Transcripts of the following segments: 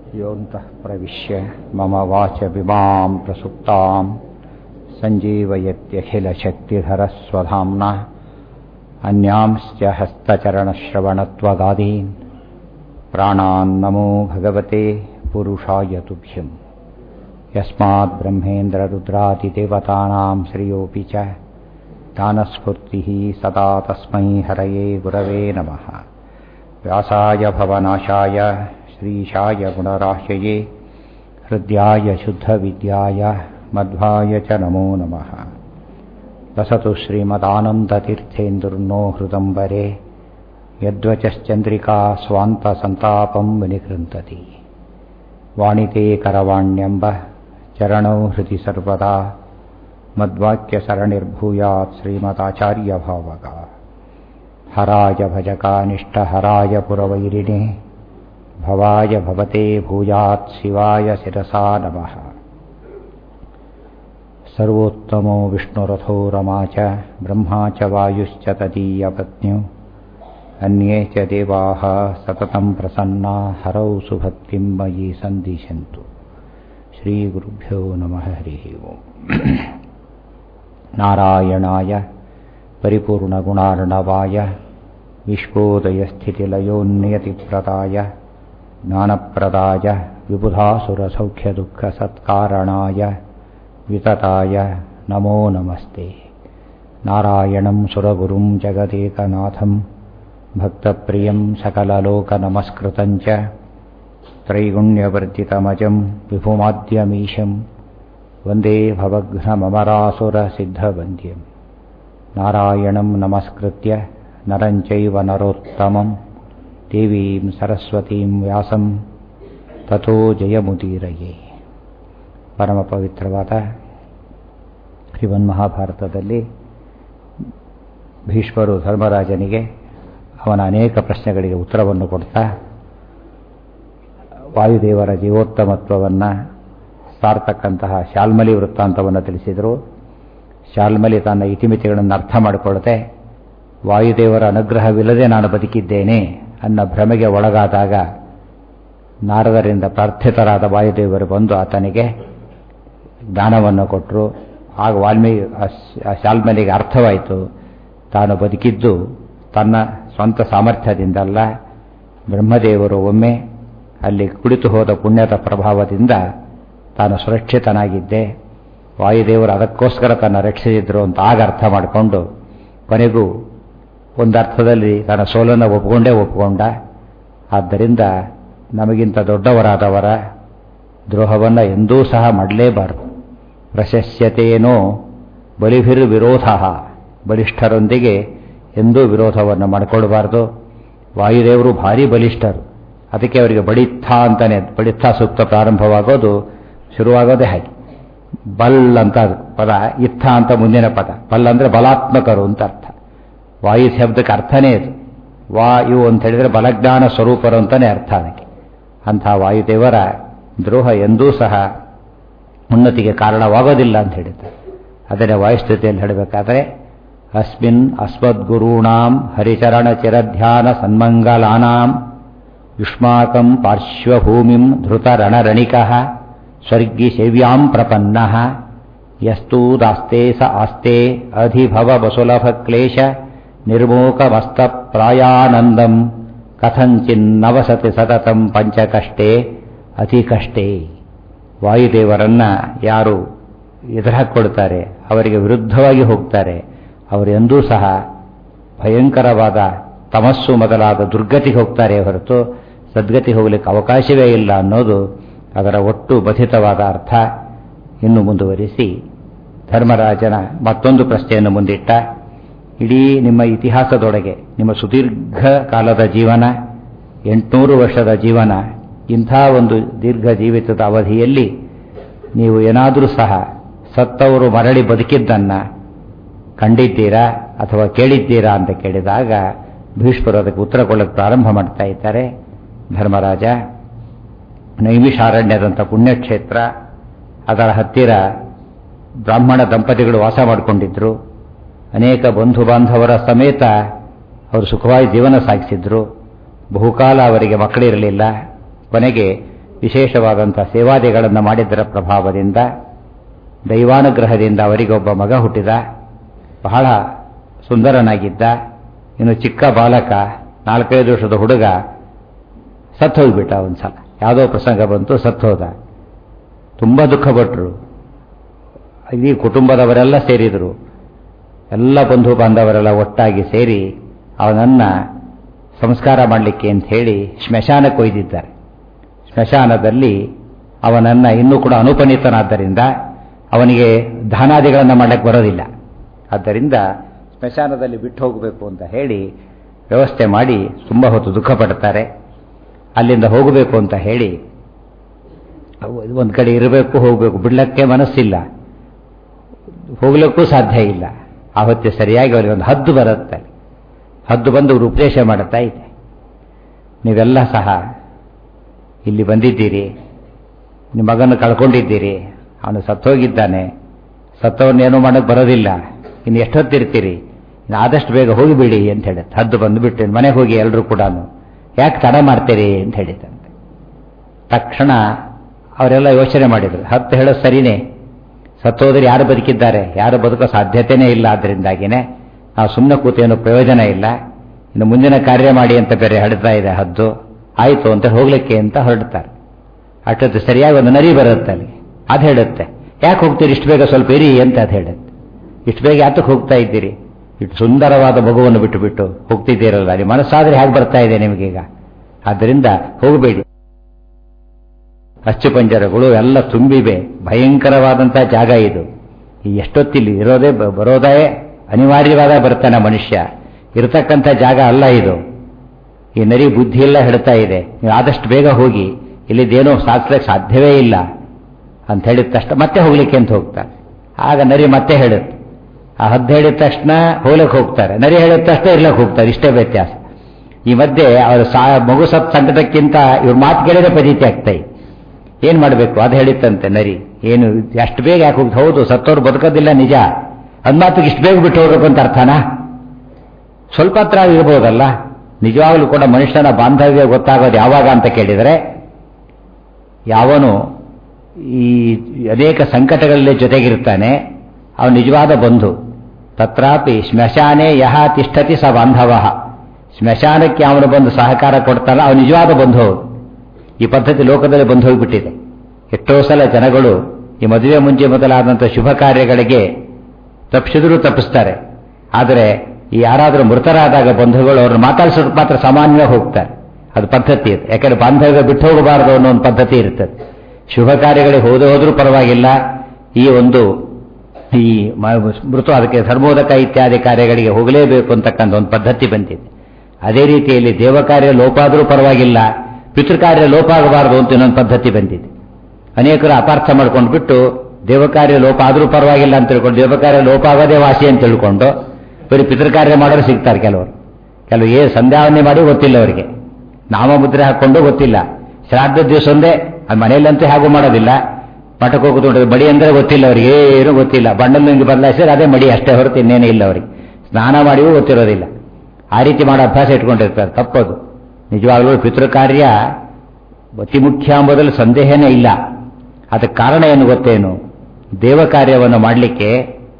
योऽन्तः प्रविश्य मम वाचमिमां प्रसुप्तां सञ्जीवयत्यखिलशक्तिधरस्वधाम्ना अन्यांश्च हस्तचरणश्रवणत्वगादीन् प्राणान्नमो भगवते पुरुषाय तुभ्यम् यस्माद्ब्रह्मेन्द्ररुद्रादिदेवतानां श्रियोऽपि च दानस्फूर्तिः सदा तस्मै हरये गुरवे नमः व्यासाय भवनाशाय श्रीशाय गुणराह्यये हृद्याय शुद्धविद्याय मध्वाय च नमो नमः वसतु श्रीमदानन्दतीर्थेन्दुर्नो हृदम्बरे यद्वचश्चन्द्रिका स्वान्तसन्तापं विनिकृन्तति वाणिते करवाण्यम्ब चरणौ हृदि सर्वदा मद्वाक्यसरणिर्भूयात् श्रीमदाचार्यभावगा हराय भजकानिष्टहराय पुरवैरिणे भवाय भवते भूयात् शिवाय शिरसा नमः सर्वोत्तमो विष्णुरथो रमा च ब्रह्मा च वायुश्च तदीयपत्न्यौ अन्ये च देवाः सततं प्रसन्ना हरौ सुभक्तिं मयि सन्दिशन्तु श्रीगुरुभ्यो नमः हरिः ओम् नारायणाय परिपूर्णगुणार्णवाय विश्वोदयस्थितिलयोन्नियतिप्रदाय ज्ञानप्रदाय विबुधासुरसौख्यदुःखसत्कारणाय वितताय नमो नमस्ते नारायणं सुरगुरुं जगदेकनाथं भक्तप्रियं सकललोकनमस्कृतं च त्रैगुण्यवर्जितमजं विभुमाद्यमीशं वन्दे भवघ्नममरासुरसिद्धवन्द्यं नारायणं नमस्कृत्य नरं चैव नरोत्तमं देवीं सरस्वतीं ವ್ಯಾಸಂ ತಥೋ ಜಯಮುದೀರಯೇ ಪರಮ ಪವಿತ್ರವಾದ ಶ್ರೀಮನ್ ಮಹಾಭಾರತದಲ್ಲಿ ಭೀಷ್ಮರು ಧರ್ಮರಾಜನಿಗೆ ಅವನ ಅನೇಕ ಪ್ರಶ್ನೆಗಳಿಗೆ ಉತ್ತರವನ್ನು ಕೊಡ್ತಾ ವಾಯುದೇವರ ಜೀವೋತ್ತಮತ್ವವನ್ನು ಸಾರ್ತಕ್ಕಂತಹ ಶಾಲ್ಮಲಿ ವೃತ್ತಾಂತವನ್ನು ತಿಳಿಸಿದರು ಶಾಲ್ಮಲಿ ತನ್ನ ಇತಿಮಿತಿಗಳನ್ನು ಅರ್ಥ ಮಾಡಿಕೊಳ್ಳದೆ ವಾಯುದೇವರ ಅನುಗ್ರಹವಿಲ್ಲದೆ ನಾನು ಬದುಕಿದ್ದೇನೆ ಅನ್ನೋ ಭ್ರಮೆಗೆ ಒಳಗಾದಾಗ ನಾರದರಿಂದ ಪ್ರಾರ್ಥಿತರಾದ ವಾಯುದೇವರು ಬಂದು ಆತನಿಗೆ ಜ್ಞಾನವನ್ನು ಕೊಟ್ಟರು ಆಗ ವಾಲ್ಮೀಕಿ ಶಾಲ್ಮಲಿಗೆ ಅರ್ಥವಾಯಿತು ತಾನು ಬದುಕಿದ್ದು ತನ್ನ ಸ್ವಂತ ಸಾಮರ್ಥ್ಯದಿಂದಲ್ಲ ಬ್ರಹ್ಮದೇವರು ಒಮ್ಮೆ ಅಲ್ಲಿ ಕುಳಿತು ಹೋದ ಪುಣ್ಯದ ಪ್ರಭಾವದಿಂದ ತಾನು ಸುರಕ್ಷಿತನಾಗಿದ್ದೆ ವಾಯುದೇವರು ಅದಕ್ಕೋಸ್ಕರ ತನ್ನ ರಕ್ಷಿಸಿದ್ರು ಅಂತ ಆಗ ಅರ್ಥ ಮಾಡಿಕೊಂಡು ಕೊನೆಗೂ ಒಂದು ಅರ್ಥದಲ್ಲಿ ತನ್ನ ಸೋಲನ್ನು ಒಪ್ಪಿಕೊಂಡೇ ಒಪ್ಪಿಕೊಂಡ ಆದ್ದರಿಂದ ನಮಗಿಂತ ದೊಡ್ಡವರಾದವರ ದ್ರೋಹವನ್ನು ಎಂದೂ ಸಹ ಮಾಡಲೇಬಾರದು ಪ್ರಶಸ್ಯತೇನೋ ಬಲಿಭಿರು ವಿರೋಧ ಬಲಿಷ್ಠರೊಂದಿಗೆ ಎಂದೂ ವಿರೋಧವನ್ನು ಮಾಡಿಕೊಡಬಾರ್ದು ವಾಯುದೇವರು ಭಾರಿ ಬಲಿಷ್ಠರು ಅದಕ್ಕೆ ಅವರಿಗೆ ಬಡಿತ್ಥ ಅಂತಾನೆ ಬಡಿತ್ಥ ಸೂಕ್ತ ಪ್ರಾರಂಭವಾಗೋದು ಶುರುವಾಗೋದೇ ಹಾಗೆ ಬಲ್ ಅಂತ ಪದ ಇತ್ತ ಅಂತ ಮುಂದಿನ ಪದ ಬಲ್ ಅಂದರೆ ಬಲಾತ್ಮಕರು ಅಂತ ಅರ್ಥ ವಾಯು ಶಬ್ದಕ್ಕೆ ಅರ್ಥನೇ ಇದು ವಾಯು ಅಂತ ಹೇಳಿದರೆ ಬಲಜ್ಞಾನ ಸ್ವರೂಪರು ಅಂತಲೇ ಅರ್ಥ ಅದಕ್ಕೆ ಅಂಥ ವಾಯುದೇವರ ದ್ರೋಹ ಎಂದೂ ಸಹ ಉನ್ನತಿಗೆ ಕಾರಣವಾಗೋದಿಲ್ಲ ಅಂತ ಹೇಳಿದ್ದಾರೆ ಅದನ್ನೇ ವಾಯುಸ್ಥಿತಿಯಲ್ಲಿ ಹೇಳಬೇಕಾದ್ರೆ ಅಸ್ಮಿನ್ ಅಸ್ಮದ್ಗುರುಣಾಂ ಹರಿಚರಣ ಚಿರಧ್ಯಾನ ಸನ್ಮಂಗಲಾನಾಂ ಯುಷ್ಮಾಕಂ ಪಾರ್ಶ್ವಭೂಮಿಂ ಧೃತರಣರಣಿಕ ಸ್ವರ್ಗಿ ಸೇವ್ಯಾಂ ಪ್ರಪನ್ನ ಯಸ್ತೂದಾಸ್ತೆ ಸ ಆಸ್ತೆ ಅಧಿಭವ ವಸುಲಭ ಕ್ಲೇಶ ನಿರ್ಮೋಕಮಸ್ತ ಪ್ರಾಯಾನಂದಂ ಕಥಂಚಿನ್ನವಸತಿ ಸತತಂ ಪಂಚಕಷ್ಟೇ ಅತಿ ಕಷ್ಟೇ ವಾಯುದೇವರನ್ನ ಯಾರು ಎದುರಾಕೊಡ್ತಾರೆ ಅವರಿಗೆ ವಿರುದ್ಧವಾಗಿ ಹೋಗ್ತಾರೆ ಅವರೆಂದೂ ಸಹ ಭಯಂಕರವಾದ ತಮಸ್ಸು ಮೊದಲಾದ ದುರ್ಗತಿಗೆ ಹೋಗ್ತಾರೆ ಹೊರತು ಸದ್ಗತಿ ಹೋಗಲಿಕ್ಕೆ ಅವಕಾಶವೇ ಇಲ್ಲ ಅನ್ನೋದು ಅದರ ಒಟ್ಟು ಬಧಿತವಾದ ಅರ್ಥ ಇನ್ನು ಮುಂದುವರಿಸಿ ಧರ್ಮರಾಜನ ಮತ್ತೊಂದು ಪ್ರಶ್ನೆಯನ್ನು ಮುಂದಿಟ್ಟ ಇಡೀ ನಿಮ್ಮ ಇತಿಹಾಸದೊಳಗೆ ನಿಮ್ಮ ಸುದೀರ್ಘ ಕಾಲದ ಜೀವನ ಎಂಟುನೂರು ವರ್ಷದ ಜೀವನ ಇಂಥ ಒಂದು ದೀರ್ಘ ಜೀವಿತದ ಅವಧಿಯಲ್ಲಿ ನೀವು ಏನಾದರೂ ಸಹ ಸತ್ತವರು ಮರಳಿ ಬದುಕಿದ್ದನ್ನು ಕಂಡಿದ್ದೀರಾ ಅಥವಾ ಕೇಳಿದ್ದೀರಾ ಅಂತ ಕೇಳಿದಾಗ ಭೀಷ್ಮರು ಅದಕ್ಕೆ ಉತ್ತರ ಕೊಡಕ್ಕೆ ಪ್ರಾರಂಭ ಮಾಡ್ತಾ ಇದ್ದಾರೆ ಧರ್ಮರಾಜ ನೈಮಿಷಾರಣ್ಯದಂಥ ಪುಣ್ಯಕ್ಷೇತ್ರ ಅದರ ಹತ್ತಿರ ಬ್ರಾಹ್ಮಣ ದಂಪತಿಗಳು ವಾಸ ಮಾಡಿಕೊಂಡಿದ್ರು ಅನೇಕ ಬಂಧು ಬಾಂಧವರ ಸಮೇತ ಅವರು ಸುಖವಾಗಿ ಜೀವನ ಸಾಗಿಸಿದ್ರು ಬಹುಕಾಲ ಅವರಿಗೆ ಮಕ್ಕಳಿರಲಿಲ್ಲ ಕೊನೆಗೆ ವಿಶೇಷವಾದಂಥ ಸೇವಾದಿಗಳನ್ನು ಮಾಡಿದ್ದರ ಪ್ರಭಾವದಿಂದ ದೈವಾನುಗ್ರಹದಿಂದ ಅವರಿಗೊಬ್ಬ ಮಗ ಹುಟ್ಟಿದ ಬಹಳ ಸುಂದರನಾಗಿದ್ದ ಇನ್ನು ಚಿಕ್ಕ ಬಾಲಕ ನಾಲ್ಕೈದು ವರ್ಷದ ಹುಡುಗ ಸತ್ತು ಹೋಗ್ಬಿಟ್ಟ ಒಂದ್ಸಲ ಯಾವುದೋ ಪ್ರಸಂಗ ಬಂತು ಸತ್ತು ಹೋದ ತುಂಬ ದುಃಖಪಟ್ಟರು ಇಡೀ ಕುಟುಂಬದವರೆಲ್ಲ ಸೇರಿದರು ಎಲ್ಲ ಬಂಧು ಬಾಂಧವರೆಲ್ಲ ಒಟ್ಟಾಗಿ ಸೇರಿ ಅವನನ್ನ ಸಂಸ್ಕಾರ ಮಾಡಲಿಕ್ಕೆ ಅಂತ ಹೇಳಿ ಸ್ಮಶಾನಕ್ಕೆ ಒಯ್ದಿದ್ದಾರೆ ಸ್ಮಶಾನದಲ್ಲಿ ಅವನನ್ನ ಇನ್ನೂ ಕೂಡ ಅನುಪನೀತನಾದ್ದರಿಂದ ಅವನಿಗೆ ದಾನಾದಿಗಳನ್ನು ಮಾಡಲಿಕ್ಕೆ ಬರೋದಿಲ್ಲ ಆದ್ದರಿಂದ ಸ್ಮಶಾನದಲ್ಲಿ ಬಿಟ್ಟು ಹೋಗಬೇಕು ಅಂತ ಹೇಳಿ ವ್ಯವಸ್ಥೆ ಮಾಡಿ ತುಂಬ ಹೊತ್ತು ದುಃಖ ಪಡ್ತಾರೆ ಅಲ್ಲಿಂದ ಹೋಗಬೇಕು ಅಂತ ಹೇಳಿ ಒಂದು ಕಡೆ ಇರಬೇಕು ಹೋಗಬೇಕು ಬಿಡ್ಲಕ್ಕೆ ಮನಸ್ಸಿಲ್ಲ ಹೋಗ್ಲಿಕ್ಕೂ ಸಾಧ್ಯ ಇಲ್ಲ ಆ ಹೊತ್ತೆ ಸರಿಯಾಗಿ ಅವರಿಗೆ ಒಂದು ಹದ್ದು ಬರುತ್ತೆ ಹದ್ದು ಬಂದು ಅವರು ಉಪದೇಶ ಮಾಡುತ್ತಾ ಇದೆ ನೀವೆಲ್ಲ ಸಹ ಇಲ್ಲಿ ಬಂದಿದ್ದೀರಿ ನಿಮ್ಮ ಮಗನ ಕಳ್ಕೊಂಡಿದ್ದೀರಿ ಅವನು ಸತ್ತೋಗಿದ್ದಾನೆ ಸತ್ತವನ್ನ ಏನೂ ಮಾಡೋಕ್ಕೆ ಬರೋದಿಲ್ಲ ಇನ್ನು ಎಷ್ಟೊತ್ತಿರ್ತೀರಿ ಇನ್ನು ಆದಷ್ಟು ಬೇಗ ಹೋಗಿಬಿಡಿ ಅಂತ ಹೇಳುತ್ತೆ ಹದ್ದು ಬಂದುಬಿಟ್ಟು ಮನೆಗೆ ಹೋಗಿ ಎಲ್ಲರೂ ಕೂಡ ಯಾಕೆ ತಡ ಮಾಡ್ತೀರಿ ಅಂತ ಹೇಳಿದಂತೆ ತಕ್ಷಣ ಅವರೆಲ್ಲ ಯೋಚನೆ ಮಾಡಿದರು ಹತ್ತು ಹೇಳೋದು ಸರಿನೇ ಸತ್ತೋದ್ರೆ ಯಾರು ಬದುಕಿದ್ದಾರೆ ಯಾರು ಬದುಕೋ ಸಾಧ್ಯತೆಯೇ ಇಲ್ಲ ಆದ್ದರಿಂದಾಗಿನೇ ನಾವು ಸುಮ್ಮನೆ ಕೂತೇನು ಪ್ರಯೋಜನ ಇಲ್ಲ ಇನ್ನು ಮುಂದಿನ ಕಾರ್ಯ ಮಾಡಿ ಅಂತ ಬೇರೆ ಹೇಳ್ತಾ ಇದೆ ಹದ್ದು ಆಯಿತು ಅಂತ ಹೋಗ್ಲಿಕ್ಕೆ ಅಂತ ಹೊರಡ್ತಾರೆ ಅಷ್ಟೊತ್ತು ಸರಿಯಾಗಿ ಒಂದು ನರಿ ಬರುತ್ತೆ ಅಲ್ಲಿ ಅದು ಹೇಳುತ್ತೆ ಯಾಕೆ ಹೋಗ್ತೀರಿ ಇಷ್ಟು ಬೇಗ ಸ್ವಲ್ಪ ಇರಿ ಅಂತ ಅದು ಹೇಳುತ್ತೆ ಇಷ್ಟು ಬೇಗ ಯಾತಕ್ಕೆ ಹೋಗ್ತಾ ಇದ್ದೀರಿ ಇಷ್ಟು ಸುಂದರವಾದ ಮಗುವನ್ನು ಬಿಟ್ಟು ಬಿಟ್ಟು ಹೋಗ್ತಿದ್ದೀರಲ್ಲ ನಿಮ್ಮ ಮನಸ್ಸಾದ್ರೆ ಹೇಗೆ ಬರ್ತಾ ಇದೆ ನಿಮಗೀಗ ಆದ್ದರಿಂದ ಹೋಗಬೇಡಿ ಅಚ್ಚುಪಂಜರಗಳು ಎಲ್ಲ ತುಂಬಿವೆ ಭಯಂಕರವಾದಂಥ ಜಾಗ ಇದು ಈ ಎಷ್ಟೊತ್ತಿಲ್ಲಿ ಇರೋದೇ ಬರೋದೇ ಅನಿವಾರ್ಯವಾದ ಬರ್ತಾನೆ ಮನುಷ್ಯ ಇರತಕ್ಕಂಥ ಜಾಗ ಅಲ್ಲ ಇದು ಈ ನರಿ ಬುದ್ಧಿ ಎಲ್ಲ ಹೇಳ್ತಾ ಇದೆ ನೀವು ಆದಷ್ಟು ಬೇಗ ಹೋಗಿ ಇಲ್ಲಿದ್ದೇನೋ ಸಾಧಿಸ್ಲಿಕ್ಕೆ ಸಾಧ್ಯವೇ ಇಲ್ಲ ಅಂತ ಹೇಳಿದ ತಕ್ಷಣ ಮತ್ತೆ ಹೋಗ್ಲಿಕ್ಕೆ ಅಂತ ಹೋಗ್ತಾರೆ ಆಗ ನರಿ ಮತ್ತೆ ಹೇಳುತ್ತೆ ಆ ಹದ್ದು ಹೇಳಿದ ತಕ್ಷಣ ಹೋಗ್ಲಿಕ್ಕೆ ಹೋಗ್ತಾರೆ ನರಿ ಹೇಳಿದ ತಕ್ಷಣ ಇರ್ಲಕ್ಕೆ ಹೋಗ್ತಾರೆ ಇಷ್ಟೇ ವ್ಯತ್ಯಾಸ ಈ ಮಧ್ಯೆ ಅವರು ಸಾ ಮಗು ಸತ್ ಸಂಕಟಕ್ಕಿಂತ ಇವ್ರ ಮಾತು ಕೇಳಿದ್ರೆ ಪದೀತಿ ಆಗ್ತಾ ಇದೆ ಏನ್ ಮಾಡಬೇಕು ಅದು ಹೇಳಿತ್ತಂತೆ ನರಿ ಏನು ಅಷ್ಟು ಬೇಗ ಯಾಕೆ ಹೋಗ್ತು ಹೌದು ಸತ್ತವ್ರು ಬದುಕೋದಿಲ್ಲ ನಿಜ ಅದ್ಮಾತಿಗೆ ಇಷ್ಟು ಬೇಗ ಬಿಟ್ಟು ಹೋಗ್ಬೇಕು ಅಂತ ಅರ್ಥನಾ ಸ್ವಲ್ಪ ಹತ್ರ ಇರ್ಬೋದಲ್ಲ ನಿಜವಾಗ್ಲೂ ಕೂಡ ಮನುಷ್ಯನ ಬಾಂಧವ್ಯ ಗೊತ್ತಾಗೋದು ಯಾವಾಗ ಅಂತ ಕೇಳಿದರೆ ಯಾವನು ಈ ಅನೇಕ ಸಂಕಟಗಳಲ್ಲಿ ಜೊತೆಗಿರ್ತಾನೆ ಅವನು ನಿಜವಾದ ಬಂಧು ತತ್ರಾಪಿ ಶ್ಮಶಾನೆ ಯಹ ತಿಷ್ಠತಿ ಸ ಬಾಂಧವ ಸ್ಮಶಾನಕ್ಕೆ ಅವನು ಬಂದು ಸಹಕಾರ ಕೊಡ್ತಾನಲ್ಲ ಅವನು ನಿಜವಾದ ಬಂಧು ಅವನು ಈ ಪದ್ಧತಿ ಲೋಕದಲ್ಲಿ ಬಂದು ಹೋಗಿಬಿಟ್ಟಿದೆ ಎಷ್ಟೋ ಸಲ ಜನಗಳು ಈ ಮದುವೆ ಮುಂಚೆ ಮೊದಲಾದಂಥ ಶುಭ ಕಾರ್ಯಗಳಿಗೆ ತಪ್ಪಿಸಿದ್ರು ತಪ್ಪಿಸ್ತಾರೆ ಆದರೆ ಈ ಯಾರಾದರೂ ಮೃತರಾದಾಗ ಬಂಧುಗಳು ಅವ್ರನ್ನ ಮಾತಾಡಿಸೋದಕ್ಕೆ ಮಾತ್ರ ಸಾಮಾನ್ಯವಾಗಿ ಹೋಗ್ತಾರೆ ಅದು ಪದ್ಧತಿ ಇದೆ ಯಾಕಂದ್ರೆ ಬಾಂಧವ್ಯ ಬಿಟ್ಟು ಹೋಗಬಾರದು ಅನ್ನೋ ಒಂದು ಪದ್ಧತಿ ಇರ್ತದೆ ಶುಭ ಕಾರ್ಯಗಳಿಗೆ ಹೋದ ಹೋದ್ರೂ ಪರವಾಗಿಲ್ಲ ಈ ಒಂದು ಈ ಮೃತ ಅದಕ್ಕೆ ಧರ್ಮೋದಕ ಇತ್ಯಾದಿ ಕಾರ್ಯಗಳಿಗೆ ಹೋಗಲೇಬೇಕು ಅಂತಕ್ಕಂಥ ಒಂದು ಪದ್ಧತಿ ಬಂದಿದೆ ಅದೇ ರೀತಿಯಲ್ಲಿ ದೇವ ಕಾರ್ಯ ಲೋಪ ಆದರೂ ಪರವಾಗಿಲ್ಲ ಪಿತೃಕಾರ್ಯ ಲೋಪ ಆಗಬಾರದು ಅಂತ ಇನ್ನೊಂದು ಪದ್ಧತಿ ಬಂದಿದೆ ಅನೇಕರು ಅಪಾರ್ಥ ಮಾಡ್ಕೊಂಡು ಬಿಟ್ಟು ದೇವಕಾರ್ಯ ಲೋಪ ಆದರೂ ಪರವಾಗಿಲ್ಲ ಅಂತ ತಿಳ್ಕೊಂಡು ದೇವಕಾರ್ಯ ಲೋಪ ಆಗೋದೇ ವಾಸಿ ಅಂತ ತಿಳ್ಕೊಂಡು ಬರೀ ಪಿತೃಕಾರ್ಯ ಮಾಡೋರು ಸಿಗ್ತಾರೆ ಕೆಲವರು ಕೆಲವು ಏ ಸಂಧ್ಯಾವನೆ ಮಾಡಿ ಗೊತ್ತಿಲ್ಲ ಅವರಿಗೆ ನಾಮಮುದ್ರೆ ಹಾಕೊಂಡು ಗೊತ್ತಿಲ್ಲ ಶ್ರಾದ್ದ ದಿವಸ ಒಂದೇ ಅದು ಮನೆಯಲ್ಲಂತೂ ಹೇಗೂ ಮಾಡೋದಿಲ್ಲ ಮಠಕ್ಕೆ ಹೋಗುದು ಮಡಿ ಅಂದ್ರೆ ಗೊತ್ತಿಲ್ಲ ಅವರಿಗೆ ಏನೂ ಗೊತ್ತಿಲ್ಲ ಬಣ್ಣದ ಹಿಂಗೆ ಬದಲಾಯಿಸಿದ್ರೆ ಅದೇ ಮಡಿ ಅಷ್ಟೇ ಹೊರತು ಇನ್ನೇನೇ ಇಲ್ಲ ಅವರಿಗೆ ಸ್ನಾನ ಮಾಡಿಯೂ ಗೊತ್ತಿರೋದಿಲ್ಲ ಆ ರೀತಿ ಮಾಡೋ ಅಭ್ಯಾಸ ಇಟ್ಕೊಂಡಿರ್ತಾರೆ ತಪ್ಪದು ನಿಜವಾಗ್ಲೂ ಪಿತೃಕಾರ್ಯ ಅತಿ ಮುಖ್ಯ ಎಂಬುದರಲ್ಲಿ ಸಂದೇಹನೇ ಇಲ್ಲ ಅದಕ್ಕೆ ಕಾರಣ ಏನು ಗೊತ್ತೇನು ದೇವ ಕಾರ್ಯವನ್ನು ಮಾಡಲಿಕ್ಕೆ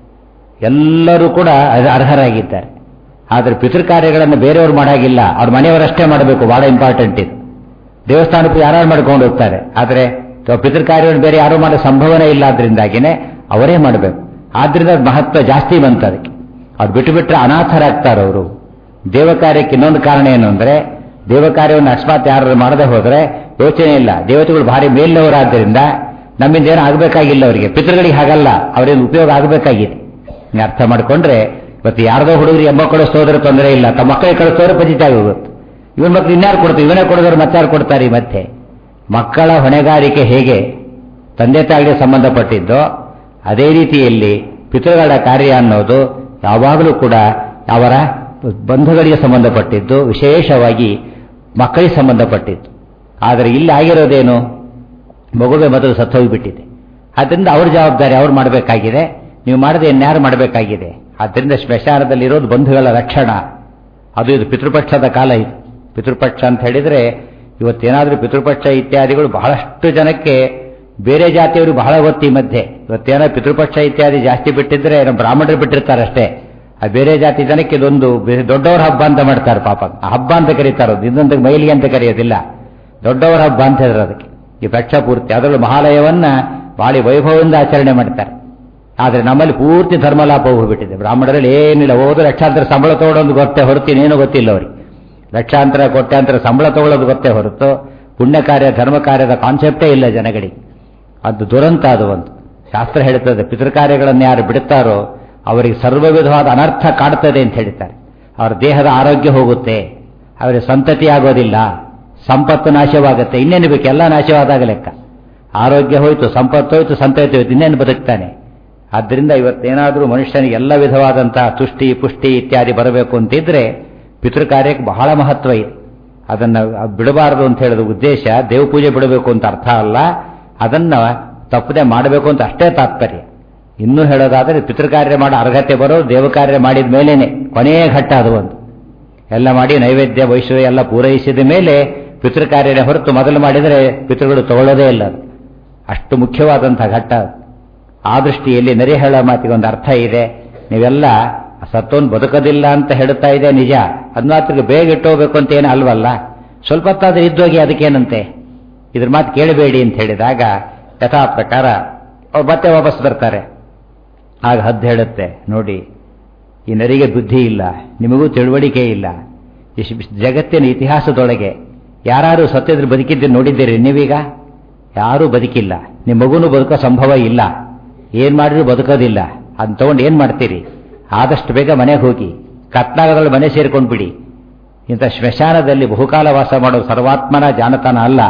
ಎಲ್ಲರೂ ಕೂಡ ಅರ್ಹರಾಗಿದ್ದಾರೆ ಆದರೆ ಪಿತೃಕಾರ್ಯಗಳನ್ನು ಬೇರೆಯವರು ಮಾಡಾಗಿಲ್ಲ ಅವ್ರ ಮನೆಯವರಷ್ಟೇ ಮಾಡಬೇಕು ಬಹಳ ಇಂಪಾರ್ಟೆಂಟ್ ಇದು ದೇವಸ್ಥಾನಕ್ಕೂ ಯಾರು ಮಾಡ್ಕೊಂಡು ಹೋಗ್ತಾರೆ ಆದರೆ ಪಿತೃಕಾರ್ಯವನ್ನು ಬೇರೆ ಯಾರು ಮಾಡೋ ಸಂಭವನೆ ಇಲ್ಲ ಆದ್ರಿಂದಾಗಿನೇ ಅವರೇ ಮಾಡಬೇಕು ಆದ್ರಿಂದ ಮಹತ್ವ ಜಾಸ್ತಿ ಬಂತು ಅದಕ್ಕೆ ಅವ್ರು ಬಿಟ್ಟು ಬಿಟ್ಟರೆ ಅನಾಥರಾಗ್ತಾರೆ ಅವರು ದೇವ ಕಾರ್ಯಕ್ಕೆ ಇನ್ನೊಂದು ಕಾರಣ ಏನು ಅಂದರೆ ದೇವ ಕಾರ್ಯವನ್ನು ಅಕಸ್ಮಾತ್ ಯಾರು ಮಾಡದೆ ಹೋದರೆ ಯೋಚನೆ ಇಲ್ಲ ದೇವತೆಗಳು ಭಾರಿ ಮೇಲಿನವರಾದ್ದರಿಂದ ನಮ್ಮಿಂದ ಏನೂ ಆಗಬೇಕಾಗಿಲ್ಲ ಅವರಿಗೆ ಪಿತೃಗಳಿಗೆ ಹಾಗಲ್ಲ ಅವರೇನು ಉಪಯೋಗ ಆಗಬೇಕಾಗಿದೆ ನೀವು ಅರ್ಥ ಮಾಡಿಕೊಂಡ್ರೆ ಇವತ್ತು ಯಾರದೋ ಹುಡುಗರು ಎಂಬ ಕಳಿಸ್ತೋದ್ರೆ ತೊಂದರೆ ಇಲ್ಲ ತಮ್ಮ ಮಕ್ಕಳಿಗೆ ಕಳಿಸ್ತೋದ್ರೆ ಪಜಿತಾಗಿ ಹೋಗುತ್ತೆ ಇವನ್ ಮಕ್ಕಳು ಇನ್ಯಾರು ಕೊಡ್ತಾರೆ ಇವನೇ ಕೊಡೋದ್ರೆ ಮತ್ತಾರು ಕೊಡ್ತಾರೆ ಈ ಮತ್ತೆ ಮಕ್ಕಳ ಹೊಣೆಗಾರಿಕೆ ಹೇಗೆ ತಂದೆ ತಾಯಿಗೆ ಸಂಬಂಧಪಟ್ಟಿದ್ದೋ ಅದೇ ರೀತಿಯಲ್ಲಿ ಪಿತೃಗಳ ಕಾರ್ಯ ಅನ್ನೋದು ಯಾವಾಗಲೂ ಕೂಡ ಅವರ ಬಂಧುಗಳಿಗೆ ಸಂಬಂಧಪಟ್ಟಿದ್ದು ವಿಶೇಷವಾಗಿ ಮಕ್ಕಳಿಗೆ ಸಂಬಂಧಪಟ್ಟಿದ್ದು ಆದರೆ ಇಲ್ಲಿ ಆಗಿರೋದೇನು ಮಗುವೆ ಮೊದಲು ಸತ್ತೋಗಿಬಿಟ್ಟಿದೆ ಆದ್ದರಿಂದ ಅವ್ರ ಜವಾಬ್ದಾರಿ ಅವ್ರು ಮಾಡಬೇಕಾಗಿದೆ ನೀವು ಮಾಡದೆ ಇನ್ಯಾರು ಮಾಡಬೇಕಾಗಿದೆ ಆದ್ದರಿಂದ ಸ್ಮಶಾನದಲ್ಲಿರೋದು ಬಂಧುಗಳ ರಕ್ಷಣಾ ಅದು ಇದು ಪಿತೃಪಕ್ಷದ ಕಾಲ ಇದು ಪಿತೃಪಕ್ಷ ಅಂತ ಹೇಳಿದರೆ ಇವತ್ತೇನಾದರೂ ಪಿತೃಪಕ್ಷ ಇತ್ಯಾದಿಗಳು ಬಹಳಷ್ಟು ಜನಕ್ಕೆ ಬೇರೆ ಜಾತಿಯವರು ಬಹಳ ಗೊತ್ತು ಈ ಮಧ್ಯೆ ಇವತ್ತೇನೋ ಪಿತೃಪಕ್ಷ ಇತ್ಯಾದಿ ಜಾಸ್ತಿ ಬಿಟ್ಟಿದ್ರೆ ನಮ್ಮ ಬ್ರಾಹ್ಮಣರು ಬಿಟ್ಟಿರ್ತಾರೆ ಅಷ್ಟೇ ಆ ಬೇರೆ ಜಾತಿ ಜನಕ್ಕೆ ಇದೊಂದು ಬೆ- ದೊಡ್ಡವರ ಹಬ್ಬ ಅಂತ ಮಾಡ್ತಾರೆ ಪಾಪ ಆ ಹಬ್ಬ ಅಂತ ಕರೀತಾರೆ ಇನ್ನೊಂದು ಮೈಲಿಗೆ ಅಂತ ಕರೆಯೋದಿಲ್ಲ ದೊಡ್ಡವರ ಹಬ್ಬ ಅಂತ ಹೇಳಿದ್ರು ಅದಕ್ಕೆ ಈ ಪಕ್ಷ ಪೂರ್ತಿ ಅದರಲ್ಲೂ ಮಹಾಲಯವನ್ನ ಬಾಳಿ ವೈಭವದಿಂದ ಆಚರಣೆ ಮಾಡ್ತಾರೆ ಆದರೆ ನಮ್ಮಲ್ಲಿ ಪೂರ್ತಿ ಧರ್ಮಲಾಪ ಹೋಗ್ಬಿಟ್ಟಿದೆ ಬ್ರಾಹ್ಮಣರಲ್ಲಿ ಏನಿಲ್ಲ ಹೋದ್ರೆ ಲಕ್ಷಾಂತರ ಸಂಬಳ ತಗೊಳ್ಳೋದು ಗೊತ್ತೇ ಹೊರತು ಇನ್ನೇನು ಗೊತ್ತಿಲ್ಲ ಅವ್ರಿಗೆ ಲಕ್ಷಾಂತರ ಕೋಟ್ಯಾಂತರ ಸಂಬಳ ತಗೊಳ್ಳೋದು ಗೊತ್ತೇ ಹೊರತು ಪುಣ್ಯ ಕಾರ್ಯ ಧರ್ಮ ಕಾರ್ಯದ ಕಾನ್ಸೆಪ್ಟೇ ಇಲ್ಲ ಜನಗಳಿಗೆ ಅದು ದುರಂತ ಅದು ಒಂದು ಶಾಸ್ತ್ರ ಹೇಳುತ್ತದೆ ಪಿತೃಕಾರ್ಯಗಳನ್ನು ಯಾರು ಬಿಡುತ್ತಾರೋ ಅವರಿಗೆ ಸರ್ವ ವಿಧವಾದ ಅನರ್ಥ ಕಾಡ್ತದೆ ಅಂತ ಹೇಳ್ತಾರೆ ಅವರ ದೇಹದ ಆರೋಗ್ಯ ಹೋಗುತ್ತೆ ಅವರಿಗೆ ಸಂತತಿ ಆಗೋದಿಲ್ಲ ಸಂಪತ್ತು ನಾಶವಾಗುತ್ತೆ ಇನ್ನೇನು ಬೇಕು ಎಲ್ಲ ನಾಶವಾದಾಗ ಲೆಕ್ಕ ಆರೋಗ್ಯ ಹೋಯ್ತು ಸಂಪತ್ತು ಹೋಯ್ತು ಸಂತತಿ ಹೋಯ್ತು ಇನ್ನೇನು ಬದುಕ್ತಾನೆ ಆದ್ದರಿಂದ ಇವತ್ತೇನಾದರೂ ಮನುಷ್ಯನಿಗೆ ಎಲ್ಲ ವಿಧವಾದಂತಹ ತುಷ್ಟಿ ಪುಷ್ಟಿ ಇತ್ಯಾದಿ ಬರಬೇಕು ಅಂತಿದ್ರೆ ಪಿತೃಕಾರ್ಯಕ್ಕೆ ಬಹಳ ಮಹತ್ವ ಇದೆ ಅದನ್ನು ಬಿಡಬಾರದು ಅಂತ ಹೇಳಿದ ಉದ್ದೇಶ ದೇವ ಪೂಜೆ ಬಿಡಬೇಕು ಅಂತ ಅರ್ಥ ಅಲ್ಲ ಅದನ್ನ ತಪ್ಪದೆ ಮಾಡಬೇಕು ಅಂತ ಅಷ್ಟೇ ತಾತ್ಪರ್ಯ ಇನ್ನೂ ಹೇಳೋದಾದರೆ ಪಿತೃಕಾರ್ಯ ಮಾಡೋ ಅರ್ಹತೆ ಬರೋ ದೇವಕಾರ್ಯ ಮಾಡಿದ ಮೇಲೇನೆ ಕೊನೆಯ ಘಟ್ಟ ಅದು ಒಂದು ಎಲ್ಲ ಮಾಡಿ ನೈವೇದ್ಯ ವೈಶ್ವ ಎಲ್ಲ ಪೂರೈಸಿದ ಮೇಲೆ ಪಿತೃಕಾರ್ಯನೇ ಹೊರತು ಮೊದಲು ಮಾಡಿದರೆ ಪಿತೃಗಳು ತಗೊಳ್ಳೋದೇ ಇಲ್ಲ ಅದು. ಅಷ್ಟು ಮುಖ್ಯವಾದಂತಹ ಘಟ್ಟ ಅದು. ಆ ದೃಷ್ಟಿಯಲ್ಲಿ ನರಿ ಹೇಳೋ ಮಾತಿಗೆ ಒಂದು ಅರ್ಥ ಇದೆ ನೀವೆಲ್ಲ ಸತ್ತೋನ್ ಬದುಕೋದಿಲ್ಲ ಅಂತ ಹೇಳುತ್ತಾ ಇದೆ ನಿಜ ಅದ್ಮಾತ್ರಕ್ಕೆ ಬೇಗ ಇಟ್ಟೋಗ್ಬೇಕು ಅಂತ ಏನು ಅಲ್ವಲ್ಲ ಸ್ವಲ್ಪ ಹೊತ್ತಾದ್ರೆ ಇದ್ದೋಗಿ ಅದಕ್ಕೇನಂತೆ ಇದ್ರ ಮಾತು ಕೇಳಬೇಡಿ ಅಂತ ಹೇಳಿದಾಗ ಯಥಾ ಪ್ರಕಾರ ಅವ್ರು ಮತ್ತೆ ವಾಪಸ್ ಬರ್ತಾರೆ ಆಗ ಹದ್ದು ಹೇಳುತ್ತೆ ನೋಡಿ ಈ ನರಿಗೆ ಬುದ್ಧಿ ಇಲ್ಲ ನಿಮಗೂ ತಿಳುವಳಿಕೆ ಇಲ್ಲ ಈ ಶ್- ಜಗತ್ತಿನ ಇತಿಹಾಸದೊಳಗೆ ಯಾರು ಸತ್ಯದ್ರ ಬದುಕಿದ್ದು ನೋಡಿದ್ದೀರಿ ನೀವೀಗ ಯಾರೂ ಬದುಕಿಲ್ಲ ನಿಮ್ಮ ಮಗುನೂ ಬದುಕೋ ಸಂಭವ ಇಲ್ಲ ಏನ್ ಮಾಡಿದ್ರು ಬದುಕೋದಿಲ್ಲ ಅದನ್ನ ತಗೊಂಡು ಏನ್ ಮಾಡ್ತೀರಿ ಆದಷ್ಟು ಬೇಗ ಮನೆಗೆ ಹೋಗಿ ಕತ್ನಾಗದಲ್ಲಿ ಮನೆ ಸೇರ್ಕೊಂಡು ಬಿಡಿ ಇಂಥ ಸ್ಮಶಾನದಲ್ಲಿ ಬಹುಕಾಲ ವಾಸ ಮಾಡೋ ಸರ್ವಾತ್ಮನ ಜಾಣತನ ಅಲ್ಲ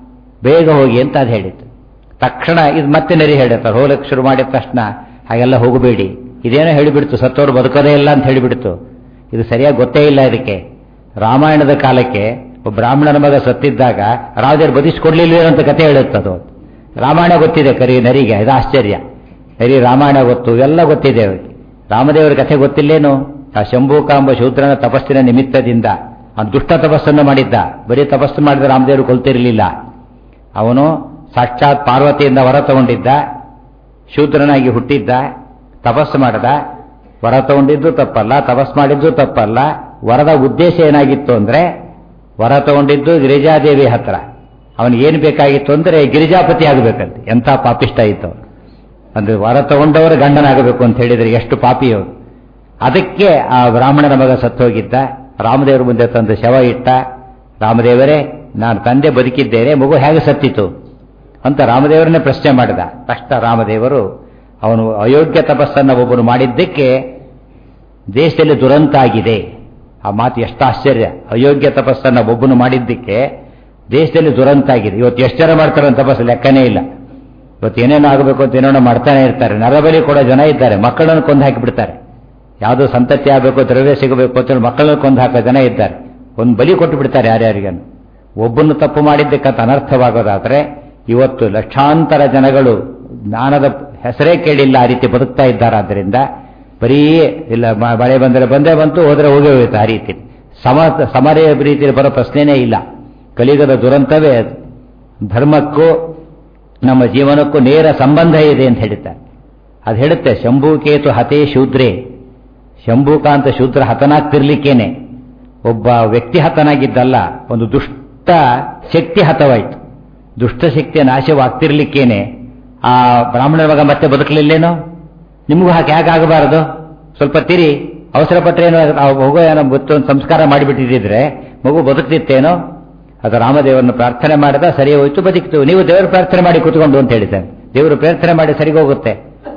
ಬೇಗ ಹೋಗಿ ಅಂತ ಅದು ಹೇಳಿತ್ತು ತಕ್ಷಣ ಇದು ಮತ್ತೆ ನರಿ ಹೇಳುತ್ತಾರೆ ಹೋಗಲಿಕ್ಕೆ ಶುರು ಮಾಡಿದ ತಕ್ಷಣ ಹಾಗೆಲ್ಲ ಹೋಗಬೇಡಿ ಇದೇನೋ ಹೇಳಿಬಿಡ್ತು ಸತ್ತೋರು ಬದುಕೋದೇ ಇಲ್ಲ ಅಂತ ಹೇಳಿಬಿಡ್ತು ಇದು ಸರಿಯಾಗಿ ಗೊತ್ತೇ ಇಲ್ಲ ಇದಕ್ಕೆ ರಾಮಾಯಣದ ಕಾಲಕ್ಕೆ ಒಬ್ಬ ಬ್ರಾಹ್ಮಣನ ಮಗ ಸತ್ತಿದ್ದಾಗ ರಾಜರು ಬದಿಸ್ಕೊಡ್ಲಿಲ್ಲ ಅಂತ ಕತೆ ಹೇಳುತ್ತದು ರಾಮಾಯಣ ಗೊತ್ತಿದೆ ಕರಿ ನರಿಗೆ ಇದು ಆಶ್ಚರ್ಯ ನರಿ ರಾಮಾಯಣ ಗೊತ್ತು ಎಲ್ಲ ಗೊತ್ತಿದೆ ಅವರಿಗೆ ರಾಮದೇವರ ಕಥೆ ಗೊತ್ತಿಲ್ಲೇನು ಆ ಶಂಭೂಕಾಂಬ ಶೂದ್ರನ ತಪಸ್ಸಿನ ನಿಮಿತ್ತದಿಂದ ಅವನು ದುಷ್ಟ ತಪಸ್ಸನ್ನು ಮಾಡಿದ್ದ ಬರೀ ತಪಸ್ಸು ಮಾಡಿದ ರಾಮದೇವರು ಕೊಲ್ತಿರಲಿಲ್ಲ ಅವನು ಸಾಕ್ಷಾತ್ ಪಾರ್ವತಿಯಿಂದ ವರ ತಗೊಂಡಿದ್ದ ಶೂದ್ರನಾಗಿ ಹುಟ್ಟಿದ್ದ ತಪಸ್ಸು ಮಾಡದ ವರ ತಗೊಂಡಿದ್ದು ತಪ್ಪಲ್ಲ ತಪಸ್ ಮಾಡಿದ್ದು ತಪ್ಪಲ್ಲ ವರದ ಉದ್ದೇಶ ಏನಾಗಿತ್ತು ಅಂದ್ರೆ ವರ ತಗೊಂಡಿದ್ದು ಗಿರಿಜಾದೇವಿ ಹತ್ರ ಅವನಿಗೆ ಏನು ಬೇಕಾಗಿತ್ತು ಅಂದ್ರೆ ಗಿರಿಜಾಪತಿ ಆಗಬೇಕಂತೆ ಎಂಥ ಪಾಪಿಷ್ಟ ಇತ್ತು ಅವನು. ಅಂದ್ರೆ ವರ ತಗೊಂಡವರು ಗಂಡನಾಗಬೇಕು ಅಂತ ಹೇಳಿದ್ರೆ ಎಷ್ಟು ಪಾಪಿಯವರು ಅದಕ್ಕೆ ಆ ಬ್ರಾಹ್ಮಣನ ಮಗ ಸತ್ತೋಗಿದ್ದ ರಾಮದೇವರ ಮುಂದೆ ತಂದು ಶವ ಇಟ್ಟ ರಾಮದೇವರೇ ನಾನು ತಂದೆ ಬದುಕಿದ್ದೇನೆ ಮಗು ಹೇಗೆ ಸತ್ತಿತು ಅಂತ ರಾಮದೇವರನ್ನೇ ಪ್ರಶ್ನೆ ಮಾಡಿದ ತಕ್ಷಣ ರಾಮದೇವರು ಅವನು ಅಯೋಗ್ಯ ತಪಸ್ಸನ್ನು ಒಬ್ಬನು ಮಾಡಿದ್ದಕ್ಕೆ ದೇಶದಲ್ಲಿ ದುರಂತ ಆಗಿದೆ ಆ ಮಾತು ಎಷ್ಟು ಆಶ್ಚರ್ಯ ಅಯೋಗ್ಯ ತಪಸ್ಸನ್ನು ಒಬ್ಬನು ಮಾಡಿದ್ದಕ್ಕೆ ದೇಶದಲ್ಲಿ ದುರಂತ ಆಗಿದೆ ಇವತ್ತು ಎಷ್ಟು ಜನ ಮಾಡ್ತಾರೆ ಅಂತ ತಪಸ್ಸು ಲೆಕ್ಕನೇ ಇಲ್ಲ ಇವತ್ತು ಏನೇನೋ ಆಗಬೇಕು ಅಂತ ಏನೇನೋ ಮಾಡ್ತಾನೆ ಇರ್ತಾರೆ ನರಬಲಿ ಕೊಡೋ ಜನ ಇದ್ದಾರೆ ಮಕ್ಕಳನ್ನು ಕೊಂದು ಹಾಕಿಬಿಡ್ತಾರೆ ಯಾವುದೋ ಸಂತತಿ ಆಗಬೇಕು ದ್ರವ್ಯ ಸಿಗಬೇಕು ಅಂತ ಮಕ್ಕಳನ್ನು ಕೊಂದು ಹಾಕೋ ಜನ ಇದ್ದಾರೆ ಒಂದು ಬಲಿ ಕೊಟ್ಟು ಬಿಡ್ತಾರೆ ಯಾರ್ಯಾರಿಗನ್ನು ಒಬ್ಬನ್ನು ತಪ್ಪು ಮಾಡಿದ್ದಕ್ಕಂತ ಅನರ್ಥವಾಗೋದಾದ್ರೆ ಇವತ್ತು ಲಕ್ಷಾಂತರ ಜನಗಳು ಜ್ಞಾನದ ಹೆಸರೇ ಕೇಳಿಲ್ಲ ಆ ರೀತಿ ಬದುಕ್ತಾ ಇದ್ದಾರಾದ್ರಿಂದ ಬರೀ ಇಲ್ಲ ಮ- ಮಳೆ ಬಂದರೆ ಬಂದೇ ಬಂತು ಹೋದ್ರೆ ಹೋಗೇ ಹೋಯ್ತು ಆ ರೀತಿ ಸಮ ಸಮರೇ ರೀತಿಯಲ್ಲಿ ಬರೋ ಪ್ರಶ್ನೆನೇ ಇಲ್ಲ ಕಲಿಯುಗದ ದುರಂತವೇ ಅದು ಧರ್ಮಕ್ಕೂ ನಮ್ಮ ಜೀವನಕ್ಕೂ ನೇರ ಸಂಬಂಧ ಇದೆ ಅಂತ ಹೇಳ್ತಾರೆ ಅದು ಹೇಳುತ್ತೆ ಶಂಭುಕೇತು ಹತೇ ಶೂದ್ರೇ ಶಂಭುಕಾಂತ ಶೂದ್ರ ಹತನಾಗ್ತಿರ್ಲಿಕ್ಕೇನೆ ಒಬ್ಬ ವ್ಯಕ್ತಿ ಹತನಾಗಿದ್ದಲ್ಲ ಒಂದು ದುಷ್ಟ ಶಕ್ತಿ ಹತವಾಯಿತು ದುಷ್ಟ ಶಕ್ತಿಯ ನಾಶವಾಗ್ತಿರ್ಲಿಕ್ಕೇನೆ ಆ ಬ್ರಾಹ್ಮಣರ ಮಗ ಮತ್ತೆ ಬದುಕಲಿಲ್ಲೇನೋ ನಿಮಗೂ ಹಾಗೆ ಹೇಗಾಗಬಾರದು ಸ್ವಲ್ಪ ತಿರಿ ಅವಸರ ಪಟ್ರೇನೋ ಹೋಗೋ ಏನೋ ಮತ್ತೊಂದು ಸಂಸ್ಕಾರ ಮಾಡಿಬಿಟ್ಟಿದ್ರೆ ಮಗು ಬದುಕ್ತಿತ್ತೇನೋ ಅದು ರಾಮದೇವರನ್ನು ಪ್ರಾರ್ಥನೆ ಮಾಡಿದ ಸರಿ ಹೋಯ್ತು ಬದುಕಿತು ನೀವು ದೇವರ ಪ್ರಾರ್ಥನೆ ಮಾಡಿ ಕೂತ್ಕೊಂಡು ಅಂತ ಹೇಳಿದ್ದಾನೆ ದೇವರು ಪ್ರಾರ್ಥನೆ ಮಾಡಿ ಸರಿಗೋಗುತ್ತೆ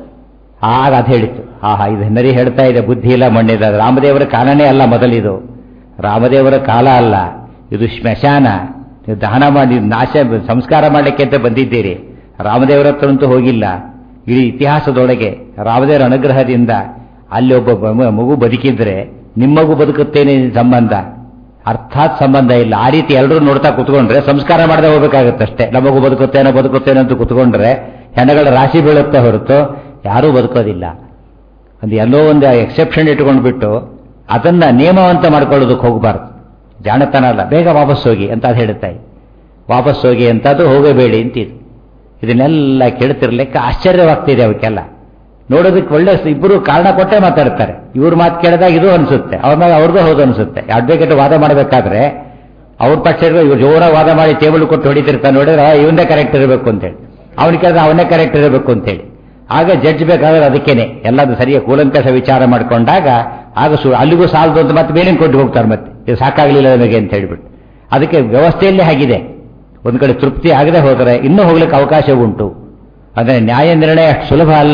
ಆಗ ಅದು ಹೇಳಿತ್ತು ಆಹಾ ಇದು ನರಿ ಹೇಳ್ತಾ ಇದೆ ಬುದ್ಧಿ ಇಲ್ಲ ಮಣ್ಣಿಲ್ಲ ರಾಮದೇವರ ಕಾಲನೇ ಅಲ್ಲ ಮೊದಲಿದು ರಾಮದೇವರ ಕಾಲ ಅಲ್ಲ ಇದು ಸ್ಮಶಾನ ನೀವು ದಹನ ಮಾಡಿ ನಾಶ ಸಂಸ್ಕಾರ ಮಾಡಲಿಕ್ಕೆ ಅಂತ ಬಂದಿದ್ದೀರಿ ರಾಮದೇವರ ಹತ್ರ ಹೋಗಿಲ್ಲ ಇಡೀ ಇತಿಹಾಸದೊಳಗೆ ರಾಮದೇವರ ಅನುಗ್ರಹದಿಂದ ಅಲ್ಲಿ ಒಬ್ಬ ಬ- ಮಗು ಬದುಕಿದ್ರೆ ನಿಮ್ಮಗು ಬದುಕುತ್ತೇನೆ ಸಂಬಂಧ ಅರ್ಥಾತ್ ಸಂಬಂಧ ಇಲ್ಲ ಆ ರೀತಿ ಎಲ್ಲರೂ ನೋಡ್ತಾ ಕುತ್ಕೊಂಡ್ರೆ ಸಂಸ್ಕಾರ ಮಾಡದೆ ಹೋಗ್ಬೇಕಾಗತ್ತಷ್ಟೇ ನಮಗೂ ಬದುಕುತ್ತೇನೋ ಬದುಕುತ್ತೇನೋ ಅಂತ ಕುತ್ಕೊಂಡ್ರೆ ಹೆಣಗಳ ರಾಶಿ ಬೀಳುತ್ತೆ ಹೊರತು ಯಾರೂ ಬದುಕೋದಿಲ್ಲ ಒಂದು ಎಲ್ಲೋ ಒಂದು ಎಕ್ಸೆಪ್ಷನ್ ಇಟ್ಕೊಂಡ್ಬಿಟ್ಟು ಅದನ್ನ ನಿಯಮವಂತ ಮಾಡ್ಕೊಳ್ಳೋದಕ್ಕೆ ಹೋಗಬಾರ್ದು ಜಾಣತನ ಅಲ್ಲ ಬೇಗ ವಾಪಸ್ ಹೋಗಿ ಅಂತ ಅದು ಹೇಳುತ್ತೆ ವಾಪಸ್ ಹೋಗಿ ಅಂತದ್ದು ಹೋಗಬೇಡಿ ಅಂತಿದ್ದು ಇದನ್ನೆಲ್ಲ ಕೇಳ್ತಿರ್ಲಿಕ್ಕೆ ಆಶ್ಚರ್ಯವಾಗ್ತಿದೆ ಅವಕ್ಕೆಲ್ಲ ನೋಡೋದಕ್ಕೆ ಒಳ್ಳೆ ಇಬ್ಬರು ಕಾರಣ ಕೊಟ್ಟೇ ಮಾತಾಡ್ತಾರೆ ಇವ್ರ ಮಾತು ಕೇಳಿದಾಗ ಇದು ಅನ್ಸುತ್ತೆ ಅವ್ರ ಮೇಲೆ ಅವ್ರದ್ದು ಹೌದು ಅನ್ಸುತ್ತೆ ಅಡ್ವೊಕೇಟ್ ವಾದ ಮಾಡಬೇಕಾದ್ರೆ ಅವ್ರ ಪಕ್ಷ ಇವ್ರು ಜೋರಾಗಿ ವಾದ ಮಾಡಿ ಟೇಬಲ್ ಕೊಟ್ಟು ಹೊಡಿತಿರ್ತಾನೆ ನೋಡಿದ್ರೆ ಇವನ್ನೇ ಕರೆಕ್ಟ್ ಇರಬೇಕು ಅಂತೇಳಿ ಅವನ ಕೇಳಿದ್ರೆ ಅವನ್ನೇ ಕರೆಕ್ಟ್ ಇರಬೇಕು ಅಂತೇಳಿ ಆಗ ಜಡ್ಜ್ ಬೇಕಾದ್ರೆ ಅದಕ್ಕೇನೆ ಎಲ್ಲದು ಸರಿಯಾಗಿ ಕೂಲಂಕಷ ವಿಚಾರ ಮಾಡ್ಕೊಂಡಾಗ ಆಗ ಸು ಅಲ್ಲಿಗೂ ಸಾಲದು ಅಂತ ಮತ್ತೆ ಬೇರೆ ಕೊಟ್ಟು ಹೋಗ್ತಾರೆ ಮತ್ತೆ ಇದು ಸಾಕಾಗ್ಲಿಲ್ಲ ನಮಗೆ ಅಂತ ಹೇಳ್ಬಿಟ್ಟು ಅದಕ್ಕೆ ವ್ಯವಸ್ಥೆಯಲ್ಲೇ ಆಗಿದೆ ಒಂದು ಕಡೆ ತೃಪ್ತಿ ಆಗದೆ ಹೋದರೆ ಇನ್ನೂ ಹೋಗ್ಲಿಕ್ಕೆ ಅವಕಾಶ ಉಂಟು ಅಂದರೆ ನ್ಯಾಯ ನಿರ್ಣಯ ಅಷ್ಟು ಸುಲಭ ಅಲ್ಲ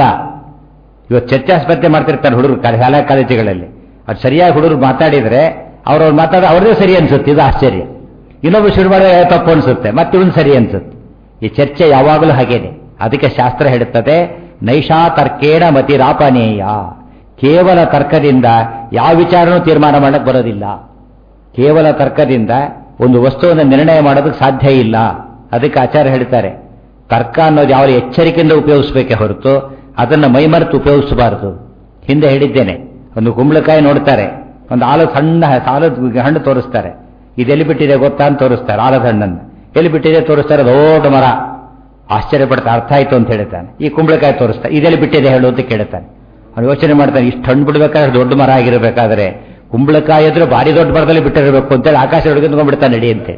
ಇವತ್ತು ಚರ್ಚಾಸ್ಪರ್ಧೆ ಮಾಡ್ತಿರ್ತಾರೆ ಹುಡುಗರು ಶಾಲಾ ಕಾಲೇಜುಗಳಲ್ಲಿ ಅದು ಸರಿಯಾಗಿ ಹುಡುಗರು ಮಾತಾಡಿದ್ರೆ ಅವ್ರವ್ರು ಮಾತಾಡ ಅವ್ರದೇ ಸರಿ ಅನ್ಸುತ್ತೆ ಇದು ಆಶ್ಚರ್ಯ ಇನ್ನೊಬ್ಬರು ಶುರು ಮಾಡಿದ್ರೆ ತಪ್ಪು ಅನ್ಸುತ್ತೆ ಮತ್ತೆ ಇವನು ಸರಿ ಅನ್ಸುತ್ತೆ ಈ ಚರ್ಚೆ ಯಾವಾಗಲೂ ಹಾಗೇನೆ ಅದಕ್ಕೆ ಶಾಸ್ತ್ರ ಹೇಳುತ್ತದೆ ನೈಷಾ ತರ್ಕೇಣ ಮತಿರಾಪನೇಯ ಕೇವಲ ತರ್ಕದಿಂದ ಯಾವ ವಿಚಾರನೂ ತೀರ್ಮಾನ ಮಾಡಕ್ಕೆ ಬರೋದಿಲ್ಲ ಕೇವಲ ತರ್ಕದಿಂದ ಒಂದು ವಸ್ತುವನ್ನು ನಿರ್ಣಯ ಮಾಡೋದಕ್ಕೆ ಸಾಧ್ಯ ಇಲ್ಲ ಅದಕ್ಕೆ ಆಚಾರ್ಯ ಹೇಳ್ತಾರೆ ತರ್ಕ ಅನ್ನೋದು ಯಾವ ಎಚ್ಚರಿಕೆಯಿಂದ ಉಪಯೋಗಿಸಬೇಕೆ ಹೊರತು ಅದನ್ನು ಮೈಮರೆತು ಉಪಯೋಗಿಸಬಾರದು ಹಿಂದೆ ಹೇಳಿದ್ದೇನೆ ಒಂದು ಕುಂಬಳಕಾಯಿ ನೋಡ್ತಾರೆ ಒಂದು ಆಲದ ಸಣ್ಣ ಸಾಲದ ಹಣ್ಣು ತೋರಿಸ್ತಾರೆ ಇದೆಲ್ಲಿ ಬಿಟ್ಟಿದೆ ಗೊತ್ತಾ ಅಂತ ತೋರಿಸ್ತಾರೆ ಆಲದ ಹಣ್ಣನ್ನು ಎಲ್ಲಿ ಬಿಟ್ಟಿದೆ ತೋರಿಸ್ತಾರೆ ದೊಡ್ಡ ಮರ ಆಶ್ಚರ್ಯ ಪಡ್ತಾ ಅರ್ಥ ಆಯ್ತು ಅಂತ ಹೇಳ್ತಾನೆ ಈ ಕುಂಬಳಕಾಯಿ ತೋರಿಸ್ತಾರೆ ಇದೆಲ್ಲಿ ಬಿಟ್ಟಿದೆ ಹೇಳು ಅಂತ ಕೇಳ್ತಾನೆ ಅವನು ಯೋಚನೆ ಮಾಡ್ತಾನೆ ಇಷ್ಟು ಹಣ್ಣು ಬಿಡಬೇಕಾದ್ರೆ ದೊಡ್ಡ ಮರ ಆಗಿರಬೇಕಾದ್ರೆ ಕುಂಬಳಕಾಯಿ ಎದುರು ಭಾರಿ ದೊಡ್ಡ ಮರದಲ್ಲಿ ಬಿಟ್ಟಿರಬೇಕು ಅಂತೇಳಿ ಆಕಾಶ ಹಿಡ್ಕೊಂಡ್ಬಿಡ್ತಾನೆ ನಡಿ ಅಂತೆ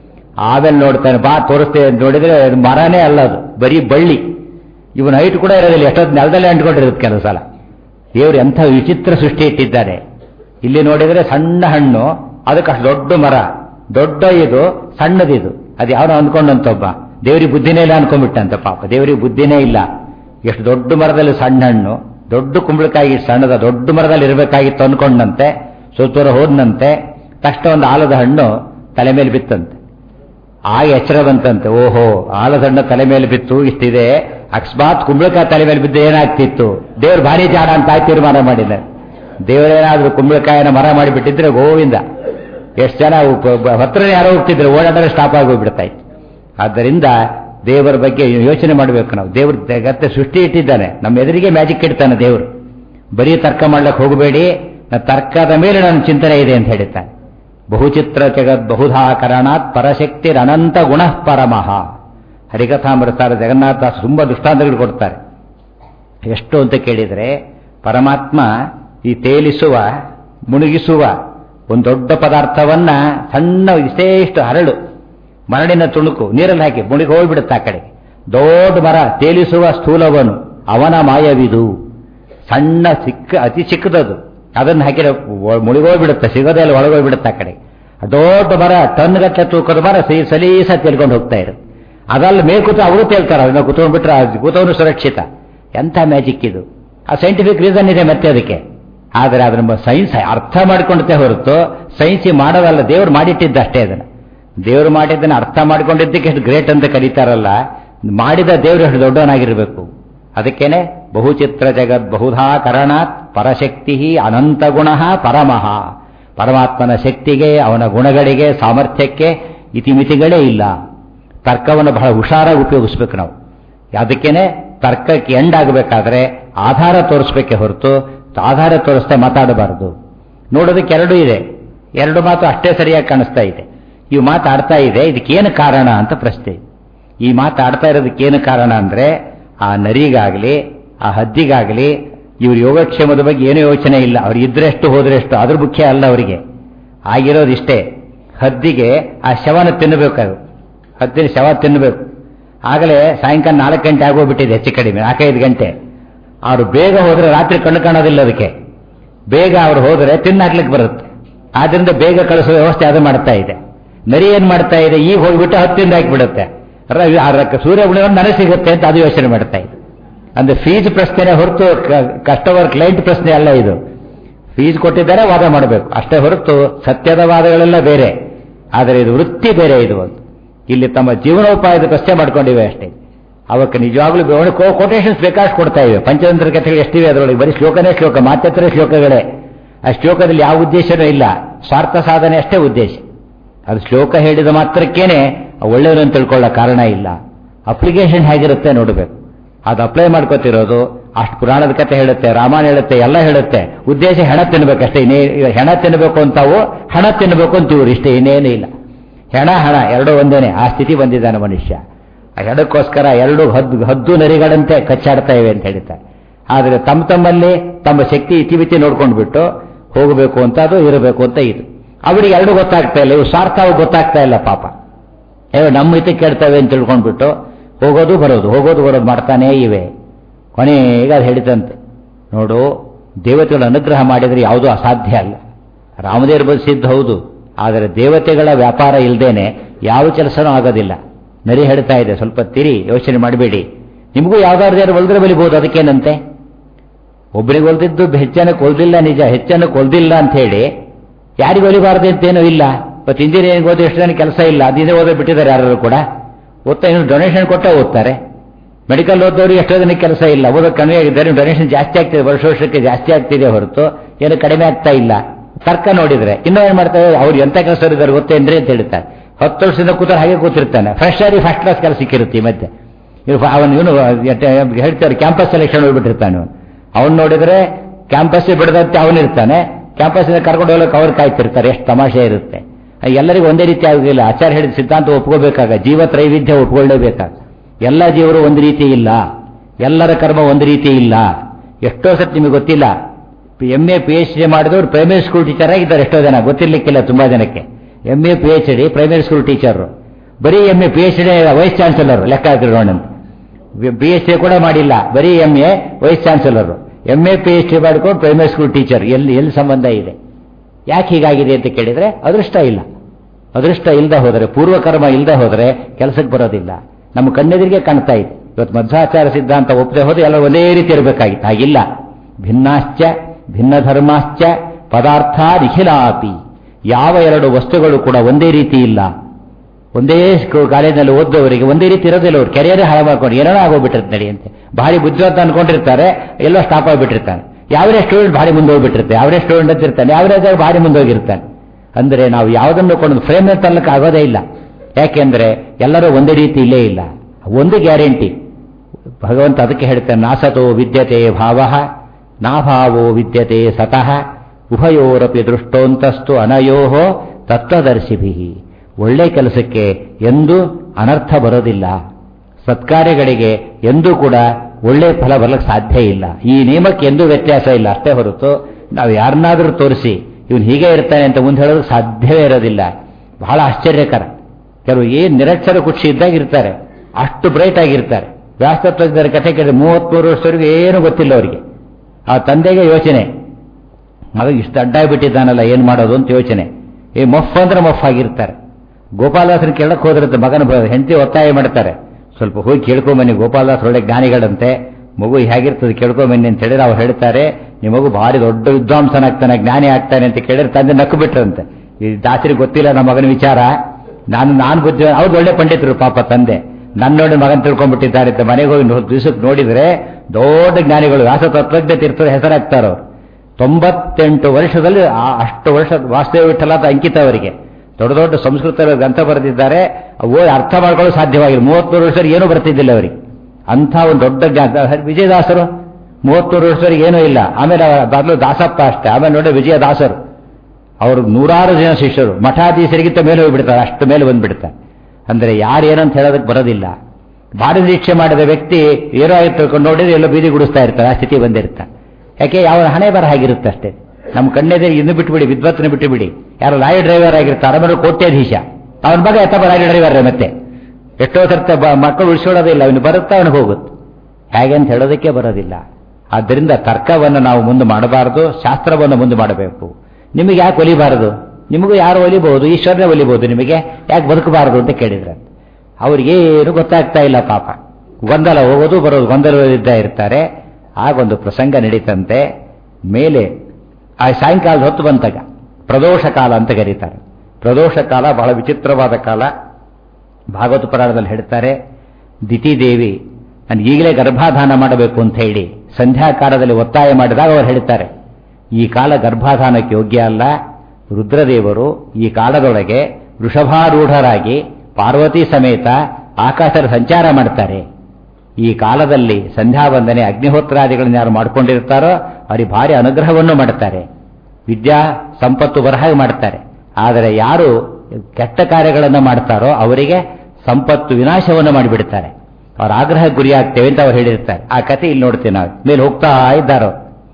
ಆಮೇಲೆ ನೋಡ್ತಾನೆ ಬಾ ತೋರಿಸ್ತೇವೆ ಅಂತ ನೋಡಿದ್ರೆ ಅದು ಮರನೇ ಅಲ್ಲ ಅದು ಬರೀ ಬಳ್ಳಿ ಇವನ ಹೈಟ್ ಕೂಡ ಇರೋದಿಲ್ಲ ಎಷ್ಟೊತ್ತು ನೆಲದಲ್ಲೇ ಅಂಟ್ಕೊಂಡಿರುತ್ತೆ ಕೆಲವು ಸಲ ದೇವರು ಎಂಥ ವಿಚಿತ್ರ ಸೃಷ್ಟಿ ಇಟ್ಟಿದ್ದಾರೆ ಇಲ್ಲಿ ನೋಡಿದ್ರೆ ಸಣ್ಣ ಹಣ್ಣು ಅದಕ್ಕೆ ಅಷ್ಟು ದೊಡ್ಡ ಮರ ದೊಡ್ಡ ಇದು ಸಣ್ಣದಿದು ಅದು ಯಾವನೋ ಅಂದ್ಕೊಂಡಂತೊಬ್ಬ ದೇವರಿಗೆ ಬುದ್ಧಿನೇ ಇಲ್ಲ ಅನ್ಕೊಂಡ್ಬಿಟ್ಟಂತ ಪಾಪ ದೇವರಿಗೆ ಬುದ್ಧಿನೇ ಇಲ್ಲ ಎಷ್ಟು ದೊಡ್ಡ ಮರದಲ್ಲಿ ಸಣ್ಣ ಹಣ್ಣು ದೊಡ್ಡ ಕುಂಬಳಕಾಯಿ ಸಣ್ಣದ ದೊಡ್ಡ ಮರದಲ್ಲಿ ಇರಬೇಕಾಗಿತ್ತು ಅನ್ಕೊಂಡಂತೆ ಸ್ವಲ್ಪ ದೂರ ಹೋದ್ನಂತೆ ತಕ್ಷಣ ಒಂದು ಆಲದ ಹಣ್ಣು ತಲೆ ಮೇಲೆ ಬಿತ್ತಂತೆ ಆಗ ಎಚ್ಚರ ಬಂತಂತೆ ಓಹೋ ಆಲದ ಹಣ್ಣು ತಲೆ ಮೇಲೆ ಬಿತ್ತು ಇಷ್ಟಿದೆ ಅಕಸ್ಮಾತ್ ಕುಂಬಳಕಾಯಿ ತಲೆ ಮೇಲೆ ಬಿದ್ದು ಏನಾಗ್ತಿತ್ತು ದೇವ್ರು ಭಾರಿ ಜಾಡ ಅಂತ ತೀರ್ಮಾನ ಮಾಡಿದ ದೇವರೇನಾದ್ರೂ ಕುಂಬಳಕಾಯಿನ ಮರ ಮಾಡಿಬಿಟ್ಟಿದ್ರೆ ಗೋವಿಂದ ಎಷ್ಟು ಜನ ಹತ್ರ ಯಾರೋ ಹೋಗ್ತಿದ್ರು ಓಡಾಡೋದ್ರೆ ಸ್ಟಾಪ್ ಆಗಿ ಹೋಗ್ಬಿಡ್ತಾ ಇತ್ತು ಆದ್ದರಿಂದ ದೇವರ ಬಗ್ಗೆ ಯೋಚನೆ ಮಾಡಬೇಕು ನಾವು ದೇವ್ರ ಜಗತ್ತೆ ಸೃಷ್ಟಿ ಇಟ್ಟಿದ್ದಾನೆ ನಮ್ಮ ಎದುರಿಗೆ ಮ್ಯಾಜಿಕ್ ಇಡ್ತಾನೆ ದೇವರು ಬರೀ ತರ್ಕ ಮಾಡ್ಲಿಕ್ಕೆ ಹೋಗಬೇಡಿ ತರ್ಕದ ಮೇಲೆ ನನ್ನ ಚಿಂತನೆ ಇದೆ ಅಂತ ಹೇಳಿದ್ದಾನೆ ಬಹುಚಿತ್ರ ಜಗತ್ ಬಹುಧಾ ಕರಣಾತ್ ಪರಶಕ್ತಿರ್ ಅನಂತ ಗುಣ ಪರಮಃ ಹರಿಕಥಾಮೃತಾರ ಜಗನ್ನಾಥ ತುಂಬಾ ದೃಷ್ಟಾಂತಗಳು ಕೊಡ್ತಾರೆ ಎಷ್ಟು ಅಂತ ಕೇಳಿದರೆ ಪರಮಾತ್ಮ ಈ ತೇಲಿಸುವ ಮುಳುಗಿಸುವ ಒಂದು ದೊಡ್ಡ ಪದಾರ್ಥವನ್ನ ಸಣ್ಣ ಇಷ್ಟೇಷ್ಟು ಹರಳು ಮರಳಿನ ತುಣುಕು ನೀರಲ್ಲಿ ಹಾಕಿ ಮುಳುಗಿ ಹೋಗ್ಬಿಡುತ್ತೆ ಆ ಕಡೆ ದೊಡ್ಡ ಮರ ತೇಲಿಸುವ ಸ್ಥೂಲವನು ಅವನ ಮಾಯವಿದು ಸಣ್ಣ ಚಿಕ್ಕ ಅತಿ ಚಿಕ್ಕದದು ಅದನ್ನು ಹಾಕಿದ್ರೆ ಮುಳುಗೋಗ್ಬಿಡುತ್ತೆ ಸಿಗೋದೇ ಅಲ್ಲಿ ಒಳಗೋಗ್ಬಿಡುತ್ತೆ ಆ ಕಡೆ ದೊಡ್ಡ ಮರ ಟನ್ಗಟ್ಟಲೆ ತೂಕದ ಮರ ಸಲೀಸ ತೇಲ್ಕೊಂಡು ಹೋಗ್ತಾ ಇರುತ್ತೆ ಅದಲ್ಲಿ ಮೇಲ್ ಕೂತ ಅವರು ತೇಲ್ತಾರೆ ಅದನ್ನ ಕೂತ್ಕೊಂಡ್ಬಿಟ್ರೆ ಕೂತವನು ಸುರಕ್ಷಿತ ಎಂಥ ಮ್ಯಾಜಿಕ್ ಇದು ಆ ಸೈಂಟಿಫಿಕ್ ರೀಸನ್ ಇದೆ ಮತ್ತೆ ಅದಕ್ಕೆ ಆದರೆ ಅದನ್ನ ಸೈನ್ಸ್ ಅರ್ಥ ಮಾಡ್ಕೊಂಡತೆ ಹೊರತು ಸೈನ್ಸ್ ಮಾಡೋದಲ್ಲ ದೇವ್ರು ಮಾಡಿಟ್ಟಿದ್ದ ಅಷ್ಟೇ ಅದನ್ನು ದೇವರು ಮಾಡಿದ್ದನ್ನು ಅರ್ಥ ಮಾಡ್ಕೊಂಡಿದ್ದಕ್ಕೆ ಎಷ್ಟು ಗ್ರೇಟ್ ಅಂತ ಕರೀತಾರಲ್ಲ ಮಾಡಿದ ದೇವರು ಎಷ್ಟು ದೊಡ್ಡವನಾಗಿರಬೇಕು ಅದಕ್ಕೇನೆ ಬಹುಚಿತ್ರ ಜಗತ್ ಬಹುಧಾ ಕರಣಾತ್ ಪರಶಕ್ತಿ ಅನಂತ ಗುಣ ಪರಮಃ ಪರಮಾತ್ಮನ ಶಕ್ತಿಗೆ ಅವನ ಗುಣಗಳಿಗೆ ಸಾಮರ್ಥ್ಯಕ್ಕೆ ಇತಿಮಿತಿಗಳೇ ಇಲ್ಲ ತರ್ಕವನ್ನು ಬಹಳ ಹುಷಾರಾಗಿ ಉಪಯೋಗಿಸ್ಬೇಕು ನಾವು ಅದಕ್ಕೇನೆ ತರ್ಕಕ್ಕೆ ಎಂಡ್ ಆಗಬೇಕಾದ್ರೆ ಆಧಾರ ತೋರಿಸ್ಬೇಕೆ ಹೊರತು ಆಧಾರ ತೋರಿಸ್ತಾ ಮಾತಾಡಬಾರದು ನೋಡೋದಕ್ಕೆ ಎರಡು ಇದೆ ಎರಡು ಮಾತು ಅಷ್ಟೇ ಸರಿಯಾಗಿ ಕಾಣಿಸ್ತಾ ಇದೆ ಈ ಮಾತಾಡ್ತಾ ಇದೆ ಇದಕ್ಕೇನು ಕಾರಣ ಅಂತ ಪ್ರಶ್ನೆ ಈ ಮಾತಾಡ್ತಾ ಇರೋದಕ್ಕೇನು ಕಾರಣ ಅಂದ್ರೆ ಆ ನರಿಗಾಗಲಿ ಆ ಹದ್ದಿಗಾಗಲಿ ಇವ್ರ ಯೋಗಕ್ಷೇಮದ ಬಗ್ಗೆ ಏನೂ ಯೋಚನೆ ಇಲ್ಲ ಅವ್ರು ಇದ್ರೆಷ್ಟು ಹೋದ್ರೆಷ್ಟು ಅದ್ರ ಮುಖ್ಯ ಅಲ್ಲ ಅವರಿಗೆ ಆಗಿರೋದಿಷ್ಟೇ ಹದ್ದಿಗೆ ಆ ಶವನ ತಿನ್ನಬೇಕು ಹದ್ದಿನ ಶವ ತಿನ್ನಬೇಕು ಆಗಲೇ ಸಾಯಂಕಾಲ ನಾಲ್ಕು ಗಂಟೆ ಆಗೋಗ್ಬಿಟ್ಟಿದೆ ಹೆಚ್ಚು ಕಡಿಮೆ ನಾಲ್ಕೈದು ಗಂಟೆ ಅವರು ಬೇಗ ಹೋದ್ರೆ ರಾತ್ರಿ ಕಣ್ಣು ಕಾಣೋದಿಲ್ಲ ಅದಕ್ಕೆ ಬೇಗ ಅವ್ರು ಹೋದರೆ ತಿನ್ನಾಕ್ಲಿಕ್ಕೆ ಬರುತ್ತೆ ಆದ್ರಿಂದ ಬೇಗ ಕಳಿಸೋ ವ್ಯವಸ್ಥೆ ಅದು ಮಾಡ್ತಾ ಇದೆ ನರಿ ಏನ್ ಮಾಡ್ತಾ ಇದೆ ಈಗ ಹೋಗ್ಬಿಟ್ಟು ಹತ್ತಿಂದ ಹಾಕಿಬಿಡುತ್ತೆ ಸೂರ್ಯ ಉಳಿಯೋದು ನನಗೆ ಸಿಗುತ್ತೆ ಅಂತ ಅದು ಯೋಚನೆ ಮಾಡ್ತಾ ಇದೆ ಅಂದ್ರೆ ಫೀಸ್ ಪ್ರಶ್ನೆ ಹೊರತು ಕಸ್ಟಮರ್ ಕ್ಲೈಂಟ್ ಪ್ರಶ್ನೆ ಅಲ್ಲ ಇದು ಫೀಸ್ ಕೊಟ್ಟಿದ್ದಾರೆ ವಾದ ಮಾಡಬೇಕು ಅಷ್ಟೇ ಹೊರತು ಸತ್ಯದ ವಾದಗಳೆಲ್ಲ ಬೇರೆ ಆದರೆ ಇದು ವೃತ್ತಿ ಬೇರೆ ಇದು ಒಂದು ಇಲ್ಲಿ ತಮ್ಮ ಜೀವನೋಪಾಯದ ಪ್ರಶ್ನೆ ಮಾಡ್ಕೊಂಡಿವೆ ಅಷ್ಟೇ ಅವಕ್ಕೆ ನಿಜವಾಗ್ಲೂ ಕೋಟೇಶನ್ಸ್ ಬೇಕಾಷ್ಟು ಕೊಡ್ತಾ ಇವೆ ಪಂಚತಂತ್ರ ಕಥೆಗಳು ಎಷ್ಟಿವೆ ಅದರೊಳಗೆ ಬರೀ ಶ್ಲೋಕನೇ ಶ್ಲೋಕ ಮಾತ್ಯತ್ರ ಶ್ಲೋಕಗಳೇ ಆ ಶ್ಲೋಕದಲ್ಲಿ ಯಾವ ಉದ್ದೇಶನೂ ಇಲ್ಲ ಸ್ವಾರ್ಥ ಸಾಧನೆ ಅಷ್ಟೇ ಉದ್ದೇಶ ಅದು ಶ್ಲೋಕ ಹೇಳಿದ ಮಾತ್ರಕ್ಕೇನೆ ಒಳ್ಳೆಯವರು ತಿಳ್ಕೊಳ್ಳೋ ಕಾರಣ ಇಲ್ಲ ಅಪ್ಲಿಕೇಶನ್ ಹೇಗಿರುತ್ತೆ ನೋಡಬೇಕು ಅದು ಅಪ್ಲೈ ಮಾಡ್ಕೋತಿರೋದು ಅಷ್ಟು ಪುರಾಣದ ಕಥೆ ಹೇಳುತ್ತೆ ರಾಮಾಯಣ ಹೇಳುತ್ತೆ ಎಲ್ಲ ಹೇಳುತ್ತೆ ಉದ್ದೇಶ ಹೆಣ ತಿನ್ಬೇಕಷ್ಟೇ ಇನ್ನೇ ಹೆಣ ತಿನ್ನಬೇಕು ಅಂತಾವು ಹಣ ತಿನ್ನಬೇಕು ಅಂತ ಇವ್ರು ಇಷ್ಟೇ ಇನ್ನೇನು ಇಲ್ಲ ಹೆಣ ಹಣ ಎರಡೂ ಒಂದೇನೆ ಆ ಸ್ಥಿತಿ ಬಂದಿದ್ದಾನೆ ಮನುಷ್ಯ ಆ ಹೆಣಕ್ಕೋಸ್ಕರ ಎರಡು ಹದ್ದು ಹದ್ದು ನರಿಗಳಂತೆ ಕಚ್ಚಾಡ್ತಾ ಇವೆ ಅಂತ ಹೇಳ್ತಾರೆ ಆದರೆ ತಮ್ಮ ತಮ್ಮಲ್ಲಿ ತಮ್ಮ ಶಕ್ತಿ ಇತಿಮಿತಿ ನೋಡ್ಕೊಂಡು ಬಿಟ್ಟು ಹೋಗಬೇಕು ಅಂತ ಅದು ಇರಬೇಕು ಅಂತ ಇದು ಅವರಿಗೆ ಎರಡು ಗೊತ್ತಾಗ್ತಾ ಇಲ್ಲ ಇವು ಸ್ವಾರ್ಥ ಅವ್ರಿಗೆ ಗೊತ್ತಾಗ್ತಾ ಇಲ್ಲ ಪಾಪ ಏ ನಮ್ಮ ಹಿತ ಕೇಳ್ತವೆ ಅಂತ ತಿಳ್ಕೊಂಡ್ಬಿಟ್ಟು ಹೋಗೋದು ಬರೋದು ಹೋಗೋದು ಬರೋದು ಮಾಡ್ತಾನೇ ಇವೆ ಕೊನೆಗೆ ಅದು ಹೇಳಿದಂತೆ ನೋಡು ದೇವತೆಗಳ ಅನುಗ್ರಹ ಮಾಡಿದರೆ ಯಾವುದೂ ಅಸಾಧ್ಯ ಅಲ್ಲ ರಾಮದೇವ್ರ ಬಗ್ಗೆ ಸಿದ್ಧ ಹೌದು ಆದರೆ ದೇವತೆಗಳ ವ್ಯಾಪಾರ ಇಲ್ಲದೇನೆ ಯಾವ ಕೆಲಸನೂ ಆಗೋದಿಲ್ಲ ನರಿ ಹೇಳ್ತಾ ಇದೆ ಸ್ವಲ್ಪ ತಿರಿ ಯೋಚನೆ ಮಾಡಬೇಡಿ ನಿಮಗೂ ಯಾವ್ದಾದ್ರು ಯಾರು ಒಳಗಡೆ ಬಲಿಬಹುದು ಅದಕ್ಕೇನಂತೆ ಒಬ್ಬರಿಗೆ ಒಲ್ದಿದ್ದು ಹೆಚ್ಚನ್ನು ಕೊಲ್ದಿಲ್ಲ ನಿಜ ಹೆಚ್ಚನ್ನು ಕೊಲ್ದಿಲ್ಲ ಅಂತ ಹೇಳಿ ಯಾರಿಗೆ ಒಲಿಬಾರದು ಅಂತೇನೂ ಇಲ್ಲ ಇವತ್ತು ಇಂಜಿನಿಯರಿಂಗ್ ಓದಿ ಎಷ್ಟು ಜನ ಕೆಲಸ ಇಲ್ಲ ಅದಿದೆ ಓದೋ ಬಿಟ್ಟಿದ್ದಾರೆ ಯಾರು ಕೂಡ ಓದ್ತಾ ಇನ್ನು ಡೊನೇಷನ್ ಕೊಟ್ಟೇ ಓದ್ತಾರೆ ಮೆಡಿಕಲ್ ಓದೋರು ಎಷ್ಟೋ ಜನಕ್ಕೆ ಕೆಲಸ ಇಲ್ಲ ಓದೋದು ಕಡಿಮೆ ಆಗಿದ್ದಾರೆ ಡೊನೇಷನ್ ಜಾಸ್ತಿ ಆಗ್ತಿದೆ ವರ್ಷ ವರ್ಷಕ್ಕೆ ಜಾಸ್ತಿ ಆಗ್ತಿದೆ ಹೊರತು ಏನು ಕಡಿಮೆ ಆಗ್ತಾ ಇಲ್ಲ ತರ್ಕ ನೋಡಿದ್ರೆ ಇನ್ನೂ ಏನು ಮಾಡ್ತಾರೆ ಅವ್ರು ಎಂತ ಕೆಲಸ ಇದ್ದಾರೆ ಗೊತ್ತೇನ್ರಿ ಅಂತ ಹೇಳ್ತಾರೆ ಹತ್ತು ವರ್ಷದಿಂದ ಕೂತಾರೆ ಹಾಗೆ ಕೂತಿರ್ತಾನೆ ಫ್ರೆಶ್ ಆಗಿ ಫಸ್ಟ್ ಕ್ಲಾಸ್ ಕೆಲಸ ಸಿಕ್ಕಿರುತ್ತೆ ಈ ಮಧ್ಯೆ ಇವ್ ಅವನು ಇವನು ಹೇಳ್ತಾರೆ ಕ್ಯಾಂಪಸ್ ಸೆಲೆಕ್ಷನ್ ಹೋಗ್ಬಿಟ್ಟಿರ್ತಾನೆ ಅವನು ಅವನು ನೋಡಿದ್ರೆ ಕ್ಯಾಂಪಸ್ ಬಿಡದಂತೆ ಅವನಿರ್ತಾನೆ ಕ್ಯಾಂಪಸ್ ಕರ್ಕೊಂಡು ಹೋಗಕ್ಕೆ ಅವ್ರು ಕಾಯ್ತಿರ್ತಾರೆ ಎಷ್ಟು ತಮಾಷೆ ಇರುತ್ತೆ ಎಲ್ಲರಿಗೂ ಒಂದೇ ರೀತಿ ಆಗೋದಿಲ್ಲ ಆಚಾರ್ಯ ಹೇಳಿದ ಸಿದ್ಧಾಂತ ಒಪ್ಕೋಬೇಕಾಗ ಜೀವ ತ್ರೈವಿಧ್ಯ ಒಪ್ಕೊಳ್ಳೇಬೇಕಾಗ ಎಲ್ಲ ಜೀವರು ಒಂದು ರೀತಿ ಇಲ್ಲ ಎಲ್ಲರ ಕರ್ಮ ಒಂದು ರೀತಿ ಇಲ್ಲ ಎಷ್ಟೋ ಸತಿ ನಿಮಗೆ ಗೊತ್ತಿಲ್ಲ M A P H D ಮಾಡಿದವರು ಪ್ರೈಮರಿ ಸ್ಕೂಲ್ ಟೀಚರ್ ಆಗಿದ್ದಾರೆ ಎಷ್ಟೋ ಜನ ಗೊತ್ತಿರ್ಲಿಕ್ಕಿಲ್ಲ ತುಂಬಾ ಜನಕ್ಕೆ M A P H D primary school teacher ಬರೀ M A P H D vice chancellor ಲೆಕ್ಕ ಹಾಕಿದ್ರು ನೋಡಂತ ಬಿ ಎಚ್ ಡಿ ಕೂಡ ಮಾಡಿಲ್ಲ ಬರೀ M A vice chancellor M A P H D ಮಾಡ್ಕೊಂಡು ಪ್ರೈಮರಿ ಸ್ಕೂಲ್ ಟೀಚರ್ ಎಲ್ಲಿ ಎಲ್ಲಿ ಸಂಬಂಧ ಇದೆ ಯಾಕೆ ಹೀಗಾಗಿದೆ ಅಂತ ಕೇಳಿದ್ರೆ ಅದೃಷ್ಟ ಇಲ್ಲ ಅದೃಷ್ಟ ಇಲ್ಲದೆ ಹೋದರೆ ಪೂರ್ವಕರ್ಮ ಇಲ್ಲದೆ ಹೋದರೆ ಕೆಲಸಕ್ಕೆ ಬರೋದಿಲ್ಲ ನಮ್ಮ ಕಣ್ಣೆದುರಿಗೆ ಕಾಣ್ತಾ ಇದೆ ಇವತ್ತು ಮಧ್ವಾಚಾರ ಸಿದ್ಧಾಂತ ಒಪ್ಪದೆ ಹೋದ್ರೆ ಎಲ್ಲ ಒಂದೇ ರೀತಿ ಇರಬೇಕಾಗಿತ್ತು ಹಾಗಿಲ್ಲ ಭಿನ್ನಾಶ್ಚ ಭಿನ್ನ ಧರ್ಮಾಶ್ಚ ಪದಾರ್ಥ ನಿಖಿಲಾಪಿ ಯಾವ ಎರಡು ವಸ್ತುಗಳು ಕೂಡ ಒಂದೇ ರೀತಿ ಇಲ್ಲ ಒಂದೇ ಕಾಲೇಜಿನಲ್ಲಿ ಓದೋವರಿಗೆ ಒಂದೇ ರೀತಿ ಇರೋದಿಲ್ಲ ಅವ್ರು ಕೆರಿಯರೇ ಹಾಳು ಮಾಡ್ಕೊಂಡು ಏನೋ ಆಗೋಗ್ಬಿಟ್ಟಿರ್ತಾರೆ ನಡಿ ಅಂತ ಭಾರಿ ಬುದ್ಧಿವಂತ ಅನ್ಕೊಂಡಿರ್ತಾರೆ ಎಲ್ಲೋ ಸ್ಟಾಪ್ ಆಗಿಬಿಟ್ಟಿರ್ತಾನೆ ಯಾವರೇ ಸ್ಟೂಡೆಂಟ್ ಭಾರಿ ಮುಂದೆ ಹೋಗ್ಬಿಟ್ಟಿರ್ತಾರೆ ಯಾವರೇ ಸ್ಟೂಡೆಂಟ್ ಅಂತ ಇರ್ತಾನೆ ಯಾವರೇ ಭಾರಿ ಮುಂದೆ ಹೋಗಿರ್ತಾನೆ ಅಂದ್ರೆ ನಾವು ಯಾವುದನ್ನು ಕೊಂಡು ಫ್ರೇಮ್ ತಲ್ಲಕ್ಕೆ ಆಗೋದೇ ಇಲ್ಲ ಯಾಕೆಂದ್ರೆ ಎಲ್ಲರೂ ಒಂದೇ ರೀತಿ ಇಲ್ಲೇ ಇಲ್ಲ ಒಂದು ಗ್ಯಾರಂಟಿ ಭಗವಂತ ಅದಕ್ಕೆ ಹೇಳ್ತಾನೆ ನಾಸತೋ ವಿದ್ಯತೆ ಭಾವ ನಾಭಾವೋ ವಿದ್ಯತೆ ಸತಃ ಉಭಯೋರಪಿ ದೃಷ್ಟೋಂತಸ್ತು ಅನಯೋಹೋ ತತ್ವದರ್ಶಿಭಿ ಒಳ್ಳೆ ಕೆಲಸಕ್ಕೆ ಎಂದೂ ಅನರ್ಥ ಬರೋದಿಲ್ಲ ಸತ್ಕಾರ್ಯಗಳಿಗೆ ಎಂದೂ ಕೂಡ ಒಳ್ಳೆ ಫಲ ಬರಲಿಕ್ಕೆ ಸಾಧ್ಯ ಇಲ್ಲ ಈ ನಿಯಮಕ್ಕೆ ಎಂದೂ ವ್ಯತ್ಯಾಸ ಇಲ್ಲ ಅಷ್ಟೇ ಹೊರತು ನಾವು ಯಾರನ್ನಾದರೂ ತೋರಿಸಿ ಇವನು ಹೀಗೆ ಇರ್ತಾನೆ ಅಂತ ಮುಂದೆ ಹೇಳೋದು ಸಾಧ್ಯವೇ ಇರೋದಿಲ್ಲ ಬಹಳ ಆಶ್ಚರ್ಯಕರ ಕೆಲವು ಏನು ನಿರಕ್ಷರ ಖುಷಿ ಇದ್ದಾಗ ಇರ್ತಾರೆ ಅಷ್ಟು ಬ್ರೈಟ್ ಆಗಿರ್ತಾರೆ ವ್ಯಾಸ್ತತ್ವಜ್ಞರ ಕಥೆ ಕೇಳಿದ್ರೆ ಮೂವತ್ಮೂರು ವರ್ಷವರೆಗೂ ಏನು ಗೊತ್ತಿಲ್ಲ ಅವರಿಗೆ ಆ ತಂದೆಗೆ ಯೋಚನೆ ಮಗ ಇಷ್ಟು ಅಡ್ಡಾಗ್ಬಿಟ್ಟಿದ್ದಾನಲ್ಲ ಏನು ಮಾಡೋದು ಅಂತ ಯೋಚನೆ ಈ ಮಫ್ ಅಂದ್ರೆ ಮಫ್ ಆಗಿರ್ತಾರೆ ಗೋಪಾಲದಾಸನ ಕೇಳಕ್ ಹೋದ್ರಂತೆ ಮಗನ ಹೆಂಡತಿ ಒತ್ತಾಯ ಮಾಡ್ತಾರೆ ಸ್ವಲ್ಪ ಹೋಗಿ ಕೇಳ್ಕೊಂಬನ್ನಿ ಗೋಪಾಲದಾಸ್ ಒಳ್ಳೆ ಜ್ಞಾನಿಗಳಂತೆ ಮಗು ಹೇಗಿರ್ತದೆ ಕೇಳ್ಕೊಂಬನ್ನಿ ಅಂತ ಹೇಳಿದ್ರೆ ಅವ್ರು ಹೇಳ್ತಾರೆ ನಿಮ್ಮ ಮಗು ಭಾರಿ ದೊಡ್ಡ ವಿದ್ವಾಂಸನಾಗ್ತಾನೆ ಜ್ಞಾನಿ ಆಗ್ತಾನೆ ಅಂತ ಕೇಳಿದ್ರೆ ತಂದೆ ನಕ್ಕು ಬಿಟ್ರಂತೆ ಈ ದಾಸರಿಗೆ ಗೊತ್ತಿಲ್ಲ ನಮ್ಮ ಮಗನ ವಿಚಾರ ನಾನು ನಾನು ಬುದ್ಧಿ ಅವ್ರು ಒಳ್ಳೆ ಪಂಡಿತರು ಪಾಪ ತಂದೆ ನನ್ನ ನೋಡಿ ಮಗನ್ ತಿಳ್ಕೊಂಡ್ಬಿಟ್ಟಿದ್ದಾರೆ ಅಂತ ಮನೆಗೆ ಹೋಗಿ ದಿವಸಕ್ಕೆ ನೋಡಿದ್ರೆ ದೊಡ್ಡ ಜ್ಞಾನಿಗಳು ವ್ಯಾಸ ತತ್ವಜ್ಞ ತೀರ್ಥರ ಹೆಸರಾಗ್ತಾರ ಅವರು ತೊಂಬತ್ತೆಂಟು ವರ್ಷದಲ್ಲಿ ಅಷ್ಟು ವರ್ಷ ವಾಸುದೇವ ವಿಠಲಾದ ಅಂಕಿತ ಅವರಿಗೆ ದೊಡ್ಡ ದೊಡ್ಡ ಸಂಸ್ಕೃತ ಗ್ರಂಥ ಬರೆದಿದ್ದಾರೆ ಓದಿ ಅರ್ಥ ಮಾಡ್ಕೊಳ್ಳೋ ಸಾಧ್ಯವಾಗಿಲ್ಲ ಮೂವತ್ತೂರು ವರ್ಷರಿಗೆ ಏನೂ ಬರ್ತಿದ್ದಿಲ್ಲ ಅವರಿಗೆ ಅಂಥ ಒಂದು ದೊಡ್ಡ ಜ್ಞಾನ ವಿಜಯದಾಸರು ಮೂವತ್ತೂರು ವರ್ಷವರೆಗೆ ಏನೂ ಇಲ್ಲ ಆಮೇಲೆ ಬದಲು ದಾಸಪ್ಪ ಅಷ್ಟೇ ಆಮೇಲೆ ನೋಡಿ ವಿಜಯದಾಸರು ಅವರು ನೂರಾರು ಜನ ಶಿಷ್ಯರು ಮಠಾಧೀಶರಿಗಿಂತ ಮೇಲೆ ಹೋಗ್ಬಿಡ್ತಾರೆ ಅಷ್ಟು ಮೇಲೆ ಬಂದ್ಬಿಡ್ತಾರೆ ಅಂದ್ರೆ ಯಾರು ಏನಂತ ಹೇಳೋದಕ್ಕೆ ಬರೋದಿಲ್ಲ ಭಾರಿ ನಿರೀಕ್ಷೆ ಮಾಡಿದ ವ್ಯಕ್ತಿ ಏನೋ ಆಗಿ ತಿಳ್ಕೊಂಡು ನೋಡಿದ್ರೆ ಎಲ್ಲೋ ಬೀದಿ ಗುಡಿಸ್ತಾ ಇರ್ತಾರೆ ಆ ಸ್ಥಿತಿ ಬಂದಿರ್ತಾರೆ ಯಾಕೆ ಯಾವ ಹಣೆ ಬರ ಹಾಗಿರುತ್ತೆ ಅಷ್ಟೇ ನಮ್ಮ ಕಣ್ಣೆದೆ ಇನ್ನು ಬಿಟ್ಟುಬಿಡಿ ವಿದ್ವತ್ನ ಬಿಟ್ಟುಬಿಡಿ ಯಾರು ಲಾರಿ ಡ್ರೈವರ್ ಆಗಿರ್ತಾರೆ ಆಮೇಲೆ ಕೋಟ್ಯಾಧೀಶ ಅವನ ಮಗ ಎತ್ತಪ್ಪ ಲಾರಿ ಡ್ರೈವರ್ ಮತ್ತೆ ಎಷ್ಟೋ ಸರ್ತ ಮಕ್ಕಳು ಉಳಿಸೋಡೋದಿಲ್ಲ ಅವನು ಬರುತ್ತಾ ಅವನಿಗೆ ಹೋಗುತ್ತೆ ಹೇಗೆ ಅಂತ ಹೇಳೋದಕ್ಕೆ ಬರೋದಿಲ್ಲ ಆದ್ದರಿಂದ ತರ್ಕವನ್ನು ನಾವು ಮುಂದೆ ಮಾಡಬಾರದು ಶಾಸ್ತ್ರವನ್ನು ಮುಂದೆ ಮಾಡಬೇಕು ನಿಮಗೆ ಯಾಕೆ ಒಲಿಬಾರದು ನಿಮಗೂ ಯಾರು ಒಲಿಬಹುದು ಈಶ್ವರನೇ ಒಲಿಬಹುದು ನಿಮಗೆ ಯಾಕೆ ಬದುಕಬಾರದು ಅಂತ ಕೇಳಿದ್ರೆ ಅವ್ರಿಗೇನು ಗೊತ್ತಾಗ್ತಾ ಇಲ್ಲ ಪಾಪ ಗೊಂದಲ ಹೋಗೋದು ಬರೋದು ಗೊಂದಲವಿದ್ದ ಇರ್ತಾರೆ ಆಗೊಂದು ಪ್ರಸಂಗ ನಡೀತಂತೆ ಮೇಲೆ ಆ ಸಾಯಂಕಾಲದ ಹೊತ್ತು ಬಂತಾಗ ಪ್ರದೋಷ ಕಾಲ ಅಂತ ಕರೀತಾರೆ ಪ್ರದೋಷ ಕಾಲ ಬಹಳ ವಿಚಿತ್ರವಾದ ಕಾಲ ಭಾಗವತ ಪುರಾಣದಲ್ಲಿ ಹೇಳ್ತಾರೆ ದಿತಿದೇವಿ ನಾನು ಈಗಲೇ ಗರ್ಭಾಧಾನ ಮಾಡಬೇಕು ಅಂತ ಹೇಳಿ ಸಂಧ್ಯಾಕಾಲದಲ್ಲಿ ಒತ್ತಾಯ ಮಾಡಿದಾಗ ಅವರು ಹೇಳ್ತಾರೆ ಈ ಕಾಲ ಗರ್ಭಾಧಾನಕ್ಕೆ ಯೋಗ್ಯ ಅಲ್ಲ ರುದ್ರದೇವರು ಈ ಕಾಲದೊಳಗೆ ವೃಷಭಾರೂಢರಾಗಿ ಪಾರ್ವತಿ ಸಮೇತ ಆಕಾಶದ ಸಂಚಾರ ಮಾಡ್ತಾರೆ ಈ ಕಾಲದಲ್ಲಿ ಸಂಧ್ಯಾ ವಂದನೆ ಅಗ್ನಿಹೋತ್ರಾದಿಗಳನ್ನು ಯಾರು ಮಾಡ್ಕೊಂಡಿರ್ತಾರೋ ಅವರಿಗೆ ಭಾರಿ ಅನುಗ್ರಹವನ್ನು ಮಾಡ್ತಾರೆ ವಿದ್ಯಾ ಸಂಪತ್ತು ಬರಹಾಗೆ ಮಾಡ್ತಾರೆ ಆದರೆ ಯಾರು ಕೆಟ್ಟ ಕಾರ್ಯಗಳನ್ನು ಮಾಡ್ತಾರೋ ಅವರಿಗೆ ಸಂಪತ್ತು ವಿನಾಶವನ್ನು ಮಾಡಿಬಿಡ್ತಾರೆ ಅವ್ರ ಆಗ್ರಹ ಗುರಿಯಾಗ್ತೇವೆ ಅಂತ ಅವ್ರು ಹೇಳಿರ್ತಾರೆ ಆ ಕತೆ ಇಲ್ಲಿ ನೋಡ್ತೀವಿ ನಾವು ಮೇಲೆ ಹೋಗ್ತಾ ಇದ್ದಾರೋ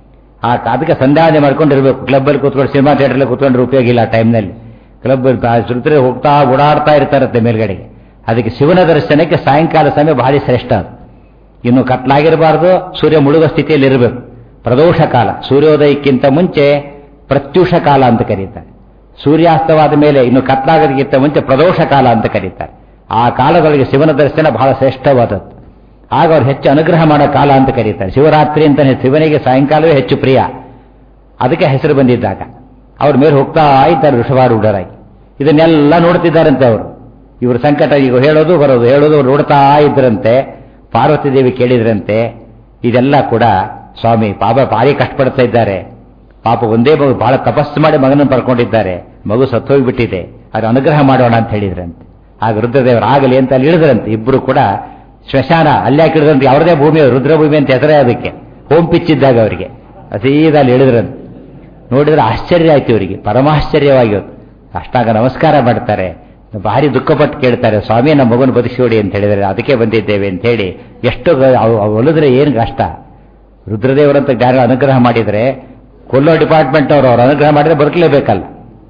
ಆ ಅದಕ್ಕೆ ಸಂಧಾನ ಮಾಡ್ಕೊಂಡಿರ್ಬೇಕು ಕ್ಲಬ್ಬಲ್ಲಿ ಕೂತ್ಕೊಂಡು ಸಿನಿಮಾ ಥಿಯೇಟರ್ಲಿ ಕೂತ್ಕೊಂಡ್ರೆ ಉಪಯೋಗ ಇಲ್ಲ ಆ ಟೈಮ್ನಲ್ಲಿ ಕ್ಲಬ್ ಸುತ್ತರೆ ಹೋಗ್ತಾ ಓಡಾಡ್ತಾ ಇರ್ತಾರತ್ತೆ ಮೇಲ್ಗಡೆಗೆ ಅದಕ್ಕೆ ಶಿವನ ದರ್ಶನಕ್ಕೆ ಸಾಯಂಕಾಲ ಸಮಯ ಭಾರಿ ಶ್ರೇಷ್ಠ ಅದು ಇನ್ನು ಕತ್ಲಾಗಿರಬಾರ್ದು ಸೂರ್ಯ ಮುಳುಗೋ ಸ್ಥಿತಿಯಲ್ಲಿ ಇರಬೇಕು ಪ್ರದೋಷ ಕಾಲ ಸೂರ್ಯೋದಯಕ್ಕಿಂತ ಮುಂಚೆ ಪ್ರತ್ಯೂಷ ಕಾಲ ಅಂತ ಕರೀತಾರೆ ಸೂರ್ಯಾಸ್ತವಾದ ಮೇಲೆ ಇನ್ನು ಕತ್ಲಾಗೋದಕ್ಕಿಂತ ಮುಂಚೆ ಪ್ರದೋಷ ಕಾಲ ಅಂತ ಕರೀತಾರೆ ಆ ಕಾಲದೊಳಗೆ ಶಿವನ ದರ್ಶನ ಬಹಳ ಶ್ರೇಷ್ಠವಾದದ್ದು ಆಗ ಅವ್ರು ಹೆಚ್ಚು ಅನುಗ್ರಹ ಮಾಡೋ ಕಾಲ ಅಂತ ಕರೀತಾರೆ ಶಿವರಾತ್ರಿ ಅಂತಾನೆ ಶಿವನಿಗೆ ಸಾಯಂಕಾಲವೇ ಹೆಚ್ಚು ಪ್ರಿಯ ಅದಕ್ಕೆ ಹೆಸರು ಬಂದಿದ್ದಾಗ ಅವ್ರ ಮೇಲೆ ಹೋಗ್ತಾ ಇದ್ದಾರೆ ವೃಷಭಾರೂಢರಾಗಿ ಇದನ್ನೆಲ್ಲ ನೋಡ್ತಿದ್ದಾರಂತೆ ಅವರು ಇವ್ರ ಸಂಕಟ ಈಗ ಹೇಳೋದು ಬರೋದು ಹೇಳೋದು ಅವ್ರು ನೋಡ್ತಾ ಇದ್ರಂತೆ ಪಾರ್ವತಿ ದೇವಿ ಕೇಳಿದ್ರಂತೆ ಇದೆಲ್ಲ ಕೂಡ ಸ್ವಾಮಿ ಪಾಪ ಭಾರಿ ಕಷ್ಟಪಡ್ತಾ ಇದ್ದಾರೆ ಪಾಪ ಒಂದೇ ಮಗು ಬಹಳ ತಪಸ್ಸು ಮಾಡಿ ಮಗನನ್ನು ಪಡ್ಕೊಂಡಿದ್ದಾರೆ ಮಗು ಸತ್ತೋಗ್ಬಿಟ್ಟಿದೆ ಅದು ಅನುಗ್ರಹ ಮಾಡೋಣ ಅಂತ ಹೇಳಿದ್ರಂತೆ ಆಗ ರುದ್ರದೇವರು ಆಗಲಿ ಅಂತ ಅಲ್ಲಿ ಇಳಿದ್ರಂತೆ ಇಬ್ಬರು ಕೂಡ ಶ್ಮಶಾನ ಅಲ್ಲಿ ಯಾಕೆ ಇಳಿದ್ರಂತೆ ಅವ್ರದೇ ಭೂಮಿ ರುದ್ರಭೂಮಿ ಅಂತ ಹೆಸರೇ ಅದಕ್ಕೆ ಹೋಮ್ ಪಿಚ್ ಇದ್ದಾಗ ಅವರಿಗೆ ಸೀದಾ ಅಲ್ಲಿ ಇಳಿದ್ರಂತೆ ನೋಡಿದ್ರೆ ಆಶ್ಚರ್ಯ ಆಯ್ತು ಇವರಿಗೆ ಪರಮಾಶ್ಚರ್ಯವಾಗಿ ಅಷ್ಟಾಗ ನಮಸ್ಕಾರ ಮಾಡ್ತಾರೆ ಭಾರಿ ದುಃಖಪಟ್ಟು ಕೇಳ್ತಾರೆ ಸ್ವಾಮಿ ನಮ್ಮ ಮಗನ ಬದುಕಿಸೋಡಿ ಅಂತ ಹೇಳಿದರೆ ಅದಕ್ಕೆ ಬಂದಿದ್ದೇವೆ ಅಂತ ಹೇಳಿ ಎಷ್ಟು ಒಲಿದ್ರೆ ಏನು ಕಷ್ಟ ರುದ್ರದೇವರಂತ ಯಾರು ಅನುಗ್ರಹ ಮಾಡಿದರೆ ಕೊಲ್ಲೋ ಡಿಪಾರ್ಟ್ಮೆಂಟ್ ಅವರು ಅವ್ರು ಅನುಗ್ರಹ ಮಾಡಿದ್ರೆ ಬದುಕಲೇಬೇಕಲ್ಲ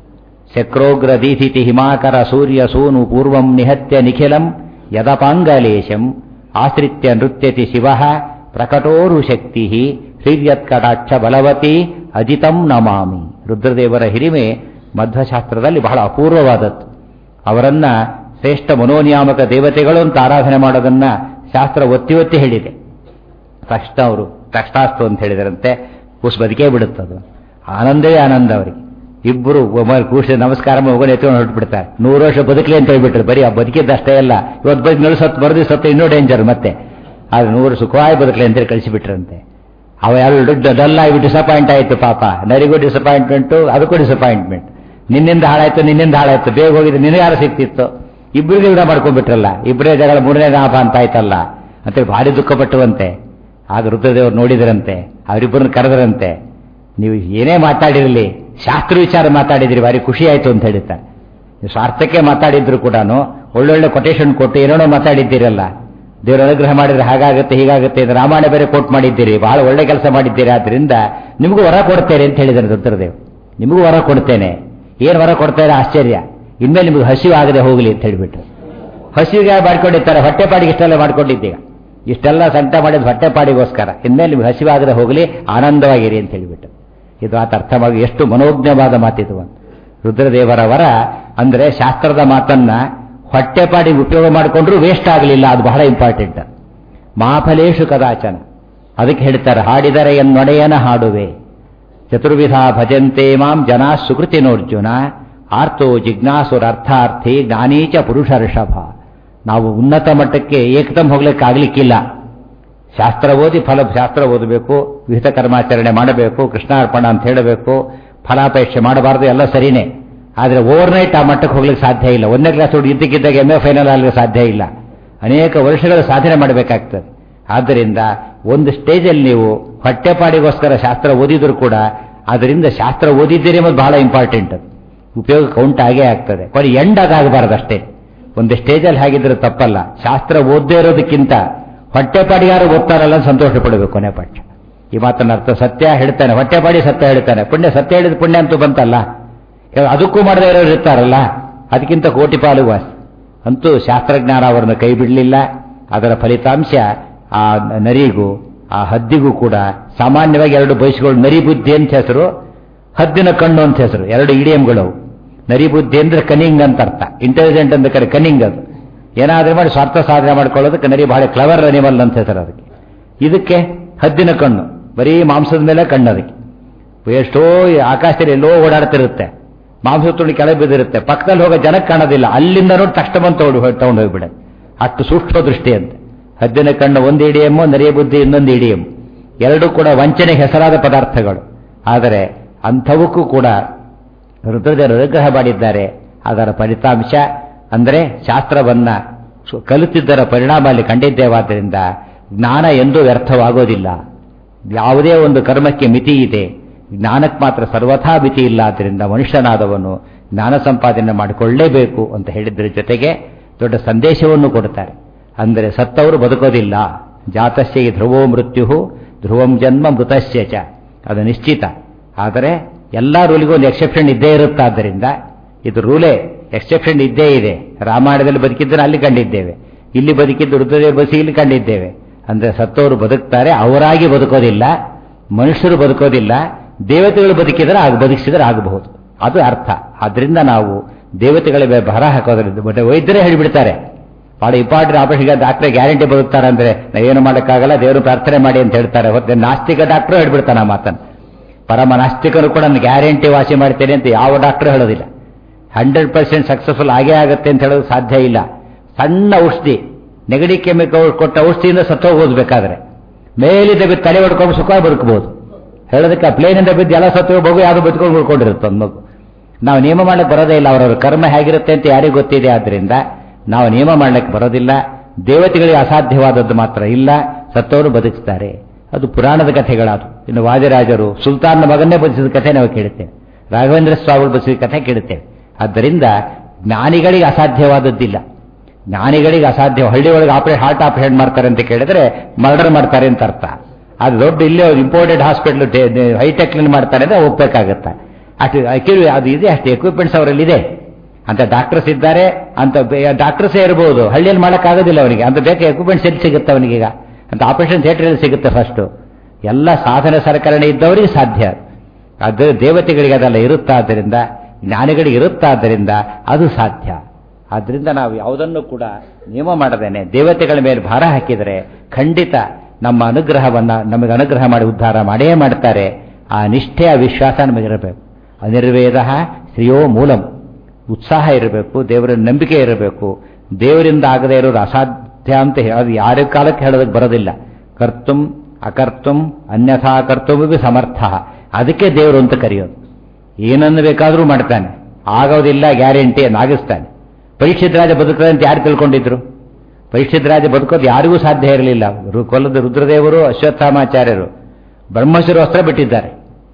ಶಕ್ರೋಗ್ರ ದೀಧಿತಿ ಹಿಮಾಕರ ಸೂರ್ಯ ಸೂನು ಪೂರ್ವಂ ನಿಹತ್ಯ ನಿಖಿಲಂ ಯದಪಾಂಗಲೇಶಂ ಆಶ್ರಿತ್ಯ ನೃತ್ಯತಿ ಶಿವ ಪ್ರಕಟೋರು ಶಕ್ತಿ ಹಿರಿಯತ್ಕಟಾಕ್ಷ ಬಲವತಿ ಅಜಿತಂ ನಮಾಮಿ ರುದ್ರದೇವರ ಹಿರಿಮೆ ಮಧ್ವಶಾಸ್ತ್ರದಲ್ಲಿ ಬಹಳ ಅಪೂರ್ವವಾದದ್ದು ಅವರನ್ನ ಶ್ರೇಷ್ಠ ಮನೋನಿಯಾಮಕ ದೇವತೆಗಳು ಅಂತ ಆರಾಧನೆ ಮಾಡೋದನ್ನ ಶಾಸ್ತ್ರ ಒತ್ತಿ ಒತ್ತಿ ಹೇಳಿದೆ ತಕ್ಷಣ ಅವರು ತಕ್ಷಣಾಸ್ತು ಅಂತ ಹೇಳಿದರಂತೆ ಕೂಸ್ ಬದುಕೇ ಬಿಡುತ್ತದು ಆನಂದವೇ ಆನಂದ ಅವರಿಗೆ ಇಬ್ಬರು ಕೂಸಿ ನಮಸ್ಕಾರ ಮಗನ ಎತ್ಕೊಂಡು ಹೊರಟ್ಬಿಡ್ತಾರೆ ನೂರು ವರ್ಷ ಬದುಕಲಿ ಅಂತ ಹೇಳ್ಬಿಟ್ರು ಬರೀ ಆ ಬದುಕಿದ್ದಷ್ಟೇ ಅಲ್ಲ ಇವತ್ತು ಬದುಕಿ ನಡು ಸತ್ತು ಬರೆದು ಸತ್ತು ಇನ್ನೂ ಡೇಂಜರ್ ಮತ್ತೆ ಆದ್ರೆ ನೂರು ಸುಖವಾಗಿ ಬದುಕಲಿ ಅಂತೇಳಿ ಕಳಿಸಿಬಿಟ್ರಂತೆ ಅವ ಎರಡು ಡಲ್ ಆಗಿ ಡಿಸಪಾಯಿಂಟ್ ಆಯಿತು ಪಾಪ ನರಿಗೂ ಡಿಸಪಾಯಿಂಟ್ಮೆಂಟು ಅದಕ್ಕೂ ಡಿಸಪಾಯಿಂಟ್ಮೆಂಟ್ ನಿನ್ನಿಂದ ಹಾಳಾಯ್ತು ನಿನ್ನಿಂದ ಹಾಳಾಯ್ತು ಬೇಗ ಹೋಗಿದ್ದು ನಿನಗೆ ಯಾರು ಸಿಕ್ತಿತ್ತು ಇಬ್ಬರಿಗೆ ಗಿಡ ಮಾಡ್ಕೊಂಡ್ಬಿಟ್ರಲ್ಲ ಇಬ್ಬರೇ ಜಗಳ ಮೂರನೇ ಲಾಭ ಅಂತ ಆಯ್ತಲ್ಲ ಅಂತೇಳಿ ಭಾರಿ ದುಃಖಪಟ್ಟುವಂತೆ ಆಗ ರುದ್ರದೇವರು ನೋಡಿದ್ರಂತೆ ಅವರಿಬ್ಬರನ್ನ ಕರೆದ್ರಂತೆ ನೀವು ಏನೇ ಮಾತಾಡಿರಲಿ ಶಾಸ್ತ್ರ ವಿಚಾರ ಮಾತಾಡಿದ್ರಿ ಭಾರಿ ಖುಷಿ ಆಯ್ತು ಅಂತ ಹೇಳ್ತಾರೆ ನೀವು ಸ್ವಾರ್ಥಕ್ಕೆ ಮಾತಾಡಿದ್ರು ಕೂಡ ಒಳ್ಳೊಳ್ಳೆ ಕೊಟೇಶನ್ ಕೊಟ್ಟು ಏನೇನೋ ಮಾತಾಡಿದ್ದೀರಲ್ಲ ದೇವರ ಅನುಗ್ರಹ ಮಾಡಿದ್ರೆ ಹಾಗಾಗುತ್ತೆ ಹೀಗಾಗುತ್ತೆ ಇದು ರಾಮಾಯಣ ಬೇರೆ ಕೋಟ್ ಮಾಡಿದ್ದೀರಿ ಬಹಳ ಒಳ್ಳೆ ಕೆಲಸ ಮಾಡಿದ್ದೀರಿ ಆದ್ರಿಂದ ನಿಮಗೂ ವರ ಕೊಡ್ತೇನೆ ಅಂತ ಹೇಳಿದ್ದಾರೆ ರುದ್ರದೇವ್ ನಿಮಗೂ ವರ ಕೊಡ್ತೇನೆ ಏನು ವರ ಕೊಡ್ತಾರೆ ಆಶ್ಚರ್ಯ ಇನ್ಮೇಲೆ ನಿಮಗೆ ಹಸಿವು ಆಗದೆ ಹೋಗಲಿ ಅಂತ ಹೇಳಿಬಿಟ್ರು ಹಸಿವಿಗೆ ಮಾಡ್ಕೊಂಡಿರ್ತಾರೆ ಹೊಟ್ಟೆಪಾಡಿಗೆ ಇಷ್ಟೆಲ್ಲ ಮಾಡ್ಕೊಂಡಿದ್ದೀಗ ಇಷ್ಟೆಲ್ಲ ಸಂಕಟ ಮಾಡಿದ ಹೊಟ್ಟೆಪಾಡಿಗೋಸ್ಕರ ಇನ್ಮೇಲೆ ನಿಮ್ಗೆ ಹಸಿವಾಗದೆ ಹೋಗಲಿ ಆನಂದವಾಗಿರಿ ಅಂತ ಹೇಳಿಬಿಟ್ಟು ಇದು ಆತ ಅರ್ಥವಾಗಿ ಎಷ್ಟು ಮನೋಜ್ಞವಾದ ಮಾತಿದು ರುದ್ರದೇವರ ವರ ಅಂದ್ರೆ ಶಾಸ್ತ್ರದ ಮಾತನ್ನ ಹೊಟ್ಟೆಪಾಡಿಗೆ ಉಪಯೋಗ ಮಾಡಿಕೊಂಡ್ರು ವೇಸ್ಟ್ ಆಗಲಿಲ್ಲ ಅದು ಬಹಳ ಇಂಪಾರ್ಟೆಂಟ್ ಮಾಫಲೇಶು ಕದಾಚನ ಅದಕ್ಕೆ ಹೇಳ್ತಾರೆ ಹಾಡಿದರೆ ಎನ್ನೊಡೆಯನ ಹಾಡುವೆ ಚತುರ್ವಿಧ ಭಜಂತೆ ಮಾಂ ಜನಾ ಸುಕೃತಿನೋರ್ಜುನ ಆರ್ತೋ ಜಿಜ್ಞಾಸುರರ್ಥಾರ್ಥಿ ಜ್ಞಾನೀಚ ಪುರುಷ ಋಷಭ ನಾವು ಉನ್ನತ ಮಟ್ಟಕ್ಕೆ ಏಕದಮ್ ಹೋಗ್ಲಿಕ್ಕೆ ಆಗ್ಲಿಕ್ಕಿಲ್ಲ ಶಾಸ್ತ್ರ ಓದಿ ಫಲ ಶಾಸ್ತ್ರ ಓದಬೇಕು ವಿಹಿತ ಕರ್ಮಾಚರಣೆ ಮಾಡಬೇಕು ಕೃಷ್ಣಾರ್ಪಣ ಅಂತ ಹೇಳಬೇಕು ಫಲಾಪೇಕ್ಷೆ ಮಾಡಬಾರದು ಎಲ್ಲ ಸರಿನೇ ಆದರೆ ಓವರ್ನೈಟ್ ಆ ಮಟ್ಟಕ್ಕೆ ಹೋಗ್ಲಿಕ್ಕೆ ಸಾಧ್ಯ ಇಲ್ಲ ಒಂದನೇ ಕ್ಲಾಸ್ ಹುಡುಗಿ ಇದ್ದಕ್ಕಿದ್ದಾಗ ಎಮ್ ಎ ಫೈನಲ್ ಆಗಲಿಕ್ಕೆ ಸಾಧ್ಯ ಇಲ್ಲ ಅನೇಕ ವರ್ಷಗಳ ಸಾಧನೆ ಮಾಡಬೇಕಾಗ್ತದೆ ಆದ್ದರಿಂದ ಒಂದು ಸ್ಟೇಜಲ್ಲಿ ನೀವು ಹೊಟ್ಟೆಪಾಡಿಗೋಸ್ಕರ ಶಾಸ್ತ್ರ ಓದಿದ್ರು ಕೂಡ ಅದರಿಂದ ಶಾಸ್ತ್ರ ಓದಿದ್ದೀರಿ ಮತ್ತು ಬಹಳ ಇಂಪಾರ್ಟೆಂಟ್ ಉಪಯೋಗ ಕೌಂಟ್ ಆಗೇ ಆಗ್ತದೆ ಕೊನೆ ಎಂಡ್ ಅದಾಗಬಾರ್ದು ಅಷ್ಟೇ ಒಂದು ಸ್ಟೇಜಲ್ಲಿ ಹಾಗಿದ್ರೆ ತಪ್ಪಲ್ಲ ಶಾಸ್ತ್ರ ಓದದೇ ಇರೋದಕ್ಕಿಂತ ಹೊಟ್ಟೆಪಾಡಿಗಾರು ಓದ್ತಾರಲ್ಲ ಸಂತೋಷ ಪಡಬೇಕು ಕೊನೆ ಪಕ್ಷ ಈ ಮಾತನ್ನ ಅರ್ಥ ಸತ್ಯ ಹೇಳ್ತಾನೆ ಹೊಟ್ಟೆಪಾಡಿ ಸತ್ಯ ಹೇಳ್ತಾನೆ ಪುಣ್ಯ ಸತ್ಯ ಹೇಳಿದ ಪುಣ್ಯ ಅಂತೂ ಬಂತಲ್ಲ ಅದಕ್ಕೂ ಮಾಡದೇ ಇರೋರು ಇರ್ತಾರಲ್ಲ ಅದಕ್ಕಿಂತ ಕೋಟಿ ಪಾಲು ವಾಸಿ ಅಂತೂ ಶಾಸ್ತ್ರಜ್ಞಾನ ಅವರನ್ನು ಕೈ ಬಿಡಲಿಲ್ಲ ಅದರ ಫಲಿತಾಂಶ ಆ ನರಿಗೂ ಆ ಹದ್ದಿಗೂ ಕೂಡ ಸಾಮಾನ್ಯವಾಗಿ ಎರಡು ಬಯಸುಗಳು ನರಿ ಬುದ್ಧಿ ಅಂತ ಹೆಸರು ಹದ್ದಿನ ಕಣ್ಣು ಅಂತ ಹೆಸರು ಎರಡು ಇಡಿಯಂಗಳು ನರಿ ಬುದ್ಧಿ ಅಂದ್ರೆ ಕನಿಂಗ್ ಅಂತ ಅರ್ಥ ಇಂಟೆಲಿಜೆಂಟ್ ಅಂತ ಕರೆ ಕನಿಂಗ್ ಅದು ಏನಾದ್ರೂ ಮಾಡಿ ಸ್ವಾರ್ಥ ಸಾಧನೆ ಮಾಡ್ಕೊಳ್ಳೋದಕ್ಕೆ ನರಿ ಬಹಳ ಕ್ಲವರ್ ಅನಿಮಲ್ ಅಂತ ಹೆಸರು ಅದಕ್ಕೆ ಇದಕ್ಕೆ ಹದ್ದಿನ ಕಣ್ಣು ಬರೀ ಮಾಂಸದ ಮೇಲೆ ಕಣ್ಣು ಅದಕ್ಕೆ ಎಷ್ಟೋ ಆಕಾಶದಲ್ಲಿ ಎಲ್ಲೋ ಓಡಾಡ್ತಿರುತ್ತೆ ಮಾಂಸ ತುಳಿ ಕೆಳಗೆ ಬಿದ್ದಿರುತ್ತೆ ಪಕ್ಕದಲ್ಲಿ ಹೋಗೋ ಜನಕ್ಕೆ ಕಾಣೋದಿಲ್ಲ ಅಲ್ಲಿಂದ ನೋಡಿ ತಕ್ಷಣ ಬಂದು ತಗೊಂಡು ತಗೊಂಡು ಹೋಗ್ಬಿಡೆ ಅಷ್ಟು ಸೂಕ್ಷ್ಮ ದೃಷ್ಟಿ ಅಂತ ಹದ್ದಿನ ಕಣ್ಣು ಒಂದು ಇಡಿಯಮ್ಮು ನರಿಯ ಬುದ್ಧಿ ಇನ್ನೊಂದು ಇಡಿಯಂ ಎರಡೂ ಕೂಡ ವಂಚನೆಗೆ ಹೆಸರಾದ ಪದಾರ್ಥಗಳು ಆದರೆ ಅಂಥವಕ್ಕೂ ಕೂಡ ರುದ್ರದೇವರು ಅನುಗ್ರಹ ಮಾಡಿದ್ದಾರೆ ಅದರ ಫಲಿತಾಂಶ ಅಂದರೆ ಶಾಸ್ತ್ರವನ್ನ ಕಲಿತಿದ್ದರ ಪರಿಣಾಮ ಅಲ್ಲಿ ಕಂಡಿದ್ದೇವಾದ್ದರಿಂದ ಜ್ಞಾನ ಎಂದೂ ವ್ಯರ್ಥವಾಗೋದಿಲ್ಲ ಯಾವುದೇ ಒಂದು ಕರ್ಮಕ್ಕೆ ಮಿತಿ ಇದೆ ಜ್ಞಾನಕ್ಕೆ ಮಾತ್ರ ಸರ್ವಥಾ ಮಿತಿ ಇಲ್ಲ ಆದ್ದರಿಂದ ಮನುಷ್ಯನಾದವನು ಜ್ಞಾನ ಸಂಪಾದನೆ ಮಾಡಿಕೊಳ್ಳಲೇಬೇಕು ಅಂತ ಹೇಳಿದ್ರ ಜೊತೆಗೆ ದೊಡ್ಡ ಸಂದೇಶವನ್ನು ಕೊಡ್ತಾರೆ ಅಂದರೆ ಸತ್ತವರು ಬದುಕೋದಿಲ್ಲ ಜಾತಸ್ಯ ಈ ಧ್ರುವೋ ಮೃತ್ಯು ಧ್ರುವಂ ಜನ್ಮ ಮೃತಸ್ಯ ಚ ಅದು ನಿಶ್ಚಿತ ಆದರೆ ಎಲ್ಲ ರೂಲಿಗೂ ಒಂದು ಎಕ್ಸೆಪ್ಷನ್ ಇದ್ದೇ ಇರುತ್ತಾದ್ದರಿಂದ ಇದು ರೂಲೇ ಎಕ್ಸೆಪ್ಷನ್ ಇದ್ದೇ ಇದೆ ರಾಮಾಯಣದಲ್ಲಿ ಬದುಕಿದ್ದನ್ನು ಅಲ್ಲಿ ಕಂಡಿದ್ದೇವೆ ಇಲ್ಲಿ ಬದುಕಿದ್ದು ರುದ್ರದೇವ ಬಸಿ ಇಲ್ಲಿ ಕಂಡಿದ್ದೇವೆ ಅಂದರೆ ಸತ್ತವರು ಬದುಕ್ತಾರೆ ಅವರಾಗಿ ಬದುಕೋದಿಲ್ಲ ಮನುಷ್ಯರು ಬದುಕೋದಿಲ್ಲ ದೇವತೆಗಳು ಬದುಕಿದರೆ ಆಗ ಬದುಕಿಸಿದರೆ ಆಗಬಹುದು ಅದು ಅರ್ಥ ಆದ್ರಿಂದ ನಾವು ದೇವತೆಗಳ ಮೇಲೆ ಭಾರ ಹಾಕೋದ್ರಿಂದ ಬಟ್ ವೈದ್ಯರೇ ಹೇಳಿಬಿಡ್ತಾರೆ ಭಾಳ ಇಂಪಾರ್ಟೆಂಟ್ ಆಪರೇಷನ್ಗೆ ಡಾಕ್ಟ್ರೆ ಗ್ಯಾರಂಟಿ ಬದುಕ್ತಾರೆ ಅಂದ್ರೆ ನಾವೇನು ಮಾಡೋಕ್ಕಾಗಲ್ಲ ದೇವರು ಪ್ರಾರ್ಥನೆ ಮಾಡಿ ಅಂತ ಹೇಳ್ತಾರೆ ಹೊತ್ತೆ ನಾಸ್ತಿಕ ಡಾಕ್ಟ್ರು ಹೇಳ್ಬಿಡ್ತಾನೆ ಆ ಮಾತನ್ನು ಪರಮ ನಾಸ್ತಿಕರು ಕೂಡ ನಾನು ಗ್ಯಾರಂಟಿ ವಾಸಿ ಮಾಡ್ತೇನೆ ಅಂತ ಯಾವ ಡಾಕ್ಟ್ರು ಹೇಳೋದಿಲ್ಲ ಹಂಡ್ರೆಡ್ ಪರ್ಸೆಂಟ್ ಸಕ್ಸಸ್ಫುಲ್ ಆಗೇ ಆಗುತ್ತೆ ಅಂತ ಹೇಳೋದು ಸಾಧ್ಯ ಇಲ್ಲ ಸಣ್ಣ ಔಷಧಿ ನೆಗಡಿ ಕೆಮಿಕಲ್ ಕೊಟ್ಟ ಔಷಧಿಯಿಂದ ಸತ್ತೋಗ್ಬೋದು ಬೇಕಾದ್ರೆ ಮೇಲಿದ್ದ ಬಿದ್ದು ತಲೆ ಹೊಡ್ಕೊಂಡು ಸುಖವಾಗಿ ಬದುಕಬಹುದು ಹೇಳೋದಕ್ಕೆ ಪ್ಲೇನಿಂದ ಬಿದ್ದು ಎಲ್ಲ ಸತ್ತು ಮಗು ಯಾವುದು ಬದುಕೊಂಡು ಉಳ್ಕೊಂಡಿರುತ್ತೆ ಒಂದು ಮಗು ನಾವು ನಿಯಮ ಮಾಡಕ್ಕೆ ಬರೋದೇ ಇಲ್ಲ ಅವರವ್ರ ಕರ್ಮ ಹೇಗಿರುತ್ತೆ ಅಂತ ಯಾರಿಗೂ ಗೊತ್ತಿದೆ ಆದ್ರಿಂದ ನಾವು ನಿಯಮ ಮಾಡಲಿಕ್ಕೆ ಬರೋದಿಲ್ಲ ದೇವತೆಗಳಿಗೆ ಅಸಾಧ್ಯವಾದದ್ದು ಮಾತ್ರ ಇಲ್ಲ ಸತ್ತವರು ಬದುಕಿಸ್ತಾರೆ ಅದು ಪುರಾಣದ ಕಥೆಗಳಾದು ಇನ್ನು ವಾದಿರಾಜರು ಸುಲ್ತಾನ್ನ ಮಗನ್ನೇ ಬದುಕಿಸಿದ ಕಥೆ ನಾವು ಕೇಳುತ್ತೇವೆ ರಾಘವೇಂದ್ರ ಸ್ವಾಮಿಗಳು ಬದುಕಿದ ಕಥೆ ಕೇಳುತ್ತೇವೆ ಆದ್ದರಿಂದ ಜ್ಞಾನಿಗಳಿಗೆ ಅಸಾಧ್ಯವಾದದ್ದಿಲ್ಲ ಜ್ಞಾನಿಗಳಿಗೆ ಅಸಾಧ್ಯ ಹಳ್ಳಿ ಒಳಗೆ ಆಪರೇಟ್ ಹಾರ್ಟ್ ಆಪರೇಷನ್ ಮಾಡ್ತಾರೆ ಅಂತ ಕೇಳಿದ್ರೆ ಮರ್ಡರ್ ಮಾಡ್ತಾರೆ ಅಂತ ಅರ್ಥ ಅದು ದೊಡ್ಡ ಇಲ್ಲೇ ಇಂಪೋರ್ಟೆಡ್ ಹಾಸ್ಪಿಟಲ್ ಹೈಟೆಕ್ ಮಾಡ್ತಾರೆ ಅಂದ್ರೆ ಒಪ್ಪಬೇಕಾಗತ್ತೆ ಅಷ್ಟು ಕಿರು ಅದು ಇದೆ ಅಷ್ಟು ಎಕ್ವಿಪ್ಮೆಂಟ್ಸ್ ಅವರಲ್ಲಿ ಇದೆ ಅಂತ ಡಾಕ್ಟರ್ಸ್ ಇದ್ದಾರೆ ಅಂತ ಡಾಕ್ಟರ್ಸೇ ಇರಬಹುದು ಹಳ್ಳಿಯಲ್ಲಿ ಮಾಡೋಕ್ಕಾಗೋದಿಲ್ಲ ಅವನಿಗೆ ಅಂತ ಬೇಕಾ ಎಕ್ವಿಪ್ಮೆಂಟ್ಸ್ ಎಲ್ಲಿ ಸಿಗುತ್ತೆ ಅವನಿಗೀಗ ಅಂತ ಆಪರೇಷನ್ ಥಿಯೇಟರ್ ಸಿಗುತ್ತೆ ಫಸ್ಟು ಎಲ್ಲ ಸಾಧನ ಸರಕರಣೆ ಇದ್ದವರಿಗೆ ಸಾಧ್ಯ ಅದು ದೇವತೆಗಳಿಗೆ ಅದೆಲ್ಲ ಇರುತ್ತಾದ್ದರಿಂದ ಜ್ಞಾನಿಗಳಿಗೆ ಇರುತ್ತಾದ್ದರಿಂದ ಅದು ಸಾಧ್ಯ ಆದ್ರಿಂದ ನಾವು ಯಾವುದನ್ನು ಕೂಡ ನಿಯಮ ಮಾಡದೇನೆ ದೇವತೆಗಳ ಮೇಲೆ ಭಾರ ಹಾಕಿದರೆ ಖಂಡಿತ ನಮ್ಮ ಅನುಗ್ರಹವನ್ನ ನಮಗೆ ಅನುಗ್ರಹ ಮಾಡಿ ಉದ್ಧಾರ ಮಾಡೇ ಮಾಡ್ತಾರೆ ಆ ನಿಷ್ಠೆ ಆ ವಿಶ್ವಾಸ ನಮಗಿರಬೇಕು ಅನಿರ್ವೇದ ಶ್ರೇಯೋ ಮೂಲಂ ಉತ್ಸಾಹ ಇರಬೇಕು ದೇವರ ನಂಬಿಕೆ ಇರಬೇಕು ದೇವರಿಂದ ಆಗದೇ ಇರೋರು ಅಸಾಧ್ಯ ಅಂತ ಅದು ಯಾರ ಕಾಲಕ್ಕೆ ಹೇಳೋದಕ್ಕೆ ಬರೋದಿಲ್ಲ ಕರ್ತುಂ ಅಕರ್ತುಂ ಅನ್ಯಥಾ ಕರ್ತವ್ಯ ಸಮರ್ಥ ಅದಕ್ಕೆ ದೇವರು ಅಂತ ಕರೆಯೋದು ಏನನ್ನು ಬೇಕಾದರೂ ಮಾಡ್ತಾನೆ ಆಗೋದಿಲ್ಲ ಗ್ಯಾರಂಟಿ ಆಗಿಸ್ತಾನೆ ಪರೀಕ್ಷಿತ ರಾಜ ಬದುಕದೆ ಅಂತ ಯಾರು ತಿಳ್ಕೊಂಡಿದ್ರು ಪರೀಕ್ಷಿತ ರಾಜ ಬದುಕೋದು ಯಾರಿಗೂ ಸಾಧ್ಯ ಇರಲಿಲ್ಲ ಕೊಲ್ಲದ ರುದ್ರದೇವರು ಅಶ್ವತ್ಥಾಮಾಚಾರ್ಯರು ಬ್ರಹ್ಮಶ್ವರ ವಸ್ತ್ರ ಬಿಟ್ಟಿದ್ದಾರೆ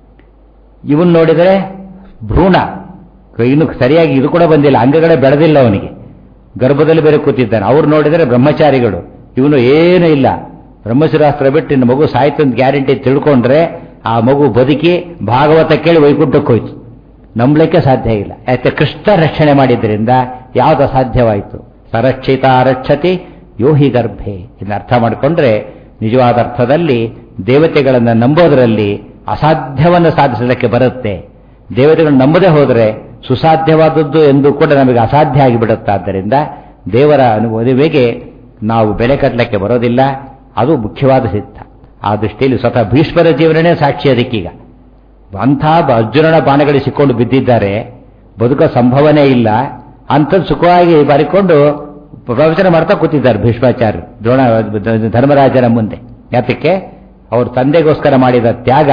ಇವನ್ ನೋಡಿದರೆ ಭ್ರೂಣ ಇನ್ನು ಸರಿಯಾಗಿ ಇದು ಕೂಡ ಬಂದಿಲ್ಲ ಅಂಗಗಳೇ ಬೆಳೆದಿಲ್ಲ ಅವನಿಗೆ ಗರ್ಭದಲ್ಲಿ ಬೇರೆ ಕೂತಿದ್ದಾನೆ ಅವ್ರು ನೋಡಿದರೆ ಬ್ರಹ್ಮಚಾರಿಗಳು ಇವನು ಏನೂ ಇಲ್ಲ ಬ್ರಹ್ಮಶಿರಾಸ್ತ್ರ ಬಿಟ್ಟು ಇನ್ನು ಮಗು ಸಾಯ್ತು ಅಂತ ಗ್ಯಾರಂಟಿ ತಿಳ್ಕೊಂಡ್ರೆ ಆ ಮಗು ಬದುಕಿ ಭಾಗವತ ಕೇಳಿ ವೈಕುಂಠಕ್ಕೆ ಹೋಯ್ತು ನಂಬಲಿಕ್ಕೆ ಸಾಧ್ಯ ಇಲ್ಲ ಯಾಕೆ ಕೃಷ್ಣ ರಕ್ಷಣೆ ಮಾಡಿದ್ರಿಂದ ಯಾವುದು ಸಾಧ್ಯವಾಯಿತು ಸರಕ್ಷಿತ ರಕ್ಷತಿ ಯೋಹಿ ಗರ್ಭೆ ಇದನ್ನ ಅರ್ಥ ಮಾಡಿಕೊಂಡ್ರೆ ನಿಜವಾದ ಅರ್ಥದಲ್ಲಿ ದೇವತೆಗಳನ್ನು ನಂಬೋದರಲ್ಲಿ ಅಸಾಧ್ಯವನ್ನು ಸಾಧಿಸಲಿಕ್ಕೆ ಬರುತ್ತೆ ದೇವತೆಗಳನ್ನು ನಂಬದೇ ಹೋದರೆ ಸುಸಾಧ್ಯವಾದದ್ದು ಎಂದು ಕೂಡ ನಮಗೆ ಅಸಾಧ್ಯ ಆಗಿಬಿಡುತ್ತಾದ್ದರಿಂದ ದೇವರ ಮದುವೆಗೆ ನಾವು ಬೆಲೆ ಕಟ್ಟಲಿಕ್ಕೆ ಬರೋದಿಲ್ಲ ಅದು ಮುಖ್ಯವಾದ ಸಿದ್ಧ ಆ ದೃಷ್ಟಿಯಲ್ಲಿ ಸ್ವತಃ ಭೀಷ್ಮರ ಜೀವನನೇ ಸಾಕ್ಷಿ ಅದಕ್ಕೀಗ ಅಂಥ ಅರ್ಜುನನ ಬಾಣಗಳು ಸಿಕ್ಕೊಂಡು ಬಿದ್ದಿದ್ದಾರೆ ಬದುಕೋ ಸಂಭವನೇ ಇಲ್ಲ ಅಂಥದ್ದು ಸುಖವಾಗಿ ಬರಿಕೊಂಡು ಪ್ರವಚನ ಮಾಡ್ತಾ ಕೂತಿದ್ದಾರೆ ಭೀಷ್ಮಾಚಾರ್ಯ ದ್ರೋಣ ಧರ್ಮರಾಜನ ಮುಂದೆ ಯಾತಕ್ಕೆ ಅವ್ರ ತಂದೆಗೋಸ್ಕರ ಮಾಡಿದ ತ್ಯಾಗ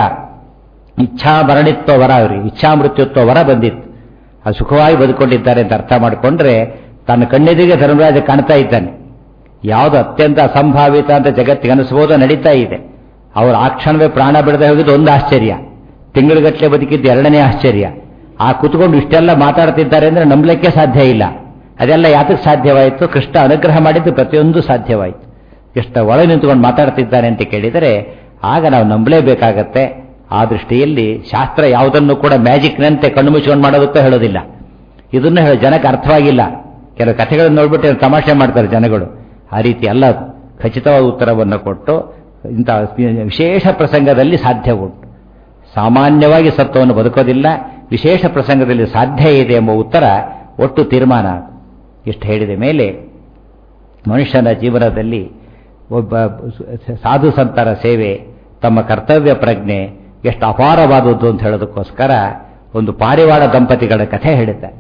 ಇಚ್ಛಾ ಮರಣಿತ್ವ ವರ ಅವರಿಗೆ ಇಚ್ಛಾ ಮೃತ್ಯುತ್ವ ವರ ಬಂದಿತ್ತು ಅದು ಸುಖವಾಗಿ ಬದುಕೊಂಡಿದ್ದಾರೆ ಅಂತ ಅರ್ಥ ಮಾಡಿಕೊಂಡ್ರೆ ತನ್ನ ಕಣ್ಣೆದಿಗೆ ಧರ್ಮರಾಜ ಕಾಣ್ತಾ ಇದ್ದಾನೆ ಯಾವುದು ಅತ್ಯಂತ ಅಸಂಭಾವಿತ ಅಂತ ಜಗತ್ತಿಗೆ ಅನಿಸ್ಬೋದು ನಡೀತಾ ಇದೆ ಅವರು ಆ ಕ್ಷಣವೇ ಪ್ರಾಣ ಬಿಡದೆ ಹೋಗಿದ್ದು ಒಂದು ಆಶ್ಚರ್ಯ ತಿಂಗಳುಗಟ್ಟಲೆ ಬದುಕಿದ್ದು ಎರಡನೇ ಆಶ್ಚರ್ಯ ಆ ಕುತ್ಕೊಂಡು ಇಷ್ಟೆಲ್ಲ ಮಾತಾಡ್ತಿದ್ದಾರೆ ಅಂದ್ರೆ ನಂಬಲಿಕ್ಕೆ ಸಾಧ್ಯ ಇಲ್ಲ ಅದೆಲ್ಲ ಯಾತಕ್ಕೆ ಸಾಧ್ಯವಾಯಿತು ಕೃಷ್ಣ ಅನುಗ್ರಹ ಮಾಡಿದ್ದು ಪ್ರತಿಯೊಂದು ಸಾಧ್ಯವಾಯಿತು ಕೃಷ್ಣ ಒಳಗೆ ನಿಂತುಕೊಂಡು ಮಾತಾಡ್ತಿದ್ದಾನೆ ಅಂತ ಕೇಳಿದರೆ ಆಗ ನಾವು ನಂಬಲೇಬೇಕಾಗತ್ತೆ ಆ ದೃಷ್ಟಿಯಲ್ಲಿ ಶಾಸ್ತ್ರ ಯಾವುದನ್ನು ಕೂಡ ಮ್ಯಾಜಿಕ್ನಂತೆ ಕಣ್ಣು ಮುಚ್ಕೊಂಡು ಮಾಡೋದಕ್ಕೂ ಹೇಳೋದಿಲ್ಲ ಇದನ್ನು ಹೇಳೋ ಜನಕ್ಕೆ ಅರ್ಥವಾಗಿಲ್ಲ ಕೆಲವು ಕಥೆಗಳನ್ನು ನೋಡ್ಬಿಟ್ಟು ತಮಾಷೆ ಮಾಡ್ತಾರೆ ಜನಗಳು ಆ ರೀತಿ ಅಲ್ಲ ಅದು ಖಚಿತವಾದ ಉತ್ತರವನ್ನು ಕೊಟ್ಟು ಇಂಥ ವಿಶೇಷ ಪ್ರಸಂಗದಲ್ಲಿ ಸಾಧ್ಯ ಉಂಟು ಸಾಮಾನ್ಯವಾಗಿ ಸತ್ವವನ್ನು ಬದುಕೋದಿಲ್ಲ ವಿಶೇಷ ಪ್ರಸಂಗದಲ್ಲಿ ಸಾಧ್ಯ ಇದೆ ಎಂಬ ಉತ್ತರ ಒಟ್ಟು ತೀರ್ಮಾನ ಇಷ್ಟು ಹೇಳಿದ ಮೇಲೆ ಮನುಷ್ಯನ ಜೀವನದಲ್ಲಿ ಒಬ್ಬ ಸಾಧು ಸಂತರ ಸೇವೆ ತಮ್ಮ ಕರ್ತವ್ಯ ಪ್ರಜ್ಞೆ ಎಷ್ಟು ಅಪಾರವಾದದ್ದು ಅಂತ ಹೇಳೋದಕ್ಕೋಸ್ಕರ ಒಂದು ಪಾರಿವಾಳ ದಂಪತಿಗಳ ಕಥೆ ಹೇಳಿದ್ದಾರೆ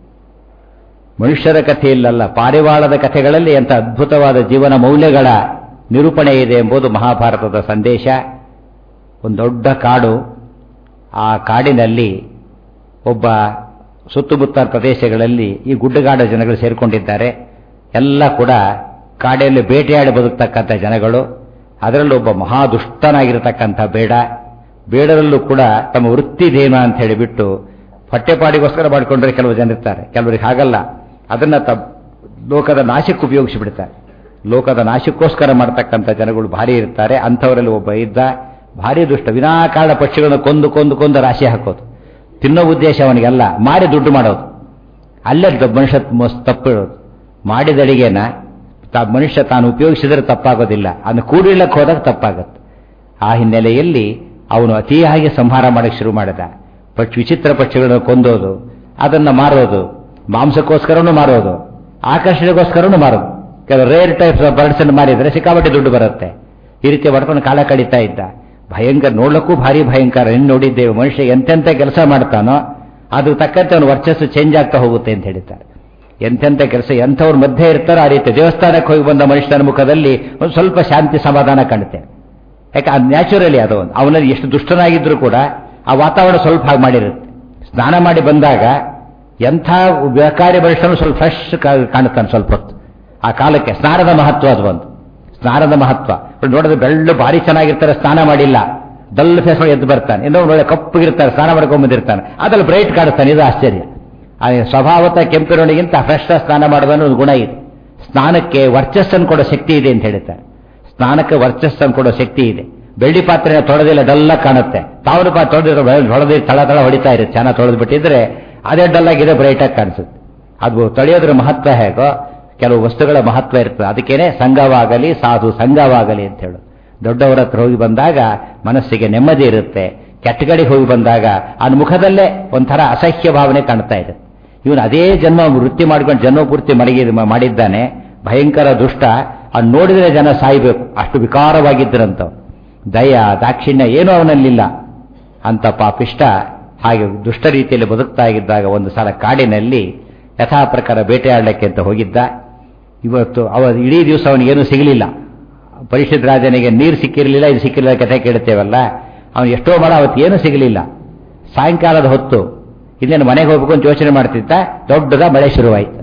ಮನುಷ್ಯರ ಕಥೆಯಲ್ಲಲ್ಲ ಪಾರಿವಾಳದ ಕಥೆಗಳಲ್ಲಿ ಎಂಥ ಅದ್ಭುತವಾದ ಜೀವನ ಮೌಲ್ಯಗಳ ನಿರೂಪಣೆ ಇದೆ ಎಂಬುದು ಮಹಾಭಾರತದ ಸಂದೇಶ ಒಂದು ದೊಡ್ಡ ಕಾಡು ಆ ಕಾಡಿನಲ್ಲಿ ಒಬ್ಬ ಸುತ್ತಮುತ್ತ ಪ್ರದೇಶಗಳಲ್ಲಿ ಈ ಗುಡ್ಡಗಾಡ ಜನಗಳು ಸೇರಿಕೊಂಡಿದ್ದಾರೆ ಎಲ್ಲ ಕೂಡ ಕಾಡಿನಲ್ಲಿ ಬೇಟೆಯಾಡಿ ಬದುಕ್ತಕ್ಕಂಥ ಜನಗಳು ಅದರಲ್ಲೂ ಒಬ್ಬ ಮಹಾದುಷ್ಟನಾಗಿರತಕ್ಕಂಥ ಬೇಡ ಬೇಡರಲ್ಲೂ ಕೂಡ ತಮ್ಮ ವೃತ್ತಿದೇನ ಅಂತ ಹೇಳಿಬಿಟ್ಟು ಹೊಟ್ಟೆಪಾಡಿಗೋಸ್ಕರ ಮಾಡಿಕೊಂಡ್ರೆ ಕೆಲವು ಜನ ಇರ್ತಾರೆ ಕೆಲವರಿಗೆ ಹಾಗಲ್ಲ ಅದನ್ನ ತ ಲೋಕದ ನಾಶಕ್ಕೆ ಉಪಯೋಗಿಸಿ ಬಿಡ್ತಾರೆ ಲೋಕದ ನಾಶಕ್ಕೋಸ್ಕರ ಮಾಡ್ತಕ್ಕಂಥ ಜನಗಳು ಭಾರಿ ಇರ್ತಾರೆ ಅಂಥವರಲ್ಲಿ ಒಬ್ಬ ಇದ್ದ ಭಾರಿ ದುಷ್ಟ ವಿನಾಕಾರಣ ಪಕ್ಷಿಗಳನ್ನು ಕೊಂದು ಕೊಂದು ಕೊಂದು ರಾಶಿ ಹಾಕೋದು ತಿನ್ನೋ ಉದ್ದೇಶ ಅವನಿಗೆಲ್ಲ ಮಾರಿ ದುಡ್ಡು ಮಾಡೋದು ಅಲ್ಲೇ ದ- ಮನುಷ್ಯ ಮೋಸ ತಪ್ಪಿಡೋದು ಮಾಡಿದ ಅಡಿಗೆನ ತಾ- ಮನುಷ್ಯ ತಾನು ಉಪಯೋಗಿಸಿದರೆ ತಪ್ಪಾಗೋದಿಲ್ಲ ಅದನ್ನು ಕೂಡಿಡ್ಲಕ್ಕೆ ಹೋದಾಗ ತಪ್ಪಾಗತ್ತೆ ಆ ಹಿನ್ನೆಲೆಯಲ್ಲಿ ಅವನು ಅತಿಯಾಗಿ ಸಂಹಾರ ಮಾಡಕ್ಕೆ ಶುರು ಮಾಡಿದ ಪಕ್ಷಿ ವಿಚಿತ್ರ ಪಕ್ಷಿಗಳನ್ನು ಕೊಂದೋದು ಅದನ್ನು ಮಾರೋದು ಮಾಂಸಕ್ಕೋಸ್ಕರನೂ ಮಾರೋದು ಆಕರ್ಷಣೆಗೋಸ್ಕರನೂ ಮಾರೋದು ಕೆಲವು ರೇರ್ ಟೈಪ್ಸ್ ಬರ್ಡ್ಸ್ ಅನ್ನು ಮಾರಿದರೆ ಸಿಕ್ಕಾಪಟ್ಟೆ ದುಡ್ಡು ಬರುತ್ತೆ ಈ ರೀತಿ ಮಾಡ್ಕೊಂಡು ಕಾಲ ಕಳೀತಾ ಇದ್ದ ಭಯಂಕರ ನೋಡ್ಲಿಕ್ಕೂ ಭಾರಿ ಭಯಂಕರ ಇನ್ನು ನೋಡಿದ್ದೇವೆ ಮನುಷ್ಯ ಎಂತೆಂಥ ಕೆಲಸ ಮಾಡ್ತಾನೋ ಅದು ತಕ್ಕಂತೆ ಅವನ ವರ್ಚಸ್ಸು ಚೇಂಜ್ ಆಗ್ತಾ ಹೋಗುತ್ತೆ ಅಂತ ಹೇಳ್ತಾರೆ ಎಂತೆಂಥ ಕೆಲಸ ಎಂಥವ್ರ ಮಧ್ಯೆ ಇರ್ತಾರೋ ಆ ರೀತಿ ದೇವಸ್ಥಾನಕ್ಕೆ ಹೋಗಿ ಬಂದ ಮನುಷ್ಯನ ಮುಖದಲ್ಲಿ ಒಂದು ಸ್ವಲ್ಪ ಶಾಂತಿ ಸಮಾಧಾನ ಕಾಣುತ್ತೆ ಯಾಕೆ ಅದು ನ್ಯಾಚುರಲಿ ಅದು ಒಂದು ಅವನಲ್ಲಿ ಎಷ್ಟು ದುಷ್ಟನಾಗಿದ್ರೂ ಕೂಡ ಆ ವಾತಾವರಣ ಸ್ವಲ್ಪ ಹಾಗೆ ಮಾಡಿರುತ್ತೆ ಸ್ನಾನ ಮಾಡಿ ಬಂದಾಗ ಎಂಥ ವ್ಯಾಕಾರಿ ಮನುಷ್ಯನು ಸ್ವಲ್ಪ ಫ್ರೆಶ್ ಕಾಣುತ್ತಾನೆ ಸ್ವಲ್ಪ ಹೊತ್ತು ಆ ಕಾಲಕ್ಕೆ ಸ್ನಾನದ ಮಹತ್ವ ಅದು ಒಂದು ಸ್ನಾನದ ಮಹತ್ವ ನೋಡಿದ್ರೆ ಬೆಳ್ಳು ಭಾರಿ ಚೆನ್ನಾಗಿರ್ತಾರೆ ಸ್ನಾನ ಮಾಡಿಲ್ಲ ಡಲ್ ಫೇಸ್ ಎದ್ದು ಬರ್ತಾನೆ ಇನ್ನೊಂದು ಒಳ್ಳೆ ಕಪ್ಪಗಿರ್ತಾರೆ ಸ್ನಾನ ಮಾಡ್ಕೊಂಡ್ ಬಂದಿರ್ತಾನೆ ಅದ್ರಲ್ಲಿ ಬ್ರೈಟ್ ಕಾಣಿಸ್ತಾನೆ ಇದು ಆಶ್ಚರ್ಯ ಆ ಸ್ವಭಾವತ ಕೆಂಪಿನೊಳಗಿಂತ ಫ್ರೆಶ್ ಸ್ನಾನ ಮಾಡೋದನ್ನು ಒಂದು ಗುಣ ಇದೆ ಸ್ನಾನಕ್ಕೆ ವರ್ಚಸ್ಸನ್ನು ಕೊಡೋ ಶಕ್ತಿ ಇದೆ ಅಂತ ಹೇಳ್ತಾರೆ ಸ್ನಾನಕ್ಕೆ ವರ್ಚಸ್ಸನ್ನು ಕೊಡೋ ಶಕ್ತಿ ಇದೆ ಬೆಳ್ಳಿ ಪಾತ್ರೆನ ತೊಳೆದಿಲ್ಲ ಡಲ್ಲ ಕಾಣುತ್ತೆ ತಾವನು ಪಾ ತೊಳೆದಿರೋ ತೊಳೆದಿ ತಳ ತಳ ಹೊಡಿತಾ ಇರುತ್ತೆ ಚೆನ್ನಾಗಿ ತೊಳೆದು ಬಿಟ್ಟಿದ್ರೆ ಅದೇ ಡಲ್ಲಾಗಿದೆ ಬ್ರೈಟಾಗಿ ಕಾಣಿಸುತ್ತೆ ಅದು ತೊಳೆಯೋದ್ರ ಮಹತ್ವ ಹೇಗೋ ಕೆಲವು ವಸ್ತುಗಳ ಮಹತ್ವ ಇರ್ತದೆ ಅದಕ್ಕೇನೆ ಸಂಘವಾಗಲಿ ಸಾಧು ಸಂಘವಾಗಲಿ ಅಂತ ಹೇಳು ದೊಡ್ಡವರ ಹತ್ರ ಹೋಗಿ ಬಂದಾಗ ಮನಸ್ಸಿಗೆ ನೆಮ್ಮದಿ ಇರುತ್ತೆ ಕೆಟ್ಟಗಡೆಗೆ ಹೋಗಿ ಬಂದಾಗ ಆ ಮುಖದಲ್ಲೇ ಒಂಥರ ಅಸಹ್ಯ ಭಾವನೆ ಕಾಣ್ತಾ ಇದೆ ಇವನು ಅದೇ ಜನ್ಮ ವೃತ್ತಿ ಮಾಡ್ಕೊಂಡು ಜನ್ಮ ಪೂರ್ತಿ ಮಡಗಿ ಮಾಡಿದ್ದಾನೆ ಭಯಂಕರ ದುಷ್ಟ ಅದು ನೋಡಿದ್ರೆ ಜನ ಸಾಯ್ಬೇಕು ಅಷ್ಟು ವಿಕಾರವಾಗಿದ್ದರಂತವ್ ದಯ ದಾಕ್ಷಿಣ್ಯ ಏನೂ ಅವನಲ್ಲಿಲ್ಲ ಅಂತ ಪಾಪಿಷ್ಟ ಹಾಗೆ ದುಷ್ಟ ರೀತಿಯಲ್ಲಿ ಬದುಕ್ತಾ ಇದ್ದಾಗ ಒಂದು ಸಲ ಕಾಡಿನಲ್ಲಿ ಯಥಾ ಪ್ರಕಾರ ಬೇಟೆಯಾಡಲಿಕ್ಕೆ ಅಂತ ಹೋಗಿದ್ದ ಇವತ್ತು ಅವ ಇಡೀ ದಿವಸ ಅವನಿಗೇನು ಸಿಗಲಿಲ್ಲ ಪರಿಷತ್ ರಾಜನಿಗೆ ನೀರು ಸಿಕ್ಕಿರಲಿಲ್ಲ ಇದು ಸಿಕ್ಕಿರಲಿಲ್ಲ ಕಥೆ ಕೇಳುತ್ತೇವಲ್ಲ ಅವನು ಎಷ್ಟೋ ಮಾಡ ಅವತ್ತು ಏನೂ ಸಿಗಲಿಲ್ಲ ಸಾಯಂಕಾಲದ ಹೊತ್ತು ಇನ್ನೇನು ಮನೆಗೆ ಹೋಗ್ಬೇಕು ಅಂತ ಯೋಚನೆ ಮಾಡ್ತಿದ್ದ ದೊಡ್ಡದ ಮಳೆ ಶುರುವಾಯಿತು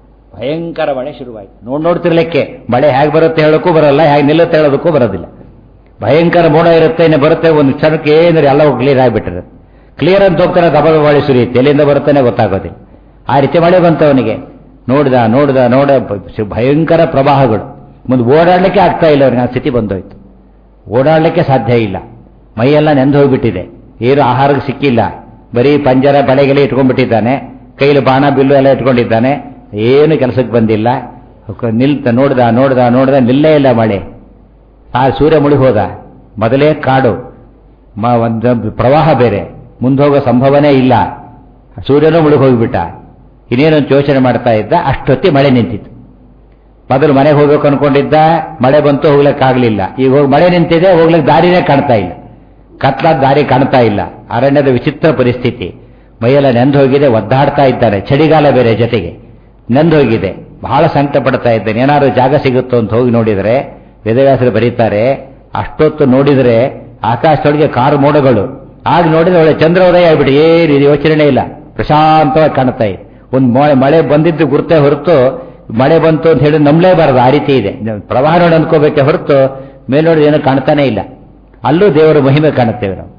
ಭಯಂಕರ ಮಳೆ ಶುರುವಾಯಿತು ನೋಡ್ ನೋಡ್ತಿರ್ಲಿಕ್ಕೆ ಮಳೆ ಹೇಗೆ ಬರುತ್ತೆ ಹೇಳೋಕ್ಕೂ ಬರಲ್ಲ ಹೇಗೆ ನಿಲ್ಲುತ್ತೆ ಹೇಳೋದಕ್ಕೂ ಬರೋದಿಲ್ಲ ಭಯಂಕರ ಮೋಡ ಇರುತ್ತೆ ಇನ್ನು ಬರುತ್ತೆ ಒಂದು ಕ್ಷಣಕ್ಕೆ ಏನಾದ್ರೆ ಎಲ್ಲ ಕ್ಲಿಯರ್ ಆಗಿಬಿಟ್ಟಿರುತ್ತೆ ಕ್ಲಿಯರ್ ಅಂತ ಹೋಗ್ತಾನೆ ದಬದ ಮಳೆ ಸುರಿಯುತ್ತೆ ಎಲ್ಲಿಂದ ಬರುತ್ತಾನೆ ಗೊತ್ತಾಗೋದಿಲ್ಲ ಆ ರೀತಿ ಮಳೆ ಬಂತು ಅವನಿಗೆ ನೋಡ್ದ ನೋಡ್ದ ನೋಡ ಭಯಂಕರ ಪ್ರವಾಹಗಳು ಮುಂದೆ ಓಡಾಡಲಿಕ್ಕೆ ಆಗ್ತಾ ಇಲ್ಲ ಅವನಿಗೆ ಆ ಸ್ಥಿತಿ ಬಂದೋಯ್ತು ಓಡಾಡಲಿಕ್ಕೆ ಸಾಧ್ಯ ಇಲ್ಲ ಮೈಯೆಲ್ಲ ನೆಂದು ಹೋಗ್ಬಿಟ್ಟಿದೆ ಏನು ಆಹಾರಕ್ಕೆ ಸಿಕ್ಕಿಲ್ಲ ಬರೀ ಪಂಜರ ಬಳೆಗೆಲ್ಲ ಇಟ್ಕೊಂಡ್ಬಿಟ್ಟಿದ್ದಾನೆ ಕೈಲಿ ಬಾಣ ಬಿಲ್ಲು ಎಲ್ಲ ಇಟ್ಕೊಂಡಿದ್ದಾನೆ ಏನು ಕೆಲಸಕ್ಕೆ ಬಂದಿಲ್ಲ ನಿಲ್ತ ನೋಡ್ದ ನೋಡ್ದ ನೋಡ್ದ ನಿಲ್ಲೇ ಇಲ್ಲ ಮಳೆ ಆ ಸೂರ್ಯ ಮುಳುಗಿ ಹೋದ ಮೊದಲೇ ಕಾಡು ಮ ಒಂದು ಪ್ರವಾಹ ಬೇರೆ ಮುಂದೋಗೋ ಸಂಭವನೇ ಇಲ್ಲ ಸೂರ್ಯನೂ ಮುಳುಗಿ ಹೋಗಿಬಿಟ್ಟ ಇನ್ನೇನೊಂದು ಯೋಚನೆ ಮಾಡ್ತಾ ಇದ್ದ ಅಷ್ಟೊತ್ತಿ ಮಳೆ ನಿಂತಿತ್ತು ಮೊದಲು ಮನೆಗೆ ಹೋಗ್ಬೇಕು ಅನ್ಕೊಂಡಿದ್ದ ಮಳೆ ಬಂತು ಹೋಗ್ಲಿಕ್ಕಾಗಲಿಲ್ಲ ಈಗ ಹೋಗಿ ಮಳೆ ನಿಂತಿದೆ ಹೋಗ್ಲಿಕ್ಕೆ ದಾರಿನೇ ಕಾಣ್ತಾ ಇಲ್ಲ ಕತ್ಲಾದ ದಾರಿ ಕಾಣ್ತಾ ಇಲ್ಲ ಅರಣ್ಯದ ವಿಚಿತ್ರ ಪರಿಸ್ಥಿತಿ ಮೈಯೆಲ್ಲ ನೆಂದು ಹೋಗಿದೆ ಒದ್ದಾಡ್ತಾ ಇದ್ದಾನೆ ಚಳಿಗಾಲ ಬೇರೆ ಜೊತೆಗೆ ನೆಂದು ಹೋಗಿದೆ ಬಹಳ ಸಂಕಟ ಪಡ್ತಾ ಇದ್ದೇನೆ ಏನಾದ್ರು ಜಾಗ ಸಿಗುತ್ತೋ ಅಂತ ಹೋಗಿ ನೋಡಿದರೆ ವೇದವ್ಯಾಸರು ಬರೀತಾರೆ ಅಷ್ಟೊತ್ತು ನೋಡಿದರೆ ಆಕಾಶದೊಳಗೆ ಕಾರು ಮೋಡಗಳು ಆಗ ನೋಡಿದ್ರೆ ಒಳ್ಳೆ ಚಂದ್ರೋದಯ ಆಗ್ಬಿಟ್ಟು ಏನು ಇದು ಯೋಚನೆ ಇಲ್ಲ ಪ್ರಶಾಂತವಾಗಿ ಕಾಣ್ತಾ ಇದೆ ಒಂದು ಮಳೆ ಬಂದಿದ್ದು ಗುರುತೇ ಹೊರತು ಮಳೆ ಬಂತು ಅಂತ ಹೇಳಿ ನಂಬಲೇಬಾರದು ಆ ರೀತಿ ಇದೆ ಪ್ರವಾಹ ನೋಡಿ ಅನ್ಕೋಬೇಕೆ ಹೊರತು ಮೇಲ್ನೋಡಿ ಏನೂ ಕಾಣ್ತಾನೆ ಇಲ್ಲ ಅಲ್ಲೂ ದೇವರ ಮಹಿಮೆ ಕಾಣುತ್ತೇವೆ ನಾವು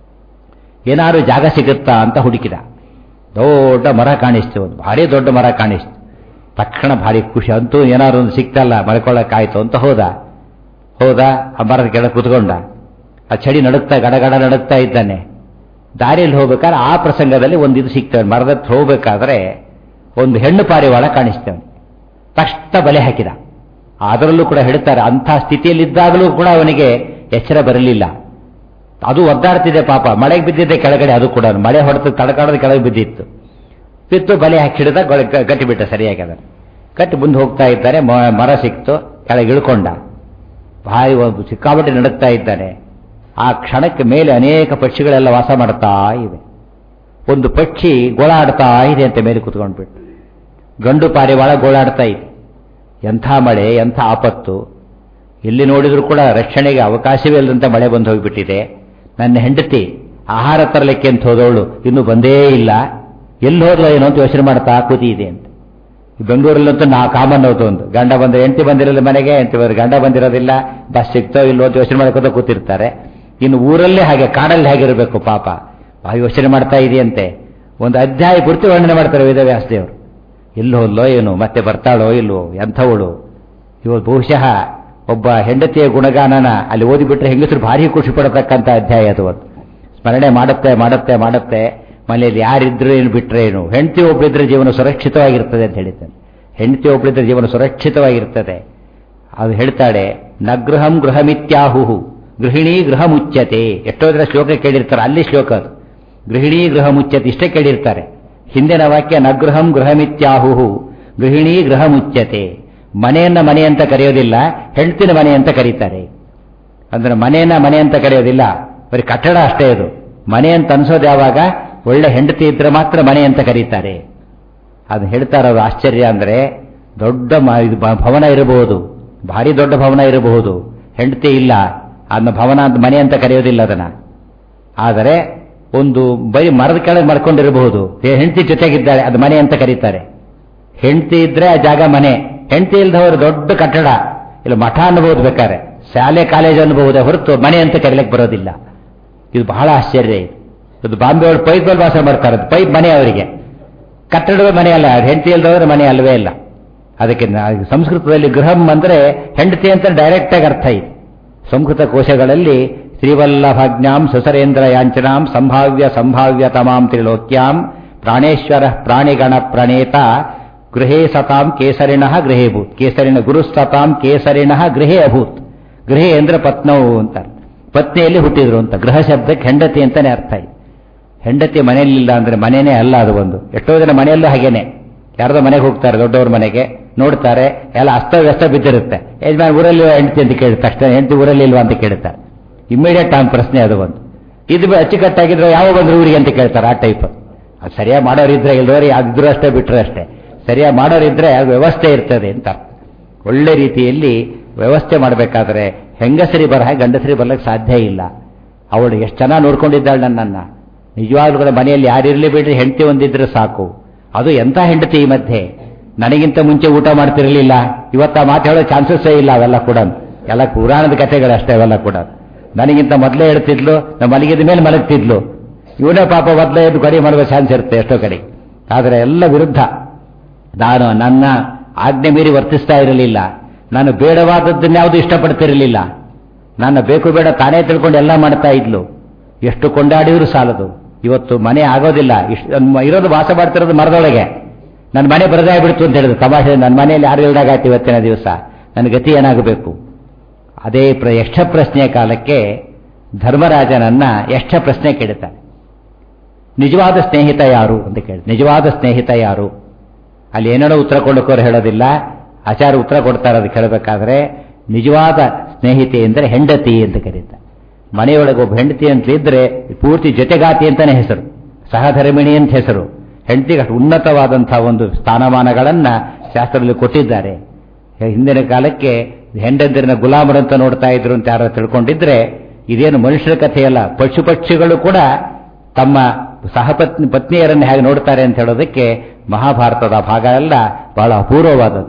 ಏನಾದ್ರು ಜಾಗ ಸಿಗುತ್ತಾ ಅಂತ ಹುಡುಕಿದ ದೊಡ್ಡ ಮರ ಕಾಣಿಸ್ತು ಒಂದು ಭಾರಿ ದೊಡ್ಡ ಮರ ಕಾಣಿಸ್ತು ತಕ್ಷಣ ಭಾರಿ ಖುಷಿ ಅಂತೂ ಏನಾದ್ರು ಒಂದು ಸಿಕ್ತಲ್ಲ ಮಲ್ಕೊಳ್ಳೋಕ್ಕಾಯ್ತು ಅಂತ ಹೋದ ಹೋದ ಆ ಮರದ ಕೆಳಗೆ ಕುತ್ಕೊಂಡ ಆ ಚಳಿ ನಡುಕ್ತಾ ಗಡಗಡ ನಡುಕ್ತಾ ಇದ್ದಾನೆ ದಾರಿಯಲ್ಲಿ ಹೋಗ್ಬೇಕಾದ್ರೆ ಆ ಪ್ರಸಂಗದಲ್ಲಿ ಒಂದು ಇದು ಸಿಗ್ತವೆ ಮರದ ಹತ್ರ ಹೋಗ್ಬೇಕಾದ್ರೆ ಒಂದು ಹೆಣ್ಣು ಪಾರಿವಾಳ ಕಾಣಿಸ್ತೇವೆ ತಕ್ಷಣ ಬಲೆ ಹಾಕಿದ ಅದರಲ್ಲೂ ಕೂಡ ಹೇಳ್ತಾರೆ ಅಂಥ ಸ್ಥಿತಿಯಲ್ಲಿದ್ದಾಗಲೂ ಕೂಡ ಅವನಿಗೆ ಎಚ್ಚರ ಬರಲಿಲ್ಲ ಅದು ಒದ್ದಾಡ್ತಿದೆ ಪಾಪ ಮಳೆಗೆ ಬಿದ್ದಿದ್ದೆ ಕೆಳಗಡೆ ಅದು ಕೂಡ ಮಳೆ ಹೊಡೆದು ತಡಕಾಡೋದು ಕೆಳಗೆ ಬಿದ್ದಿತ್ತು ಬಿತ್ತು ಬಲೆ ಹಾಕಿಡಿದ ಕಟ್ಟಿಬಿಟ್ಟ ಸರಿಯಾಗಿ ಅದನ್ನು ಕಟ್ಟಿ ಮುಂದೆ ಹೋಗ್ತಾ ಇದ್ದಾರೆ ಮರ ಸಿಕ್ತು ಕೆಳಗೆ ಇಳ್ಕೊಂಡ ಭಾರಿ ಸಿಕ್ಕಾಪಟ್ಟೆ ನಡುಕ್ತಾ ಇದ್ದಾನೆ ಆ ಕ್ಷಣಕ್ಕೆ ಮೇಲೆ ಅನೇಕ ಪಕ್ಷಿಗಳೆಲ್ಲ ವಾಸ ಮಾಡ್ತಾ ಇವೆ ಒಂದು ಪಕ್ಷಿ ಗೋಳಾಡ್ತಾ ಇದೆ ಅಂತ ಮೇಲೆ ಕುತ್ಕೊಂಡ್ಬಿಟ್ಟು ಗಂಡು ಪಾರಿವಾಳ ಗೋಳಾಡ್ತಾ ಇದೆ ಎಂಥ ಮಳೆ ಎಂಥ ಆಪತ್ತು ಎಲ್ಲಿ ನೋಡಿದರೂ ಕೂಡ ರಕ್ಷಣೆಗೆ ಅವಕಾಶವೇ ಇಲ್ಲದಂತೆ ಮಳೆ ಬಂದು ಹೋಗಿಬಿಟ್ಟಿದೆ ನನ್ನ ಹೆಂಡತಿ ಆಹಾರ ತರಲಿಕ್ಕೆ ಅಂತ ಹೋದವಳು ಇನ್ನೂ ಬಂದೇ ಇಲ್ಲ ಎಲ್ಲಿ ಹೋದ್ಲು ಏನೋ ಅಂತ ಯೋಚನೆ ಮಾಡ್ತಾ ಕೂತಿದೆ ಅಂತ ಈ ಬೆಂಗಳೂರಲ್ಲಂತೂ ನಾ ಕಾಮನ್ ಹೋತು ಒಂದು ಗಂಡ ಬಂದ್ರೆ ಹೆಂಡತಿ ಬಂದಿರಲಿಲ್ಲ ಮನೆಗೆ ಹೆಂಡತಿ ಬಂದ್ರೆ ಗಂಡ ಬಂದಿರೋದಿಲ್ಲ ಬಸ್ ಸಿಗ್ತೋ ಇಲ್ಲೋ ಅಂತ ಯೋಚನೆ ಮಾಡ್ಕೋತ ಕೂತಿರ್ತಾರೆ ಇನ್ನು ಊರಲ್ಲೇ ಹಾಗೆ ಕಾಡಲ್ಲಿ ಹೇಗಿರಬೇಕು ಪಾಪ ಆ ಯೋಚನೆ ಮಾಡ್ತಾ ಇದೆಯಂತೆ ಒಂದು ಅಧ್ಯಾಯ ಪೂರ್ತಿ ವರ್ಣನೆ ಮಾಡ್ತಾರೆ ವೇದವ್ಯಾಸದೇವರು ಎಲ್ಲೋ ಹೋದ್ಲೋ ಏನು ಮತ್ತೆ ಬರ್ತಾಳೋ ಇಲ್ವೋ ಎಂಥವಳು ಇವತ್ತು ಬಹುಶಃ ಒಬ್ಬ ಹೆಂಡತಿಯ ಗುಣಗಾನನ ಅಲ್ಲಿ ಓದಿಬಿಟ್ರೆ ಹೆಂಗಸರು ಭಾರಿ ಖುಷಿ ಪಡತಕ್ಕಂಥ ಅಧ್ಯಾಯ ಅದು ಅದು ಸ್ಮರಣೆ ಮಾಡುತ್ತೆ ಮಾಡುತ್ತೆ ಮಾಡುತ್ತೆ ಮನೆಯಲ್ಲಿ ಯಾರಿದ್ರು ಏನು ಬಿಟ್ರೆ ಏನು ಹೆಂಡತಿ ಒಬ್ಬಳಿದ್ರೆ ಜೀವನ ಸುರಕ್ಷಿತವಾಗಿರ್ತದೆ ಅಂತ ಹೇಳ್ತಾನೆ ಹೆಂಡತಿ ಒಬ್ಬಳಿದ್ರೆ ಜೀವನ ಸುರಕ್ಷಿತವಾಗಿರ್ತದೆ ಅದು ಹೇಳ್ತಾಳೆ ನಗೃಹಂ ಗೃಹಮಿತ್ಯಾಹುಹು ಗೃಹಿಣಿ ಗೃಹ ಮುಚ್ಚತೆ ಎಷ್ಟೋ ಜನ ಶ್ಲೋಕ ಕೇಳಿರ್ತಾರೆ ಅಲ್ಲಿ ಶ್ಲೋಕ ಅದು ಗೃಹಿಣಿ ಗೃಹ ಮುಚ್ಚತೆ ಇಷ್ಟೇ ಕೇಳಿರ್ತಾರೆ ಹಿಂದಿನ ವಾಕ್ಯ ನಗೃಹಂ ಗೃಹಮಿತ್ಯಾಹುಹು ಗೃಹಿಣಿ ಗೃಹ ಮುಚ್ಚತೆ ಮನೆಯನ್ನ ಮನೆ ಅಂತ ಕರೆಯೋದಿಲ್ಲ ಹೆಂಡತಿನ ಮನೆ ಅಂತ ಕರೀತಾರೆ ಅಂದ್ರೆ ಮನೆಯನ್ನ ಮನೆ ಅಂತ ಕರೆಯೋದಿಲ್ಲ ಬರೀ ಕಟ್ಟಡ ಅಷ್ಟೇ ಅದು ಮನೆ ಅಂತ ಅನ್ಸೋದು ಯಾವಾಗ ಒಳ್ಳೆ ಹೆಂಡತಿ ಇದ್ರೆ ಮಾತ್ರ ಮನೆ ಅಂತ ಕರೀತಾರೆ ಅದು ಹೇಳ್ತಾರ ಅದು ಆಶ್ಚರ್ಯ ಅಂದ್ರೆ ದೊಡ್ಡ ಮ- ಇದು ಭ- ಭವನ ಇರಬಹುದು ಭಾರಿ ದೊಡ್ಡ ಭವನ ಇರಬಹುದು ಹೆಂಡತಿ ಇಲ್ಲ ಅದನ್ನ ಭವನ ಅಂತ ಮನೆ ಅಂತ ಕರೆಯೋದಿಲ್ಲ ಅದನ್ನ ಆದರೆ ಒಂದು ಬರೀ ಮರದ ಕೆಳಗೆ ಮರ್ಕೊಂಡಿರಬಹುದು ಹೆಂಡತಿ ಜೊತೆಗಿದ್ದಾಳೆ ಅದು ಮನೆ ಅಂತ ಕರೀತಾರೆ ಹೆಂಡತಿ ಇದ್ರೆ ಆ ಜಾಗ ಮನೆ ಹೆಂಡತಿ ಇಲ್ದವರು ದೊಡ್ಡ ಕಟ್ಟಡ ಇಲ್ಲ ಮಠ ಅನ್ಬಹುದು ಬೇಕಾರೆ ಶಾಲೆ ಕಾಲೇಜ್ ಅನ್ಬಹುದೇ ಹೊರತು ಮನೆ ಅಂತ ಕರೀಲಿಕ್ಕೆ ಬರೋದಿಲ್ಲ ಇದು ಬಹಳ ಆಶ್ಚರ್ಯ ಇದು ಇದು ಬಾಂಬೆ ಒಳಗೆ ಪೈಪ್ ಅಲ್ಲಿ ವಾಸ ಮಾಡ್ತಾರೆ ಅದು ಪೈಪ್ ಮನೆ ಅವರಿಗೆ ಕಟ್ಟಡದ ಮನೆ ಅಲ್ಲ ಹೆಂಡತಿ ಇಲ್ದವ್ರ ಮನೆ ಅಲ್ವೇ ಇಲ್ಲ ಅದಕ್ಕೆ ನಾ- ಸಂಸ್ಕೃತದಲ್ಲಿ ಗೃಹಂ ಅಂದ್ರೆ ಹೆಂಡತಿ ಅಂತ ಡೈರೆಕ್ಟ್ ಆಗಿ ಅರ್ಥ ಇದೆ ಸಂಸ್ಕೃತ ಕೋಶಗಳಲ್ಲಿ ಶ್ರೀವಲ್ಲಭಾಜ್ಞಾಂ ಸುಸರೇಂದ್ರ ಯಾಂಚನಾಂ ಸಂಭಾವ್ಯ ಸಂಭಾವ್ಯ ತಮಾಂ ತ್ರಿಲೋಕ್ಯಾಂ ಪ್ರಾಣೇಶ್ವರ ಪ್ರಾಣಿಗಣ ಪ್ರಣೇತ ಗೃಹೇ ಸತಾಂ ಕೇಸರಿಣ ಗೃಹೇ ಭೂತ್ ಕೇಸರಿಣ ಗುರು ಸತಾಂ ಕೇಸರಿಣ ಗೃಹೇ ಅಭೂತ್ ಗೃಹೇ ಅಂದ್ರೆ ಪತ್ನವು ಅಂತ ಪತ್ನಿಯಲ್ಲಿ ಹುಟ್ಟಿದ್ರು ಅಂತ ಗೃಹ ಶಬ್ದಕ್ಕೆ ಹೆಂಡತಿ ಅಂತಾನೆ ಅರ್ಥ ಇದೆ ಹೆಂಡತಿ ಮನೆಯಲ್ಲಿಲ್ಲ ಅಂದ್ರೆ ಮನೆನೇ ಅಲ್ಲ ಅದು ಒಂದು ಎಷ್ಟೋ ಜನ ಮನೆಯಲ್ಲೂ ಹಾಗೇನೆ ಯಾರ್ದೋ ಮನೆಗೆ ಹೋಗ್ತಾರೆ ದೊಡ್ಡವ್ರ ಮನೆಗೆ ನೋಡ್ತಾರೆ ಎಲ್ಲ ಅಸ್ತವ್ಯಸ್ತ ಬಿದ್ದಿರುತ್ತೆ ಯಜಮಾನ್ ಊರಲ್ಲಿ ಹೆಂಡತಿ ಅಂತ ಕೇಳಿ ತಕ್ಷಣ ಹೆಂಡತಿ ಊರಲ್ಲಿ ಇಲ್ವಾ ಅಂತ ಕೇಳ್ತಾರೆ ಇಮಿಡಿಯೇಟ್ ಆನ್ ಪ್ರಶ್ನೆ ಅದು ಒಂದು ಇದು ಅಚ್ಚುಕಟ್ಟಾಗಿದ್ರೆ ಯಾವ ಬಂದ್ರು ಊರಿಗೆ ಅಂತ ಕೇಳ್ತಾರೆ ಆ ಟೈಪ್ ಅದು ಸರಿಯಾಗಿ ಮಾಡೋರಿದ್ರೆ ಇಲ್ದವ್ರು ಯಾವ್ದಿದ್ರು ಅಷ್ಟೇ ಬಿಟ್ರೆ ಅಷ್ಟೇ ಸರಿಯಾಗಿ ಮಾಡೋರಿದ್ರೆ ಅದು ವ್ಯವಸ್ಥೆ ಇರ್ತದೆ ಅಂತ ಒಳ್ಳೆ ರೀತಿಯಲ್ಲಿ ವ್ಯವಸ್ಥೆ ಮಾಡಬೇಕಾದ್ರೆ ಹೆಂಗಸರಿ ಬರಹ ಗಂಡಸರಿ ಬರ್ಲಿಕ್ಕೆ ಸಾಧ್ಯ ಇಲ್ಲ ಅವಳು ಎಷ್ಟು ಚೆನ್ನಾಗಿ ನೋಡ್ಕೊಂಡಿದ್ದಾಳೆ ನನ್ನನ್ನ ನಿಜವಾಗ್ಲೂ ಕೂಡ ಮನೆಯಲ್ಲಿ ಯಾರಿರ್ಲಿ ಬಿಡ್ರಿ ಹೆಂಡತಿ ಒಂದಿದ್ರೆ ಸಾಕು ಅದು ಎಂಥ ಹೆಂಡತಿ ಈ ಮಧ್ಯೆ ನನಗಿಂತ ಮುಂಚೆ ಊಟ ಮಾಡ್ತಿರಲಿಲ್ಲ ಇವತ್ತ ಮಾತು ಹೇಳೋ ಚಾನ್ಸಸ್ಸೇ ಇಲ್ಲ ಅವೆಲ್ಲ ಕೂಡ ಎಲ್ಲ ಪುರಾಣದ ಕಥೆಗಳಷ್ಟೇ ಅವೆಲ್ಲ ಕೂಡ ನನಗಿಂತ ಮೊದಲೇ ಹೇಳ್ತಿದ್ಲು ನಮ್ಮ ಮಲಗಿದ ಮೇಲೆ ಮಲಗ್ತಿದ್ಲು ಇವನೇ ಪಾಪ ಮೊದಲೇ ಎದ್ದು ಗಡಿ ಮಾಡುವ ಚಾನ್ಸ್ ಇರುತ್ತೆ ಎಷ್ಟೋ ಕಡೆ ಆದರೆ ಎಲ್ಲ ವಿರುದ್ಧ ನಾನು ನನ್ನ ಆಜ್ಞೆ ಮೀರಿ ವರ್ತಿಸ್ತಾ ಇರಲಿಲ್ಲ ನಾನು ಬೇಡವಾದದ್ದನ್ಯಾವುದು ಇಷ್ಟಪಡ್ತಿರಲಿಲ್ಲ ನನ್ನ ಬೇಕು ಬೇಡ ತಾನೇ ತಿಳ್ಕೊಂಡು ಎಲ್ಲ ಮಾಡ್ತಾ ಇದ್ಲು ಎಷ್ಟು ಕೊಂಡಾಡಿದ್ರು ಸಾಲದು ಇವತ್ತು ಮನೆ ಆಗೋದಿಲ್ಲ ಇಷ್ಟು ಇರೋದು ವಾಸ ಮಾಡ್ತಿರೋದು ಮರದೊಳಗೆ ನನ್ನ ಮನೆ ಬರದೇ ಬಿಡ್ತು ಅಂತ ಹೇಳಿದ್ರು ತಮಾಷೆ ನನ್ನ ಮನೆಯಲ್ಲಿ ಯಾರು ಇಲ್ದಾಗಾಯ್ತು ಇವತ್ತಿನ ದಿವಸ ನನ್ನ ಗತಿ ಏನಾಗಬೇಕು ಅದೇ ಪ್ರ ಯಕ್ಷ ಪ್ರಶ್ನೆಯ ಕಾಲಕ್ಕೆ ಧರ್ಮರಾಜನನ್ನ ಯಕ್ಷ ಪ್ರಶ್ನೆ ಕೇಳುತ್ತಾನೆ ನಿಜವಾದ ಸ್ನೇಹಿತ ಯಾರು ಅಂತ ಕೇಳಿ ನಿಜವಾದ ಸ್ನೇಹಿತ ಯಾರು ಅಲ್ಲಿ ಏನೇನೋ ಉತ್ತರ ಕೊಡೋಕೋರು ಹೇಳೋದಿಲ್ಲ ಆಚಾರ ಉತ್ತರ ಕೊಡ್ತಾರೆ ಅದಕ್ಕೆ ಹೇಳಬೇಕಾದ್ರೆ ನಿಜವಾದ ಸ್ನೇಹಿತೆ ಅಂದರೆ ಹೆಂಡತಿ ಅಂತ ಕರೀತಾರೆ ಮನೆಯೊಳಗೆ ಒಬ್ಬ ಹೆಂಡತಿ ಅಂತ ಇದ್ರೆ ಪೂರ್ತಿ ಜೊತೆಗಾತಿ ಅಂತಾನೆ ಹೆಸರು ಸಹಧರ್ಮಿಣಿ ಅಂತ ಹೆಸರು ಹೆಂಡತಿಗೆ ಅಷ್ಟು ಉನ್ನತವಾದಂತಹ ಒಂದು ಸ್ಥಾನಮಾನಗಳನ್ನ ಶಾಸ್ತ್ರದಲ್ಲಿ ಕೊಟ್ಟಿದ್ದಾರೆ ಹಿಂದಿನ ಕಾಲಕ್ಕೆ ಹೆಂಡಂದಿರನ್ನ ಗುಲಾಮರಂತ ನೋಡ್ತಾ ಇದ್ರು ಅಂತ ಯಾರು ತಿಳ್ಕೊಂಡಿದ್ರೆ ಇದೇನು ಮನುಷ್ಯರ ಕಥೆಯಲ್ಲ ಪಶು ಪಕ್ಷಿಗಳು ಕೂಡ ತಮ್ಮ ಸಹಪತ್ನಿ ಪತ್ನಿಯರನ್ನು ಹೇಗೆ ನೋಡ್ತಾರೆ ಅಂತ ಹೇಳೋದಕ್ಕೆ ಮಹಾಭಾರತದ ಭಾಗ ಎಲ್ಲ ಬಹಳ ಅಪೂರ್ವವಾದದ್ದು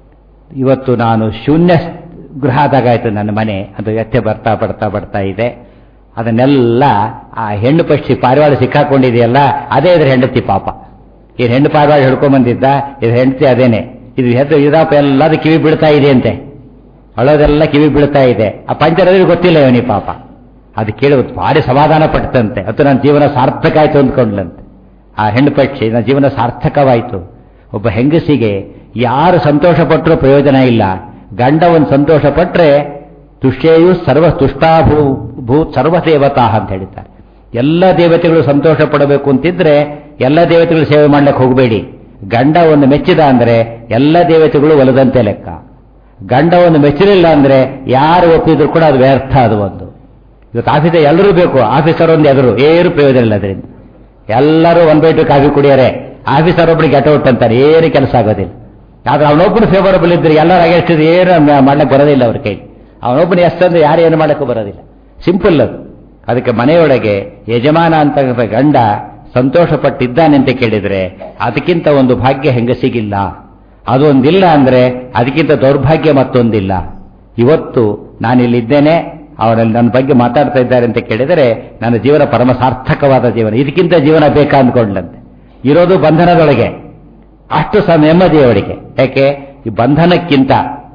ಇವತ್ತು ನಾನು ಶೂನ್ಯ ಗೃಹ ಆದಾಗಾಯ್ತು ನನ್ನ ಮನೆ ಅದು ಎತ್ತೆ ಬರ್ತಾ ಬರ್ತಾ ಬರ್ತಾ ಇದೆ ಅದನ್ನೆಲ್ಲ ಆ ಹೆಣ್ಣು ಪಕ್ಷಿ ಪಾರಿವಾಳ ಸಿಕ್ಕಾಕೊಂಡಿದೆಯಲ್ಲ ಅದೇ ಇದ್ರ ಹೆಂಡತಿ ಪಾಪ ಏನು ಹೆಣ್ಣು ಪಾರಿವಾಳ ಹಿಡ್ಕೊಂಬಂದಿದ್ದ ಇದು ಹೆಂಡತಿ ಅದೇನೆ ಇದು ಹೆದ್ದು ಇದಾಪ ಎಲ್ಲ ಅದು ಕಿವಿ ಬೀಳ್ತಾ ಇದೆ ಅಂತೆ ಅಳೋದೆಲ್ಲ ಕಿವಿ ಬೀಳ್ತಾ ಇದೆ ಆ ಪಂಚರದಲ್ಲಿ ಗೊತ್ತಿಲ್ಲ ಇವನಿ ಪಾಪ ಅದು ಕೇಳಿ ಭಾರಿ ಸಮಾಧಾನ ಪಟ್ಟಂತೆ ಅದು ನನ್ನ ಜೀವನ ಸಾರ್ಥಕ ಆಯ್ತು ಅಂದ್ಕೊಂಡ್ಲಂತೆ ಆ ಹೆಣ್ಣು ಪಕ್ಷಿ ನನ್ನ ಜೀವನ ಸಾರ್ಥಕವಾಯಿತು ಒಬ್ಬ ಹೆಂಗಸಿಗೆ ಯಾರು ಸಂತೋಷ ಪಟ್ಟರೂ ಪ್ರಯೋಜನ ಇಲ್ಲ ಗಂಡ ಒಂದು ಸಂತೋಷ ಪಟ್ಟರೆ ತುಷ್ಯೇಯು ಸರ್ವ ತುಷ್ಟಾಭೂ ಭೂ ಸರ್ವದೇವತಾ ಅಂತ ಹೇಳಿದ್ದಾರೆ ಎಲ್ಲ ದೇವತೆಗಳು ಸಂತೋಷ ಪಡಬೇಕು ಅಂತಿದ್ರೆ ಎಲ್ಲ ದೇವತೆಗಳು ಸೇವೆ ಮಾಡ್ಲಿಕ್ಕೆ ಹೋಗಬೇಡಿ ಗಂಡ ಒಂದು ಮೆಚ್ಚಿದ ಅಂದ್ರೆ ಎಲ್ಲ ದೇವತೆಗಳು ಒಲದಂತೆ ಲೆಕ್ಕ ಗಂಡ ಒಂದು ಮೆಚ್ಚಲಿಲ್ಲ ಅಂದ್ರೆ ಯಾರು ಒಪ್ಪಿದ್ರು ಕೂಡ ಅದು ವ್ಯರ್ಥ ಅದು ಒಂದು ಇವತ್ತು ಆಫೀಸ್ ಎಲ್ಲರೂ ಬೇಕು ಆಫೀಸರ್ ಒಂದು ಎದುರು ಏನು ಪ್ರಯೋಜನ ಇಲ್ಲ ಅದರಿಂದ ಎಲ್ಲರೂ ಒನ್ ಬೈ ಟು ಕಾಫಿ ಕುಡಿಯಾರೆ ಆಫೀಸರ್ ಒಬ್ಬರಿಗೆ ಗೆಟೌಟ್ ಅಂತಾರೆ ಏನು ಕೆಲಸ ಆಗೋದಿಲ್ಲ ಆದ್ರೆ ಅವನೊಬ್ಬನು ಫೇವರಬಲ್ ಇದ್ರೆ ಎಲ್ಲರೂ ಅಗೇನ್ಸ್ಟ್ ಏನು ಮಾಡ್ಲಿಕ್ಕೆ ಬರೋದಿಲ್ಲ ಅವ್ರ ಕೈ ಅವನೊಬ್ಬನು ಎಷ್ಟಂದ್ರೆ ಯಾರು ಏನು ಮಾಡಕ್ಕೂ ಬರೋದಿಲ್ಲ ಸಿಂಪಲ್ ಅದು ಅದಕ್ಕೆ ಮನೆಯೊಳಗೆ ಯಜಮಾನ ಅಂತ ಗಂಡ ಸಂತೋಷ ಪಟ್ಟಿದ್ದಾನೆ ಅಂತ ಕೇಳಿದ್ರೆ ಅದಕ್ಕಿಂತ ಒಂದು ಭಾಗ್ಯ ಹೆಂಗಸಿಗಿಲ್ಲ ಅದೊಂದಿಲ್ಲ ಅಂದ್ರೆ ಅದಕ್ಕಿಂತ ದೌರ್ಭಾಗ್ಯ ಮತ್ತೊಂದಿಲ್ಲ ಇವತ್ತು ನಾನಿಲ್ಲಿದ್ದೇನೆ ಅವರಲ್ಲಿ ನನ್ನ ಬಗ್ಗೆ ಮಾತಾಡ್ತಾ ಇದ್ದಾರೆ ಅಂತ ಕೇಳಿದರೆ ನನ್ನ ಜೀವನ ಪರಮ ಸಾರ್ಥಕವಾದ ಜೀವನ ಇದಕ್ಕಿಂತ ಜೀವನ ಬೇಕಾ ಅಂದ್ಕೊಂಡ್ಲಂತೆ ಇರೋದು ಬಂಧನದೊಳಗೆ ಅಷ್ಟು ಸಹ ನೆಮ್ಮದಿ ಅವಳಿಗೆ ಯಾಕೆ ಈ ಬಂಧನಕ್ಕಿಂತ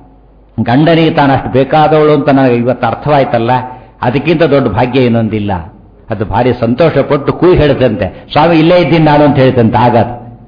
ಗಂಡನಿಗೆ ತಾನು ಅಷ್ಟು ಬೇಕಾದವಳು ಅಂತ ನನಗೆ ಇವತ್ತು ಅರ್ಥವಾಯ್ತಲ್ಲ ಅದಕ್ಕಿಂತ ದೊಡ್ಡ ಭಾಗ್ಯ ಇನ್ನೊಂದಿಲ್ಲ ಅದು ಭಾರಿ ಸಂತೋಷ ಪಟ್ಟು ಕೂಗಿ ಹೇಳ್ತಂತೆ ಸ್ವಾಮಿ ಇಲ್ಲೇ ಇದ್ದೀನಿ ನಾನು ಅಂತ ಹೇಳ್ತಂತೆ ಆಗದು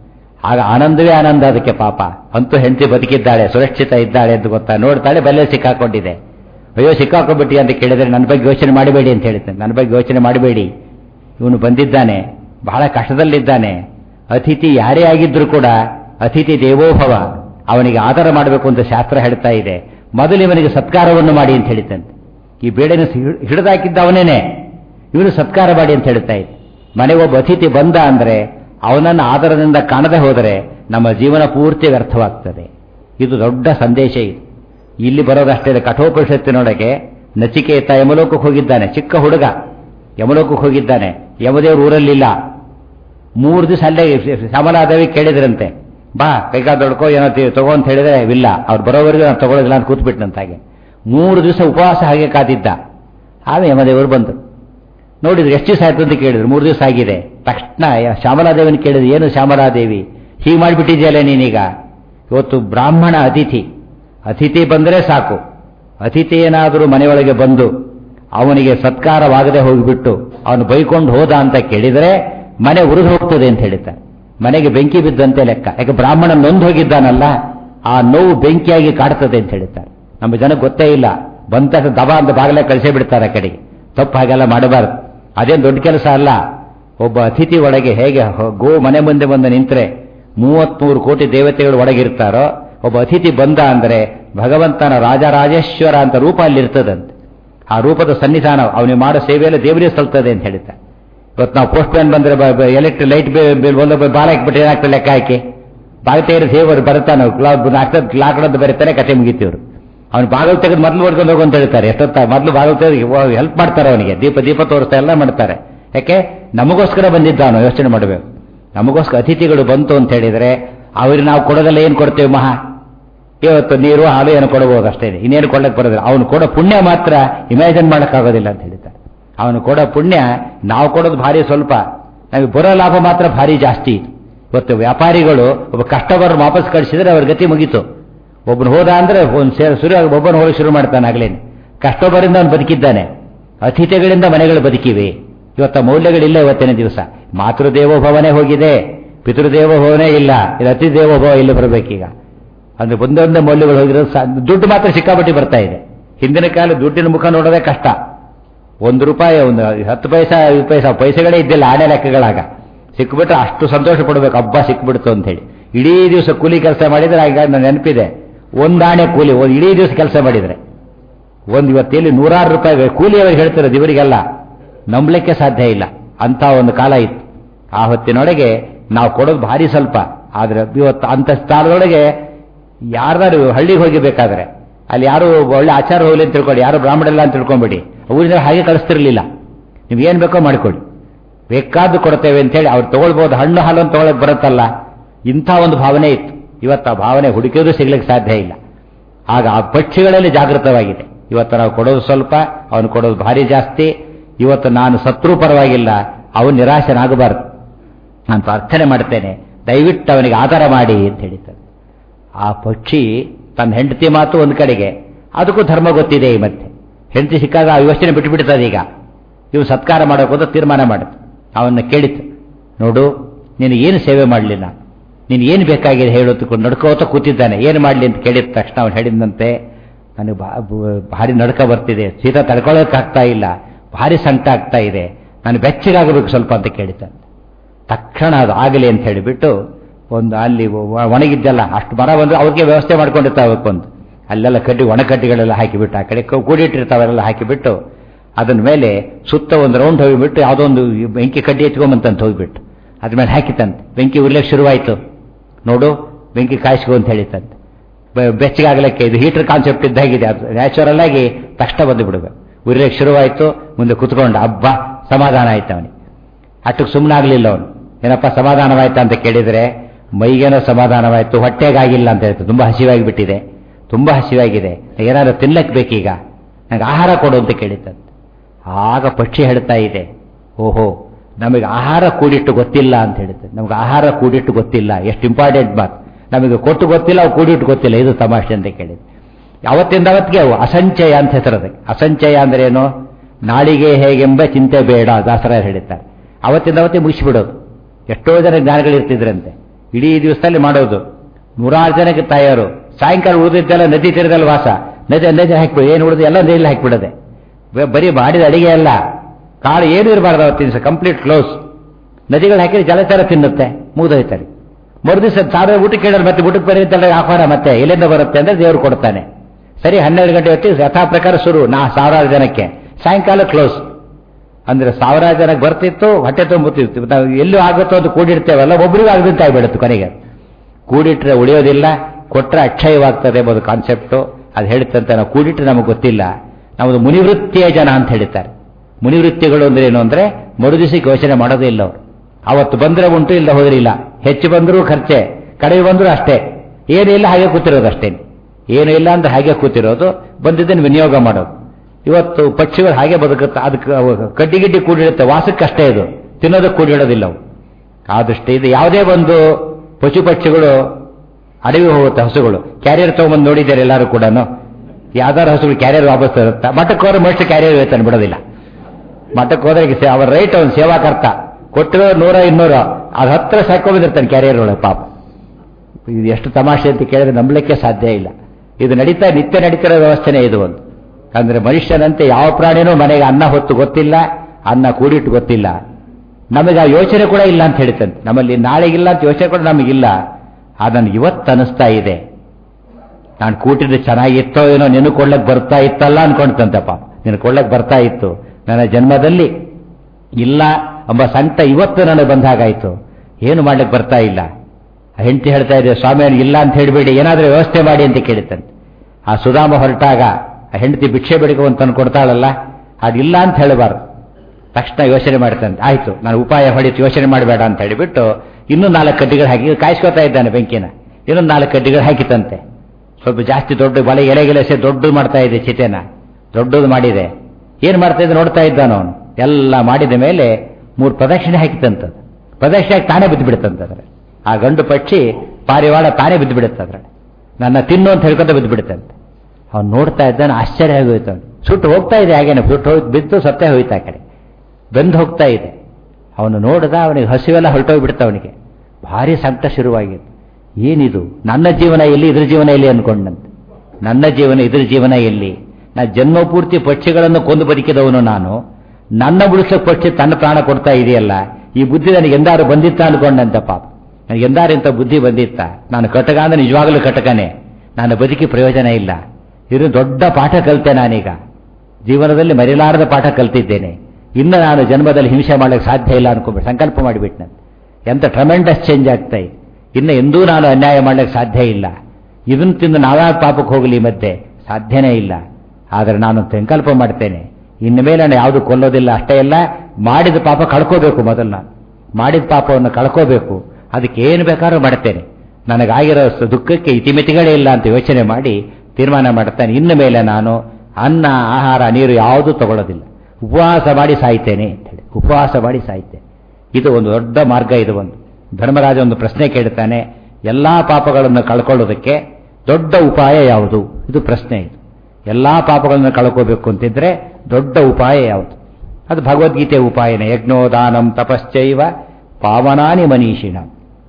ಆಗ ಆನಂದವೇ ಆನಂದ ಅದಕ್ಕೆ ಪಾಪ ಅಂತೂ ಹೆಂಡತಿ ಬದುಕಿದ್ದಾಳೆ ಸುರಕ್ಷಿತ ಇದ್ದಾಳೆ ಅಂತ ಗೊತ್ತಾ ನೋಡ್ತಾಳೆ ಬಲ್ಲೆ ಸಿಕ್ಕಾಕೊಂಡಿದೆ ಅಯ್ಯೋ ಸಿಕ್ಕಾಕೊಂಡ್ಬಿಟ್ಟಿ ಅಂತ ಕೇಳಿದ್ರೆ ನನ್ನ ಬಗ್ಗೆ ಯೋಚನೆ ಮಾಡಬೇಡಿ ಅಂತ ಹೇಳ್ತೇನೆ ನನ್ನ ಬಗ್ಗೆ ಯೋಚನೆ ಮಾಡಬೇಡಿ ಇವನು ಬಂದಿದ್ದಾನೆ ಬಹಳ ಕಷ್ಟದಲ್ಲಿದ್ದಾನೆ ಅತಿಥಿ ಯಾರೇ ಆಗಿದ್ರೂ ಕೂಡ ಅತಿಥಿ ದೇವೋಭವ ಅವನಿಗೆ ಆಧಾರ ಮಾಡಬೇಕು ಅಂತ ಶಾಸ್ತ್ರ ಹೇಳ್ತಾ ಇದೆ ಮೊದಲು ಇವನಿಗೆ ಸತ್ಕಾರವನ್ನು ಮಾಡಿ ಅಂತ ಹೇಳಿತಂತೆ ಈ ಬೇಡನ ಹಿಡಿದಾಕಿದ್ದ ಅವನೇನೆ ಇವನು ಸತ್ಕಾರ ಮಾಡಿ ಅಂತ ಹೇಳ್ತಾ ಇದ್ದ ಮನೆಗೆ ಒಬ್ಬ ಅತಿಥಿ ಬಂದ ಅಂದ್ರೆ ಅವನನ್ನು ಆಧಾರದಿಂದ ಕಾಣದೆ ಹೋದರೆ ನಮ್ಮ ಜೀವನ ಪೂರ್ತಿ ವ್ಯರ್ಥವಾಗ್ತದೆ ಇದು ದೊಡ್ಡ ಸಂದೇಶ ಇದು ಇಲ್ಲಿ ಬರೋದಷ್ಟೇ ಕಠೋಪನಿಷತ್ತಿನೊಳಗೆ ನಚಿಕೇತ ಯಮಲೋಕಕ್ಕೆ ಹೋಗಿದ್ದಾನೆ ಚಿಕ್ಕ ಹುಡುಗ ಯಮಲೋಕಕ್ಕೆ ಹೋಗಿದ್ದಾನೆ ಯಮದೇವರು ಊರಲ್ಲಿಲ್ಲ ಮೂರು ದಿವಸ ಅಲ್ಲೇ ಶ್ಯಾಮಲಾದೇವಿ ಕೇಳಿದ್ರಂತೆ ಬಾ ಕೈಕಾಲು ದೊಡ್ಕೋ ಏನೋ ತಗೋ ಅಂತ ಹೇಳಿದ್ರೆ ಇಲ್ಲ ಅವ್ರು ಬರೋವರೆಗೂ ನಾನು ತಗೊಳ್ಳೋದಿಲ್ಲ ಅಂತ ಕೂತ್ಬಿಟ್ನಂತಾಗೆ ಮೂರು ದಿವಸ ಉಪವಾಸ ಹಾಗೆ ಕಾದಿದ್ದ ಆಮೇಲೆ ಯಮದೇವರು ಬಂದರು ನೋಡಿದ್ರು ಎಷ್ಟು ದಿವಸ ಆಯ್ತು ಅಂತ ಕೇಳಿದ್ರು ಮೂರು ದಿವಸ ಆಗಿದೆ ತಕ್ಷಣ ಶ್ಯಾಮಲಾದೇವಿನ ಕೇಳಿದ್ರು ಏನು ಶ್ಯಾಮಲಾದೇವಿ ಹೀಗೆ ಮಾಡಿಬಿಟ್ಟಿದ್ಯಲ್ಲ ನೀನೀಗ ಇವತ್ತು ಬ್ರಾಹ್ಮಣ ಅತಿಥಿ ಅತಿಥಿ ಬಂದರೆ ಸಾಕು ಅತಿಥಿ ಏನಾದರೂ ಮನೆಯೊಳಗೆ ಬಂದು ಅವನಿಗೆ ಸತ್ಕಾರವಾಗದೆ ಹೋಗಿಬಿಟ್ಟು ಅವನು ಬೈಕೊಂಡು ಹೋದ ಅಂತ ಕೇಳಿದರೆ ಮನೆ ಉರಿದು ಹೋಗ್ತದೆ ಅಂತ ಹೇಳ್ತಾರೆ ಮನೆಗೆ ಬೆಂಕಿ ಬಿದ್ದಂತೆ ಲೆಕ್ಕ ಯಾಕೆ ಬ್ರಾಹ್ಮಣ ನೊಂದು ಹೋಗಿದ್ದಾನಲ್ಲ ಆ ನೋವು ಬೆಂಕಿಯಾಗಿ ಕಾಡ್ತದೆ ಅಂತ ಹೇಳ್ತಾರೆ ನಮ್ಮ ಜನಕ್ಕೆ ಗೊತ್ತೇ ಇಲ್ಲ ಬಂದ ತಕ್ಷಣ ದಬಾ ಅಂತ ಬಾಗಲೇ ಕಳಿಸೇ ಬಿಡ್ತಾರೆ ಆ ಕಡೆಗೆ ತಪ್ಪು ಹಾಗೆಲ್ಲ ಮಾಡಬಾರ್ದು ಅದೇನು ದೊಡ್ಡ ಕೆಲಸ ಅಲ್ಲ ಒಬ್ಬ ಅತಿಥಿ ಒಳಗೆ ಹೇಗೆ ಗೋ ಮನೆ ಮುಂದೆ ಬಂದು ನಿಂತರೆ ಮೂವತ್ಮೂರು ಕೋಟಿ ದೇವತೆಗಳು ಒಳಗಿರ್ತಾರೋ ಒಬ್ಬ ಅತಿಥಿ ಬಂದ ಅಂದರೆ ಭಗವಂತನ ರಾಜರಾಜೇಶ್ವರ ಅಂತ ರೂಪ ಅಲ್ಲಿರ್ತದಂತೆ ಆ ರೂಪದ ಸನ್ನಿಧಾನ ಅವನಿಗೆ ಮಾಡೋ ಸೇವೆಯಲ್ಲಿ ದೇವರೇ ಸಲ್ತದೆ ಅಂತ ಹೇಳ್ತಾರೆ ಇವತ್ತು ನಾವು ಪೋಸ್ಟ್ ಮ್ಯಾನ್ ಬಂದರೆ ಎಲೆಕ್ಟ್ರಿಕ್ ಲೈಟ್ ಬಿಲ್ ಒಂದು ಬಾಲ ಹಾಕ್ಬಿಟ್ಟು ಏನಾಗ್ತದೆ ಲೆಕ್ಕ ಹಾಕಿ ಬಾಗಿಲು ಸೇವರು ಬರ್ತಾನೆ ಲಾಕಡದ್ದು ಬರೀತಾನೆ ಕತೆ ಮುಗಿತೀವ್ರು ಅವ್ನು ಬಾಗಿಲು ತೆಗೆದು ಮೊದಲು ಓಡ್ಕೊಂಡು ಹೋಗು ಅಂತ ಹೇಳ್ತಾರೆ ಎಷ್ಟೊತ್ತ ಮೊದಲು ಬಾಗಿಲು ತೆಗೆದು ಹೆಲ್ಪ್ ಮಾಡ್ತಾರೆ ಅವನಿಗೆ ದೀಪ ದೀಪ ತೋರಿಸ್ತಾ ಎಲ್ಲ ಮಾಡ್ತಾರೆ ಯಾಕೆ ನಮಗೋಸ್ಕರ ಬಂದಿದ್ದ ಅವನು ಯೋಚನೆ ಮಾಡಬೇಕು ನಮಗೋಸ್ಕರ ಅತಿಥಿಗಳು ಬಂತು ಅಂತ ಹೇಳಿದರೆ ಅವ್ರಿಗೆ ನಾವು ಕೊಡೋದಲ್ಲ ಏನು ಕೊಡ್ತೇವೆ ಮಹಾ ಇವತ್ತು ನೀರು ಹಾಲು ಏನು ಕೊಡಬಹುದು ಅಷ್ಟೇ ಇನ್ನೇನು ಕೊಡಕ್ಕೆ ಬರೋದಿಲ್ಲ ಅವನು ಕೊಡೋ ಪುಣ್ಯ ಮಾತ್ರ ಇಮ್ಯಾಜಿನ್ ಮಾಡೋಕ್ಕಾಗೋದಿಲ್ಲ ಅಂತ ಹೇಳ್ತಾರೆ ಅವನು ಕೊಡೋ ಪುಣ್ಯ ನಾವು ಕೊಡೋದು ಭಾರಿ ಸ್ವಲ್ಪ ನಮಗೆ ಬರೋ ಲಾಭ ಮಾತ್ರ ಭಾರಿ ಜಾಸ್ತಿ ಇವತ್ತು ವ್ಯಾಪಾರಿಗಳು ಒಬ್ಬ ಕಸ್ಟಮರ್ ವಾಪಸ್ ಕಳಿಸಿದ್ರೆ ಅವ್ರ ಗತಿ ಮುಗೀತು ಒಬ್ಬನು ಹೋದ ಅಂದ್ರೆ ಒಂದು ಸೇರ್ ಶುರು ಒಬ್ಬನು ಹೋಗಿ ಶುರು ಮಾಡ್ತಾನೆ ಆಗ್ಲೇನೆ ಕಸ್ಟಮರಿಂದ ಅವನು ಬದುಕಿದ್ದಾನೆ ಅತಿಥಿಗಳಿಂದ ಮನೆಗಳು ಬದುಕಿವೆ ಇವತ್ತ ಮೌಲ್ಯಗಳಿಲ್ಲ ಇವತ್ತಿನ ದಿವಸ ಮಾತೃದೇವೋಭವನೇ ಹೋಗಿದೆ ಪಿತೃದೇವೋಭವನೇ ಇಲ್ಲ ಇದು ಅತಿ ದೇವೋಭವ ಇಲ್ಲಿ ಬರಬೇಕೀಗ ಅಂದ್ರೆ ಒಂದೊಂದೇ ಮೌಲ್ಯಗಳು ಹೋಗಿರೋದು ದುಡ್ಡು ಮಾತ್ರ ಸಿಕ್ಕಾಪಟ್ಟಿ ಬರ್ತಾ ಇದೆ ಹಿಂದಿನ ಕಾಲ ದುಡ್ಡಿನ ಮುಖ ನೋಡೋದೇ ಕಷ್ಟ ಒಂದು ರೂಪಾಯಿ ಒಂದು ಹತ್ತು ಪೈಸಾ ಐದು ಪೈಸಾ ಪೈಸೆಗಳೇ ಇದ್ದಿಲ್ಲ ಆಣೆ ಲೆಕ್ಕಗಳಾಗ ಸಿಕ್ಬಿಟ್ರೆ ಅಷ್ಟು ಸಂತೋಷ ಪಡಬೇಕು ಹಬ್ಬ ಸಿಕ್ಬಿಡ್ತು ಅಂತ ಹೇಳಿ ಇಡೀ ದಿವಸ ಕೂಲಿ ಕೆಲಸ ಮಾಡಿದ್ರೆ ಈಗ ನನ್ನ ನೆನಪಿದೆ ಒಂದಾಣೆ ಕೂಲಿ ಒಂದು ಇಡೀ ದಿವಸ ಕೆಲಸ ಮಾಡಿದ್ರೆ ಒಂದು ಇವತ್ತೇಲಿ ನೂರಾರು ರೂಪಾಯಿ ಕೂಲಿ ಅವ್ರಿಗೆ ಹೇಳ್ತಿರೋದು ಇವರಿಗೆಲ್ಲ ನಂಬಲಿಕ್ಕೆ ಸಾಧ್ಯ ಇಲ್ಲ ಅಂತ ಒಂದು ಕಾಲ ಇತ್ತು ಆ ಹೊತ್ತಿನೊಳಗೆ ನಾವು ಕೊಡೋದು ಭಾರಿ ಸ್ವಲ್ಪ ಆದ್ರೆ ಇವತ್ತು ಅಂತ ಸ್ಥಾನದೊಳಗೆ ಯಾರ್ದಾರು ಹಳ್ಳಿಗೆ ಹೋಗಿಬೇಕಾದ್ರೆ ಅಲ್ಲಿ ಯಾರು ಒಳ್ಳೆ ಆಚಾರ ಹೋಗ್ಲಿ ಅಂತ ತಿಳ್ಕೊಳ್ಳಿ ಯಾರು ಬ್ರಾಹ್ಮಣ ಇಲ್ಲ ಅಂತ ತಿಳ್ಕೊಂಬೇಡಿ ಊರಿನ ಹಾಗೆ ಕಳಿಸ್ತಿರ್ಲಿಲ್ಲ ನೀವು ಏನು ಬೇಕೋ ಮಾಡಿಕೊಡಿ ಬೇಕಾದ್ದು ಕೊಡ್ತೇವೆ ಅಂತೇಳಿ ಅವ್ರು ತಗೊಳ್ಬೋದು ಹಣ್ಣು ಹಾಲನ್ನು ತಗೊಳಕ್ ಬರುತ್ತಲ್ಲ ಇಂಥ ಒಂದು ಭಾವನೆ ಇತ್ತು ಇವತ್ತು ಆ ಭಾವನೆ ಹುಡುಕಿದ್ರು ಸಿಗ್ಲಿಕ್ಕೆ ಸಾಧ್ಯ ಇಲ್ಲ ಆಗ ಆ ಪಕ್ಷಿಗಳಲ್ಲಿ ಜಾಗೃತವಾಗಿದೆ ಇವತ್ತು ನಾವು ಕೊಡೋದು ಸ್ವಲ್ಪ ಅವನು ಕೊಡೋದು ಭಾರಿ ಜಾಸ್ತಿ ಇವತ್ತು ನಾನು ಸತ್ರೂ ಪರವಾಗಿಲ್ಲ ಅವನು ನಿರಾಶನಾಗಬಾರ್ದು ನಾನು ಪ್ರಾರ್ಥನೆ ಮಾಡ್ತೇನೆ ದಯವಿಟ್ಟು ಅವನಿಗೆ ಆಧಾರ ಮಾಡಿ ಅಂತ ಹೇಳಿದ್ದಾರೆ ಆ ಪಕ್ಷಿ ತನ್ನ ಹೆಂಡತಿ ಮಾತು ಒಂದು ಕಡೆಗೆ ಅದಕ್ಕೂ ಧರ್ಮ ಗೊತ್ತಿದೆ ಈ ಮಧ್ಯೆ ಹೆಂಡತಿ ಸಿಕ್ಕಾಗ ಆ ಯೋಚನೆ ಬಿಟ್ಟು ಬಿಡ್ತದೆ ಈಗ ಇವು ಸತ್ಕಾರ ಮಾಡೋಕೆ ಅಂತ ತೀರ್ಮಾನ ಮಾಡಿತು ಅವನ್ನ ಕೇಳಿತು ನೋಡು ನೀನು ಏನು ಸೇವೆ ಮಾಡಲಿಲ್ಲ ನೀನು ಏನು ಬೇಕಾಗಿದೆ ಹೇಳೋತಕ್ಕೆ ನಡ್ಕೋತ ಕೂತಿದ್ದಾನೆ ಏನು ಮಾಡಲಿ ಅಂತ ಕೇಳಿದ ತಕ್ಷಣ ಅವನು ಹೇಳಿದಂತೆ ನನಗೆ ಭಾರಿ ನಡ್ಕ ಬರ್ತಿದೆ ಸೀತಾ ತಡ್ಕೊಳ್ಳೋಕ್ಕಾಗ್ತಾ ಇಲ್ಲ ಭಾರಿ ಸಂಕಟ ಆಗ್ತಾ ಇದೆ ನಾನು ಬೆಚ್ಚಗಾಗಬೇಕು ಸ್ವಲ್ಪ ಅಂತ ಕೇಳಿದ್ದಾನೆ ತಕ್ಷಣ ಅದು ಆಗಲಿ ಅಂತ ಹೇಳಿಬಿಟ್ಟು ಒಂದು ಅಲ್ಲಿ ಒಣಗಿದ್ದೆಲ್ಲ ಅಷ್ಟು ಮರ ಬಂದ್ರೆ ಅವ್ರಿಗೆ ವ್ಯವಸ್ಥೆ ಮಾಡ್ಕೊಂಡಿರ್ತಾವೆ ಒಂದು ಅಲ್ಲೆಲ್ಲ ಕಡ್ಡಿ ಒಣಕಡ್ಡಿಗಳೆಲ್ಲ ಹಾಕಿಬಿಟ್ಟು ಆ ಕಡೆ ಕೂಡಿಟ್ಟಿರ್ತಾವೆಲ್ಲ ಹಾಕಿಬಿಟ್ಟು ಅದನ್ನ ಮೇಲೆ ಸುತ್ತ ಒಂದು ರೌಂಡ್ ಹೋಗಿಬಿಟ್ಟು ಯಾವುದೋ ಒಂದು ಬೆಂಕಿ ಕಡ್ಡಿ ಎತ್ಕೊಂಬಂತಂತ ಹೋಗಿಬಿಟ್ಟು ಅದ್ರ ಮೇಲೆ ಹಾಕಿತಂತೆ ಬೆಂಕಿ ಉರ್ಲಿಕ್ಕೆ ಶುರುವಾಯಿತು ನೋಡು ಬೆಂಕಿ ಕಾಯಿಸ್ಕೊ ಅಂತ ಹೇಳಿತಂತೆ ಬೆಚ್ಚಗಾಗಲಿಕ್ಕೆ ಇದು ಹೀಟರ್ ಕಾನ್ಸೆಪ್ಟ್ ಇದ್ದಾಗಿದೆ ಅದು ನ್ಯಾಚುರಲ್ ಆಗಿ ತಕ್ಷಣ ಬಂದು ಬಿಡಬೇಕು ಉರಿಲಿಕ್ಕೆ ಶುರುವಾಯಿತು ಮುಂದೆ ಕುತ್ಕೊಂಡು ಹಬ್ಬ ಸಮಾಧಾನ ಆಯ್ತು ಅವನಿಗೆ ಅಷ್ಟಕ್ಕೆ ಸುಮ್ಮನಾಗಲಿಲ್ಲ ಅವನು ಏನಪ್ಪ ಸಮಾಧಾನವಾಯ್ತಾ ಅಂತ ಕೇಳಿದರೆ ಮೈಗೇನೋ ಸಮಾಧಾನವಾಯಿತು ಹೊಟ್ಟೆಗಾಗಿಲ್ಲ ಅಂತ ಹೇಳ್ತು ತುಂಬ ಹಸಿವಾಗಿ ಬಿಟ್ಟಿದೆ ತುಂಬ ಹಸಿವಾಗಿದೆ ಏನಾದ್ರು ತಿನ್ಲಕ್ಕೆ ಬೇಕೀಗ ನನಗೆ ಆಹಾರ ಕೊಡು ಅಂತ ಕೇಳಿತಂತೆ ಆಗ ಪಕ್ಷಿ ಹೇಳ್ತಾ ಇದೆ ಓಹೋ ನಮಗೆ ಆಹಾರ ಕೂಡಿಟ್ಟು ಗೊತ್ತಿಲ್ಲ ಅಂತ ಹೇಳುತ್ತೆ ನಮಗೆ ಆಹಾರ ಕೂಡಿಟ್ಟು ಗೊತ್ತಿಲ್ಲ ಎಷ್ಟು ಇಂಪಾರ್ಟೆಂಟ್ ಮಾತು ನಮಗೆ ಕೊಟ್ಟು ಗೊತ್ತಿಲ್ಲ ಅವು ಕೂಡಿಟ್ಟು ಗೊತ್ತಿಲ್ಲ ಇದು ತಮಾಷೆ ಅಂತ ಕೇಳಿದೆ ಅವತ್ತಿಂದ ಅವತ್ತಿಗೆ ಅವು ಅಸಂಚಯ ಅಂತ ಹೆಸರದಕ್ಕೆ ಅಸಂಚಯ ಅಂದ್ರೆ ಏನು ನಾಳಿಗೆ ಹೇಗೆಂಬ ಚಿಂತೆ ಬೇಡ ದಾಸರ ಹೇಳಿದ್ದಾರೆ ಅವತ್ತಿಂದ ಅವತ್ತೇ ಮುಗಿಸಿಬಿಡೋದು ಎಷ್ಟೋ ಜನ ಜ್ಞಾನಗಳಿರ್ತಿದ್ರಂತೆ ಇಡೀ ದಿವಸದಲ್ಲಿ ಮಾಡೋದು ನೂರಾರು ಜನಕ್ಕೆ ತಯಾರು ಸಾಯಂಕಾಲ ಉಳಿದಿದ್ದೆಲ್ಲ ನದಿ ತೀರದಲ್ಲಿ ವಾಸ ನದಿ ನದಿ ಹಾಕಿಬಿಡು ಏನು ಉಳಿದು ಎಲ್ಲ ನದಿಯಲ್ಲಿ ಹಾಕಿಬಿಡೋದೆ ಬ- ಬರೀ ಮಾಡಿದ ಅಡಿಗೆ ಅಲ್ಲ ಕಾಳು ಏನು ಇರಬಾರ್ದು ಅವತ್ತಿನ ದಿವಸ ಕಂಪ್ಲೀಟ್ ಕ್ಲೋಸ್ ನದಿಗಳು ಹಾಕಿದ್ರೆ ಜಲಚರ ತಿನ್ನುತ್ತೆ ಮುಗಿದೋಯ್ತಾರೆ ಮರುದಿವಸ ಸಾವಿರ ಊಟಕ್ಕೆ ಕೇಳೋರು ಮತ್ತೆ ಊಟಕ್ಕೆ ಬರೀತಲ್ಲ ಆಹ್ವಾನ ಮತ್ತೆ ಎಲ್ಲಿಂದ ಬರುತ್ತೆ ಅಂದ್ರೆ ದೇವರು ಕೊಡ್ತಾನೆ ಸರಿ ಹನ್ನೆರಡು ಗಂಟೆ ಹೊತ್ತಿಗೆ ಯಥಾ ಪ್ರಕಾರ ಶುರು ನಾ ಸಾವಿರಾರು ಜನಕ್ಕೆ ಸಾಯಂಕಾಲ ಕ್ಲೋಸ್ ಅಂದ್ರೆ ಸಾವಿರಾರು ಜನಕ್ಕೆ ಬರ್ತಿತ್ತು ಹೊಟ್ಟೆ ತುಂಬುತ್ತಿತ್ತು ನಾವು ಎಲ್ಲೂ ಆಗುತ್ತೋ ಅದು ಕೂಡಿಡ್ತೇವಲ್ಲ ಒಬ್ರಿಗೂ ಆಗದಂತೆ ಆಗ್ಬಿಡುತ್ತೆ ಕೊನೆಗೆ ಕೂಡಿಟ್ರೆ ಉಳಿಯೋದಿಲ್ಲ ಕೊಟ್ರೆ ಅಕ್ಷಯವಾಗ್ತದೆ ಎಂಬುದು ಕಾನ್ಸೆಪ್ಟು ಅದು ಹೇಳುತ್ತಂತೆ ನಾವು ಕೂಡಿಟ್ರೆ ನಮಗೆ ಗೊತ್ತಿಲ್ಲ ನಮ್ಮದು ಮುನಿವೃತ್ತಿಯ ಜನ ಅಂತ ಹೇಳ್ತಾರೆ ಮುನಿವೃತ್ತಿಗಳು ಅಂದ್ರೆ ಏನು ಅಂದ್ರೆ ಮರುದಿವಸಕ್ಕೆ ಯೋಚನೆ ಮಾಡೋದೇ ಇಲ್ಲ ಅವರು ಅವತ್ತು ಬಂದ್ರೆ ಉಂಟು ಇಲ್ಲ ಹೋದ್ರೆ ಇಲ್ಲ ಹೆಚ್ಚು ಬಂದರೂ ಖರ್ಚೆ ಕಡಿಮೆ ಬಂದರೂ ಅಷ್ಟೇ ಏನೂ ಇಲ್ಲ ಹಾಗೆ ಕೂತಿರೋದು ಅಷ್ಟೇ ಏನು ಇಲ್ಲ ಅಂದ್ರೆ ಹಾಗೆ ಕೂತಿರೋದು ಬಂದಿದ್ದನ್ನು ವಿನಿಯೋಗ ಮಾಡೋದು ಇವತ್ತು ಪಕ್ಷಿಗಳು ಹಾಗೆ ಬದುಕುತ್ತೆ ಅದಕ್ಕೆ ಅವು ಕಡ್ಡಿ ಗಿಡ್ಡಿ ಕೂಡಿಡುತ್ತೆ ವಾಸಕ್ಕಷ್ಟೇ ಇದು ತಿನ್ನೋದಕ್ಕೆ ಕೂಡಿಡೋದಿಲ್ಲ ಅವು ಆ ದೃಷ್ಟಿಯಿಂದ ಯಾವುದೇ ಒಂದು ಪಶು ಪಕ್ಷಿಗಳು ಅಡವಿ ಹೋಗುತ್ತೆ ಹಸುಗಳು ಕ್ಯಾರಿಯರ್ ತಗೊಂಬಂದು ನೋಡಿದ್ದಾರೆ ಎಲ್ಲರೂ ಕೂಡ ಯಾವ್ದಾರು ಹಸುಗಳು ಕ್ಯಾರಿಯರ್ ವಾಪಸ್ ಇರುತ್ತಾ ಮಠಕ್ಕೆ ಹೋದ್ರೆ ಮನುಷ್ಯ ಕ್ಯಾರಿಯರ್ ವೇತನ ಬಿಡೋದಿಲ್ಲ ಮಠಕ್ಕೆ ಹೋದ್ರೆ ಸೇ- ಅವರ ರೈಟ್ ಅವನು ಸೇವಾಕರ್ತ ಕೊಟ್ಟಿರೋ ನೂರ ಇನ್ನೂರು ಅದು ಹತ್ರ ಸಾಕೊಂಡ್ಬಿಟ್ಟಿರ್ತಾನೆ ಕ್ಯಾರಿಯರ್ ಒಳಗೆ ಪಾಪ ಇದು ಎಷ್ಟು ತಮಾಷೆ ಅಂತ ಕೇಳಿದ್ರೆ ನಂಬಲಿಕ್ಕೆ ಸಾಧ್ಯ ಇಲ್ಲ ಇದು ನಡೀತಾ ನಿತ್ಯ ನಡೀತಿರೋ ವ್ಯವಸ್ಥೆನೇ ಇದು ಒಂದು ಅಂದ್ರೆ ಮನುಷ್ಯನಂತೆ ಯಾವ ಪ್ರಾಣಿನೂ ಮನೆಗೆ ಅನ್ನ ಹೊತ್ತು ಗೊತ್ತಿಲ್ಲ ಅನ್ನ ಕೂಡಿಟ್ಟು ಗೊತ್ತಿಲ್ಲ ನಮಗೆ ಆ ಯೋಚನೆ ಕೂಡ ಇಲ್ಲ ಅಂತ ಹೇಳ್ತಂತೆ ನಮ್ಮಲ್ಲಿ ನಾಳೆಗಿಲ್ಲ ಅಂತ ಯೋಚನೆ ಕೂಡ ನಮಗಿಲ್ಲ ಅದನ್ನು ಇವತ್ತು ಅನಿಸ್ತಾ ಇದೆ ನಾನು ಕೂಟಿದ್ರೆ ಚೆನ್ನಾಗಿತ್ತೋ ಏನೋ ನಿನ್ನ ಕೊಳ್ಳಕ್ಕೆ ಬರ್ತಾ ಇತ್ತಲ್ಲ ಅನ್ಕೊಂಡ್ತಂತಪ್ಪ ನಿನ್ನ ಕೊಳ್ಳಕ್ಕೆ ಬರ್ತಾ ಇತ್ತು ನನ್ನ ಜನ್ಮದಲ್ಲಿ ಇಲ್ಲ ಎಂಬ ಸಂಕಟ ಇವತ್ತು ನನಗೆ ಬಂದಾಗಾಯ್ತು ಏನು ಮಾಡ್ಲಿಕ್ಕೆ ಬರ್ತಾ ಇಲ್ಲ ಆ ಹೆಂಡತಿ ಹೇಳ್ತಾ ಇದೆ ಸ್ವಾಮಿ ಅವ್ನಿಗೆ ಇಲ್ಲ ಅಂತ ಹೇಳಿಬೇಡಿ ಏನಾದರೂ ವ್ಯವಸ್ಥೆ ಮಾಡಿ ಅಂತ ಕೇಳಿತಂತೆ ಆ ಸುಧಾಮ ಹೊರಟಾಗ ಆ ಹೆಂಡತಿ ಭಿಕ್ಷೆ ಬೇಡಿಕೊ ಅಂತ ತಂದು ಕೊಡ್ತಾಳಲ್ಲ ಅದಿಲ್ಲ ಅಂತ ಹೇಳಬಾರ್ದು ತಕ್ಷಣ ಯೋಚನೆ ಮಾಡ್ತಾನೆ ಆಯ್ತು ನಾನು ಉಪಾಯ ಹೊಡಿತು ಯೋಚನೆ ಮಾಡಬೇಡ ಅಂತ ಹೇಳಿಬಿಟ್ಟು ಇನ್ನೂ ನಾಲ್ಕು ಕಡ್ಡಿಗಳು ಹಾಕಿ ಕಾಯಿಸ್ಕೊತಾ ಇದ್ದಾನೆ ಬೆಂಕಿನ ಇನ್ನೊಂದು ನಾಲ್ಕು ಕಡ್ಡಿಗಳು ಹಾಕಿತಂತೆ ಸ್ವಲ್ಪ ಜಾಸ್ತಿ ದೊಡ್ಡ ಬಲೆ ಎಲೆಗೆಲೆ ಸೇ ದೊಡ್ಡದು ಮಾಡ್ತಾ ಇದೆ ಚಿತೆನ ದೊಡ್ಡದು ಮಾಡಿದೆ ಏನು ಮಾಡ್ತಾ ಇದ್ದ ನೋಡ್ತಾ ಇದ್ದಾನ ಅವನು ಎಲ್ಲ ಮಾಡಿದ ಮೇಲೆ ಮೂರು ಪ್ರದಕ್ಷಿಣೆ ಹಾಕಿತಂತದ್ದು ಪ್ರದಕ್ಷಿಣೆ ಹಾಕಿ ತಾನೇ ಬಿದ್ದು ಬಿಡುತ್ತಂತಂದ್ರೆ ಆ ಗಂಡು ಪಕ್ಷಿ ಪಾರಿವಾಳ ತಾನೇ ಬಿದ್ದು ಬಿಡುತ್ತಂದ್ರೆ ನನ್ನ ತಿನ್ನು ಅಂತ ಹೇಳ್ಕೊಂತ ಬಿದ್ದು ಬಿಡುತ್ತಂತೆ ಅವನು ನೋಡ್ತಾ ಇದ್ದಾನೆ ಆಶ್ಚರ್ಯ ಆಗೋಯ್ತು ಅವನು ಸುಟ್ಟು ಹೋಗ್ತಾ ಇದೆ ಹಾಗೇನೆ ಸುಟ್ಟು ಹೋಗಿ ಬಿದ್ದು ಸತ್ತೇ ಹೋಯ್ತು ಆ ಕಡೆ ಬೆಂದು ಹೋಗ್ತಾ ಇದೆ ಅವನು ನೋಡಿದ ಅವನಿಗೆ ಹಸಿವೆಲ್ಲ ಹೊರಟೋಗ್ಬಿಡ್ತ ಅವನಿಗೆ ಭಾರಿ ಸಂಕಟ ಶುರುವಾಗಿತ್ತು ಏನಿದು ನನ್ನ ಜೀವನ ಎಲ್ಲಿ ಇದ್ರ ಜೀವನ ಎಲ್ಲಿ ಅನ್ಕೊಂಡಂತೆ ನನ್ನ ಜೀವನ ಇದ್ರ ಜೀವನ ಎಲ್ಲಿ ನಾ ಜನ್ಮ ಪೂರ್ತಿ ಪಕ್ಷಿಗಳನ್ನು ಕೊಂದು ಬದುಕಿದವನು ನಾನು ನನ್ನ ಉಳಿಸೋಕೆ ಪಕ್ಷಿ ತನ್ನ ಪ್ರಾಣ ಕೊಡ್ತಾ ಇದೆಯಲ್ಲ ಈ ಬುದ್ಧಿ ನನಗೆ ಎಂದಾರು ಬಂದಿತ್ತ ಅನ್ಕೊಂಡಂತ ಪಾಪ ನನಗೆ ಎಂದಾರು ಇಂಥ ಬುದ್ಧಿ ಬಂದಿತ್ತ ನಾನು ಕಟಕ ಅಂದ್ರೆ ನಿಜವಾಗಲೂ ಕಟಕನೇ ನಾನು ಬದುಕಿ ಪ್ರಯೋಜನ ಇಲ್ಲ ಇದು ದೊಡ್ಡ ಪಾಠ ಕಲಿತೆ ನಾನೀಗ ಜೀವನದಲ್ಲಿ ಮರೆಯಲಾರದ ಪಾಠ ಕಲ್ತಿದ್ದೇನೆ ಇನ್ನು ನಾನು ಜನ್ಮದಲ್ಲಿ ಹಿಂಸೆ ಮಾಡಲಿಕ್ಕೆ ಸಾಧ್ಯ ಇಲ್ಲ ಅನ್ಕೊಂಡ್ಬಿಟ್ಟು ಸಂಕಲ್ಪ ಮಾಡಿಬಿಟ್ನಂತೆ ಎಂತ ಟ್ರಮೆಂಡಸ್ ಚೇಂಜ್ ಆಗ್ತಾ ಇದೆ ಇನ್ನು ಎಂದೂ ನಾನು ಅನ್ಯಾಯ ಮಾಡಲಿಕ್ಕೆ ಸಾಧ್ಯ ಇಲ್ಲ ಇದನ್ನು ತಿಂದು ನಾವ್ಯಾವ ಪಾಪಕ್ಕೆ ಹೋಗಲಿ ಮತ್ತೆ ಸಾಧ್ಯನೇ ಇಲ್ಲ ಆದರೆ ನಾನು ಸಂಕಲ್ಪ ಮಾಡ್ತೇನೆ ಇನ್ನು ಮೇಲೆ ನಾನು ಯಾವುದು ಕೊಲ್ಲೋದಿಲ್ಲ ಅಷ್ಟೇ ಇಲ್ಲ ಮಾಡಿದ ಪಾಪ ಕಳ್ಕೋಬೇಕು ಮೊದಲು ನಾನು ಮಾಡಿದ ಪಾಪವನ್ನು ಕಳ್ಕೋಬೇಕು ಅದಕ್ಕೆ ಏನು ಬೇಕಾದ್ರೂ ಮಾಡ್ತೇನೆ ನನಗಾಗಿರೋ ಸ- ದುಃಖಕ್ಕೆ ಇತಿಮಿತಿಗಳೇ ಇಲ್ಲ ಅಂತ ಯೋಚನೆ ಮಾಡಿ ತೀರ್ಮಾನ ಮಾಡ್ತಾನೆ ಇನ್ನು ಮೇಲೆ ನಾನು ಅನ್ನ ಆಹಾರ ನೀರು ಯಾವುದೂ ತಗೊಳ್ಳೋದಿಲ್ಲ ಉಪವಾಸ ಮಾಡಿ ಸಾಯ್ತೇನೆ ಅಂತೇಳಿ ಉಪವಾಸ ಮಾಡಿ ಸಾಯ್ತೇನೆ ಇದು ಒಂದು ದೊಡ್ಡ ಮಾರ್ಗ ಇದು ಒಂದು ಧರ್ಮರಾಜ ಒಂದು ಪ್ರಶ್ನೆ ಕೇಳ್ತಾನೆ ಎಲ್ಲಾ ಪಾಪಗಳನ್ನು ಕಳ್ಕೊಳ್ಳೋದಕ್ಕೆ ದೊಡ್ಡ ಉಪಾಯ ಯಾವುದು ಇದು ಪ್ರಶ್ನೆ ಇದು ಎಲ್ಲಾ ಪಾಪಗಳನ್ನು ಕಳ್ಕೋಬೇಕು ಅಂತಿದ್ರೆ ದೊಡ್ಡ ಉಪಾಯ ಯಾವುದು ಅದು ಭಗವದ್ಗೀತೆ ಉಪಾಯನೇ ಯಜ್ಞೋದಾನಂ ತಪಶ್ಚೈವ ಪಾವನಾನಿ ಮನೀಷಿಣ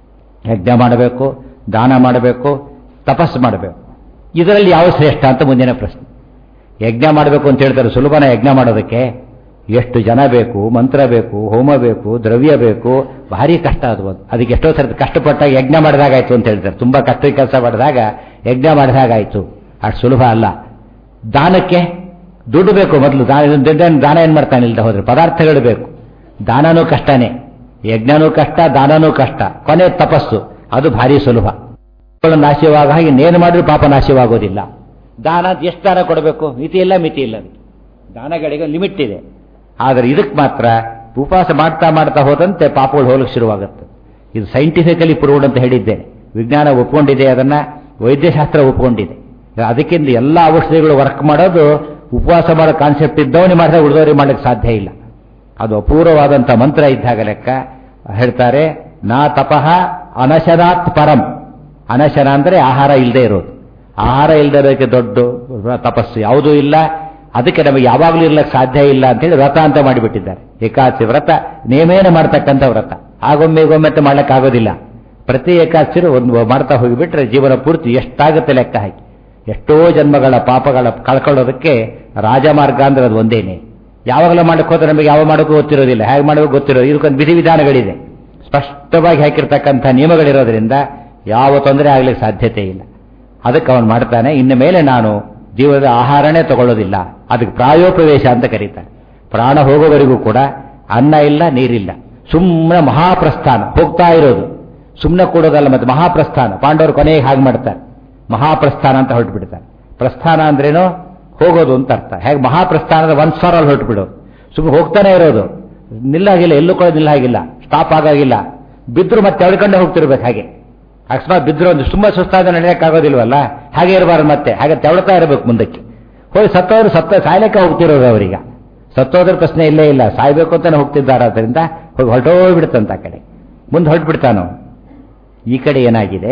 ಯಜ್ಞ ಮಾಡಬೇಕು ದಾನ ಮಾಡಬೇಕು ತಪಸ್ಸು ಮಾಡಬೇಕು ಇದರಲ್ಲಿ ಯಾವ ಶ್ರೇಷ್ಠ ಅಂತ ಮುಂದಿನ ಪ್ರಶ್ನೆ ಯಜ್ಞ ಮಾಡಬೇಕು ಅಂತ ಹೇಳ್ತಾರೆ ಸುಲಭನ ಯಜ್ಞ ಮಾಡೋದಕ್ಕೆ ಎಷ್ಟು ಜನ ಬೇಕು ಮಂತ್ರ ಬೇಕು ಹೋಮ ಬೇಕು ದ್ರವ್ಯ ಬೇಕು ಭಾರಿ ಕಷ್ಟ ಅದು ಒಂದು. ಅದಕ್ಕೆ ಎಷ್ಟೋ ಸರಿ ಕಷ್ಟಪಟ್ಟಾಗ ಯಜ್ಞ ಮಾಡಿದಾಗಾಯ್ತು ಅಂತ ಹೇಳ್ತಾರೆ ತುಂಬಾ ಕಷ್ಟ ಕೆಲಸ ಮಾಡಿದಾಗ ಯಜ್ಞ ಮಾಡಿದಾಗಾಯ್ತು ಅಷ್ಟು ಸುಲಭ ಅಲ್ಲ ದಾನಕ್ಕೆ ದುಡ್ಡು ಬೇಕು ಮೊದಲು ದಾನ ದುಡ್ಡನ್ನು ದಾನ ಏನು ಮಾಡ್ತಾನೆ ಇಲ್ದ ಹೋದ್ರೆ ಪದಾರ್ಥಗಳು ಬೇಕು ದಾನನೂ ಕಷ್ಟನೇ ಯಜ್ಞನೂ ಕಷ್ಟ ದಾನನೂ ಕಷ್ಟ ಕೊನೆ ತಪಸ್ಸು ಅದು ಭಾರಿ ಸುಲಭ ಪಾಪಗಳು ನಾಶವಾಗ ಹಾಗೆ ಇನ್ನೇನು ಮಾಡಿದ್ರು ಪಾಪ ನಾಶವಾಗೋದಿಲ್ಲ ದಾನ ಎಷ್ಟು ದಾನ ಕೊಡಬೇಕು ಮಿತಿ ಇಲ್ಲ ಮಿತಿ ಇಲ್ಲ ಅದಕ್ಕೆ ದಾನಗಳಿಗೆ ಲಿಮಿಟ್ ಇದೆ ಆದರೆ ಇದಕ್ಕೆ ಮಾತ್ರ ಉಪವಾಸ ಮಾಡ್ತಾ ಮಾಡ್ತಾ ಹೋದಂತೆ ಪಾಪಗಳು ಹೋಗಲಿಕ್ಕೆ ಶುರುವಾಗುತ್ತೆ ಇದು ಸೈಂಟಿಫಿಕಲಿ ಪ್ರೂವ್ಡ್ ಅಂತ ಹೇಳಿದ್ದೇನೆ ವಿಜ್ಞಾನ ಒಪ್ಕೊಂಡಿದೆ ಅದನ್ನ ವೈದ್ಯಶಾಸ್ತ್ರ ಒಪ್ಕೊಂಡಿದೆ ಅದಕ್ಕಿಂತ ಎಲ್ಲ ಔಷಧಿಗಳು ವರ್ಕ್ ಮಾಡೋದು ಉಪವಾಸ ಮಾಡೋ ಕಾನ್ಸೆಪ್ಟ್ ಇದ್ದವನಿಗೆ ಮಾಡಿದ್ರೆ ಉಳಿದವರಿಗೆ ಮಾಡ್ಲಿಕ್ಕೆ ಸಾಧ್ಯ ಇಲ್ಲ ಅದು ಅಪೂರ್ವವಾದಂಥ ಮಂತ್ರ ಇದ್ದಾಗ ಲೆಕ್ಕ ಹೇಳ್ತಾರೆ ನಾ ತಪಃ ಅನಶನಾತ್ ಪರಂ ಅನಶನ ಅಂದರೆ ಆಹಾರ ಇಲ್ಲದೆ ಇರೋದು ಆಹಾರ ಇಲ್ಲದೆ ಇರೋದಕ್ಕೆ ದೊಡ್ಡ ತಪಸ್ಸು ಯಾವುದೂ ಇಲ್ಲ ಅದಕ್ಕೆ ನಮಗೆ ಯಾವಾಗಲೂ ಇರ್ಲಿಕ್ಕೆ ಸಾಧ್ಯ ಇಲ್ಲ ಅಂತೇಳಿ ವ್ರತ ಅಂತ ಮಾಡಿಬಿಟ್ಟಿದ್ದಾರೆ ಏಕಾದಶಿ ವ್ರತ ನೇಮೇನ ಮಾಡ್ತಕ್ಕಂಥ ವ್ರತ ಆಗೊಮ್ಮೆ ಈಗೊಮ್ಮೆ ಅಂತ ಮಾಡ್ಲಿಕ್ಕಾಗೋದಿಲ್ಲ ಪ್ರತಿ ಏಕಾದಶಿರು ಒಂದು ಮಾಡ್ತಾ ಹೋಗಿಬಿಟ್ರೆ ಜೀವನ ಪೂರ್ತಿ ಎಷ್ಟಾಗುತ್ತೆ ಲೆಕ್ಕ ಹಾಕಿ ಎಷ್ಟೋ ಜನ್ಮಗಳ ಪಾಪಗಳ ಕಳ್ಕೊಳ್ಳೋದಕ್ಕೆ ರಾಜಮಾರ್ಗ ಅಂದ್ರೆ ಅದು ಒಂದೇನೆ ಯಾವಾಗಲೂ ಮಾಡಕ್ಕೆ ಹೋದ್ರೆ ನಮಗೆ ಯಾವ ಮಾಡೋಕ್ಕೂ ಗೊತ್ತಿರೋದಿಲ್ಲ ಹೇಗೆ ಮಾಡಬೇಕು ಗೊತ್ತಿರೋದು ಇದಕ್ಕೊಂದು ವಿಧಿವಿಧಾನಗಳಿದೆ ಸ್ಪಷ್ಟವಾಗಿ ಹಾಕಿರ್ತಕ್ಕಂಥ ನಿಯಮಗಳಿರೋದ್ರಿಂದ ಯಾವ ತೊಂದರೆ ಆಗ್ಲಿಕ್ಕೆ ಸಾಧ್ಯತೆ ಇಲ್ಲ ಅದಕ್ಕೆ ಅವನು ಮಾಡ್ತಾನೆ ಇನ್ನು ಮೇಲೆ ನಾನು ಜೀವನದ ಆಹಾರನೇ ತಗೊಳ್ಳೋದಿಲ್ಲ ಅದಕ್ಕೆ ಪ್ರಾಯೋಪವೇಶ ಅಂತ ಕರೀತಾರೆ ಪ್ರಾಣ ಹೋಗೋವರೆಗೂ ಕೂಡ ಅನ್ನ ಇಲ್ಲ ನೀರಿಲ್ಲ ಸುಮ್ಮನೆ ಮಹಾಪ್ರಸ್ಥಾನ ಹೋಗ್ತಾ ಇರೋದು ಸುಮ್ಮನೆ ಕೂಡೋದಲ್ಲ ಮತ್ತೆ ಮಹಾಪ್ರಸ್ಥಾನ ಪಾಂಡವರು ಕೊನೆಗೆ ಹಾಗೆ ಮಾಡ್ತಾರೆ ಮಹಾಪ್ರಸ್ಥಾನ ಅಂತ ಹೊರಟು ಬಿಡ್ತಾರೆ ಪ್ರಸ್ಥಾನ ಅಂದ್ರೇನು ಹೋಗೋದು ಅಂತ ಅರ್ಥ ಹೇಗೆ ಮಹಾಪ್ರಸ್ಥಾನದ ಒನ್ ಫಾರ್ ಆಲ್ ಹೊರಟು ಬಿಡೋದು ಸುಮ್ಮನೆ ಹೋಗ್ತಾನೆ ಇರೋದು ನಿಲ್ಲಾಗಿಲ್ಲ ಎಲ್ಲೂ ಕೂಡ ನಿಲ್ಲಾಗಿಲ್ಲ ಸ್ಟಾಪ್ ಆಗಾಗಿಲ್ಲ ಬಿದ್ರು ಮತ್ತೆ ಎಳ್ಕೊಂಡೆ ಹೋಗ್ತಿರ್ಬೇಕು ಹಾಗೆ ಅಕಸ್ಮಾತ್ ಬಿದ್ರು ಒಂದು ತುಂಬಾ ಸುಸ್ತಾದ ನಡೆಯಕ್ಕಾಗೋದಿಲ್ವಲ್ಲ ಹಾಗೆ ಇರಬಾರ್ದು ಮತ್ತೆ ಹಾಗೆ ತೆವಳ್ತಾ ಇರಬೇಕು ಮುಂದಕ್ಕೆ ಹೋಗಿ ಸತ್ತೋದ್ರು ಸತ್ತ ಸಾಯ್ಲಿಕ್ಕೆ ಹೋಗ್ತಿರೋದು ಅವರೀಗ ಸತ್ತೋದ್ರ ಪ್ರಶ್ನೆ ಇಲ್ಲೇ ಇಲ್ಲ ಸಾಯ್ಬೇಕು ಅಂತಾನೆ ಹೋಗ್ತಿದ್ದಾರೆ ಅದರಿಂದ ಹೋಗಿ ಹೊರಟೋಗ್ಬಿಡುತ್ತಂತ ಆ ಕಡೆ ಮುಂದೆ ಹೊರಟ್ಬಿಡ್ತಾನು ಈ ಕಡೆ ಏನಾಗಿದೆ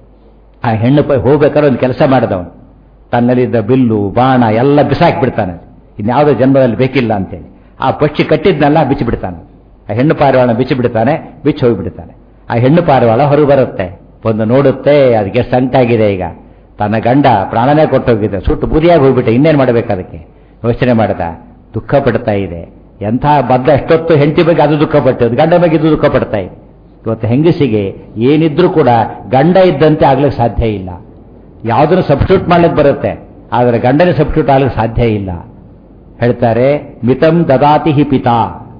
ಆ ಹೆಣ್ಣು ಪೈ ಹೋಗ್ಬೇಕಾದ್ರೆ ಒಂದು ಕೆಲಸ ಮಾಡಿದವನು ತನ್ನಲ್ಲಿದ್ದ ಬಿಲ್ಲು ಬಾಣ ಎಲ್ಲ ಬಿಸಾಕ್ಬಿಡ್ತಾನೆ ಇನ್ಯಾವುದೋ ಜನ್ಮದಲ್ಲಿ ಬೇಕಿಲ್ಲ ಅಂತೇಳಿ ಆ ಪಕ್ಷಿ ಕಟ್ಟಿದ್ನೆಲ್ಲ ಬಿಚ್ಚಿಬಿಡ್ತಾನೆ ಆ ಹೆಣ್ಣು ಪಾರಿವಾಳ ಬಿಚ್ಚಿಬಿಡ್ತಾನೆ ಬಿಚ್ಚಿ ಹೋಗಿಬಿಡ್ತಾನೆ ಆ ಹೆಣ್ಣು ಪಾರಿವಾಳ ಹೊರಗೆ ಬರುತ್ತೆ ಒಂದು ನೋಡುತ್ತೆ ಅದಕ್ಕೆ ಸಂಟಾಗಿದೆ ಈಗ ತನ್ನ ಗಂಡ ಪ್ರಾಣನೇ ಕೊಟ್ಟೋಗಿದೆ ಸುಟ್ಟು ಬೂದಿಯಾಗಿ ಹೋಗ್ಬಿಟ್ಟೆ ಇನ್ನೇನು ಮಾಡಬೇಕು ಅದಕ್ಕೆ ಯೋಚನೆ ಮಾಡ್ದ ದುಃಖ ಪಡ್ತಾ ಇದೆ ಎಂಥ ಬದ್ದ ಎಷ್ಟೊತ್ತು ಹೆಂಡತಿ ಬಗ್ಗೆ ಅದು ದುಃಖ ಪಟ್ಟದ್ದು ಗಂಡ ಬಗ್ಗೆ ಇದು ದುಃಖ ಪಡ್ತಾ ಇದೆ ಇವತ್ತು ಹೆಂಗಸಿಗೆ ಏನಿದ್ರೂ ಕೂಡ ಗಂಡ ಇದ್ದಂತೆ ಆಗ್ಲಿಕ್ಕೆ ಸಾಧ್ಯ ಇಲ್ಲ ಯಾವುದನ್ನು ಸಬ್ಸ್ಟಿಟ್ಯೂಟ್ ಮಾಡ್ಲಿಕ್ಕೆ ಬರುತ್ತೆ ಆದರೆ ಗಂಡನ ಸಬ್ಸ್ಟಿಟ್ಯೂಟ್ ಆಗ್ಲಿಕ್ಕೆ ಸಾಧ್ಯ ಇಲ್ಲ ಹೇಳ್ತಾರೆ ಮಿತಂ ದದಾತಿ ಹಿ ಪಿತಾ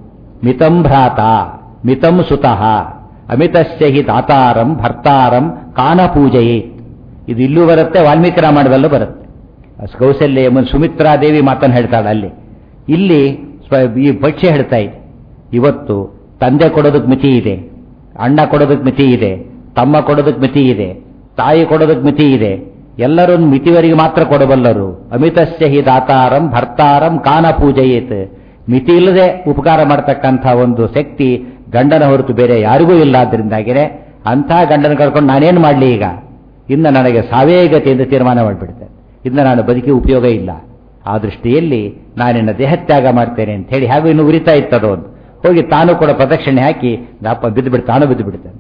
ಮಿತಂ ಭ್ರಾತ ಮಿತಂ ಸುತಃ ಅಮಿತಸ್ಯ ಹಿ ದಾತಾರಂ ಭರ್ತಾರಂ ಕಾನ ಪೂಜೆಯೇ ಇದು ಇಲ್ಲೂ ಬರುತ್ತೆ ವಾಲ್ಮೀಕಿ ರಾಮಾಯಣದಲ್ಲೂ ಬರುತ್ತೆ ಕೌಶಲ್ಯ ಎಂಬ ಸುಮಿತ್ರಾದೇವಿ ಮಾತನ್ನು ಹೇಳ್ತಾಳೆ ಅಲ್ಲಿ ಇಲ್ಲಿ ಈ ಪಕ್ಷಿ ಹೇಳ್ತಾ ಇದೆ ಇವತ್ತು ತಂದೆ ಕೊಡೋದಕ್ಕೆ ಮಿತಿ ಇದೆ ಅಣ್ಣ ಕೊಡೋದಕ್ಕೆ ಮಿತಿ ಇದೆ ತಮ್ಮ ಕೊಡೋದಕ್ಕೆ ಮಿತಿ ಇದೆ ತಾಯಿ ಕೊಡೋದಕ್ಕೆ ಮಿತಿ ಇದೆ ಎಲ್ಲರೂ ಮಿತಿವರೆಗೆ ಮಾತ್ರ ಕೊಡಬಲ್ಲರು ಅಮಿತಸ್ಯ ಹಿ ದಾತಾರಂ ಭರ್ತಾರಂ ಕಾನ ಪೂಜೆಯೇತ್ ಮಿತಿ ಇಲ್ಲದೆ ಉಪಕಾರ ಮಾಡತಕ್ಕಂಥ ಒಂದು ಶಕ್ತಿ ಗಂಡನ ಹೊರತು ಬೇರೆ ಯಾರಿಗೂ ಇಲ್ಲ ಆದ್ದರಿಂದಾಗಿನೇ ಅಂಥ ಗಂಡನ ಕರ್ಕೊಂಡು ನಾನೇನು ಮಾಡಲಿ ಈಗ ಇನ್ನು ನನಗೆ ಸಾವೇ ಗತಿ ಎಂದು ತೀರ್ಮಾನ ಮಾಡಿಬಿಡ್ತೇನೆ ಇನ್ನು ನಾನು ಬದುಕಿ ಉಪಯೋಗ ಇಲ್ಲ ಆ ದೃಷ್ಟಿಯಲ್ಲಿ ನಾನಿನ್ನ ದೇಹತ್ಯಾಗ ಮಾಡ್ತೇನೆ ಅಂತ ಹೇಳಿ ಹಾಗೂ ಇನ್ನು ಉರಿತಾ ಇತ್ತದೋ ಒಂದು ಹೋಗಿ ತಾನು ಕೂಡ ಪ್ರದಕ್ಷಿಣೆ ಹಾಕಿ ದಪ್ಪ ಬಿದ್ದು ಬಿಟ್ಟು ತಾನು ಬಿದ್ದು ಬಿಡುತ್ತಂತೆ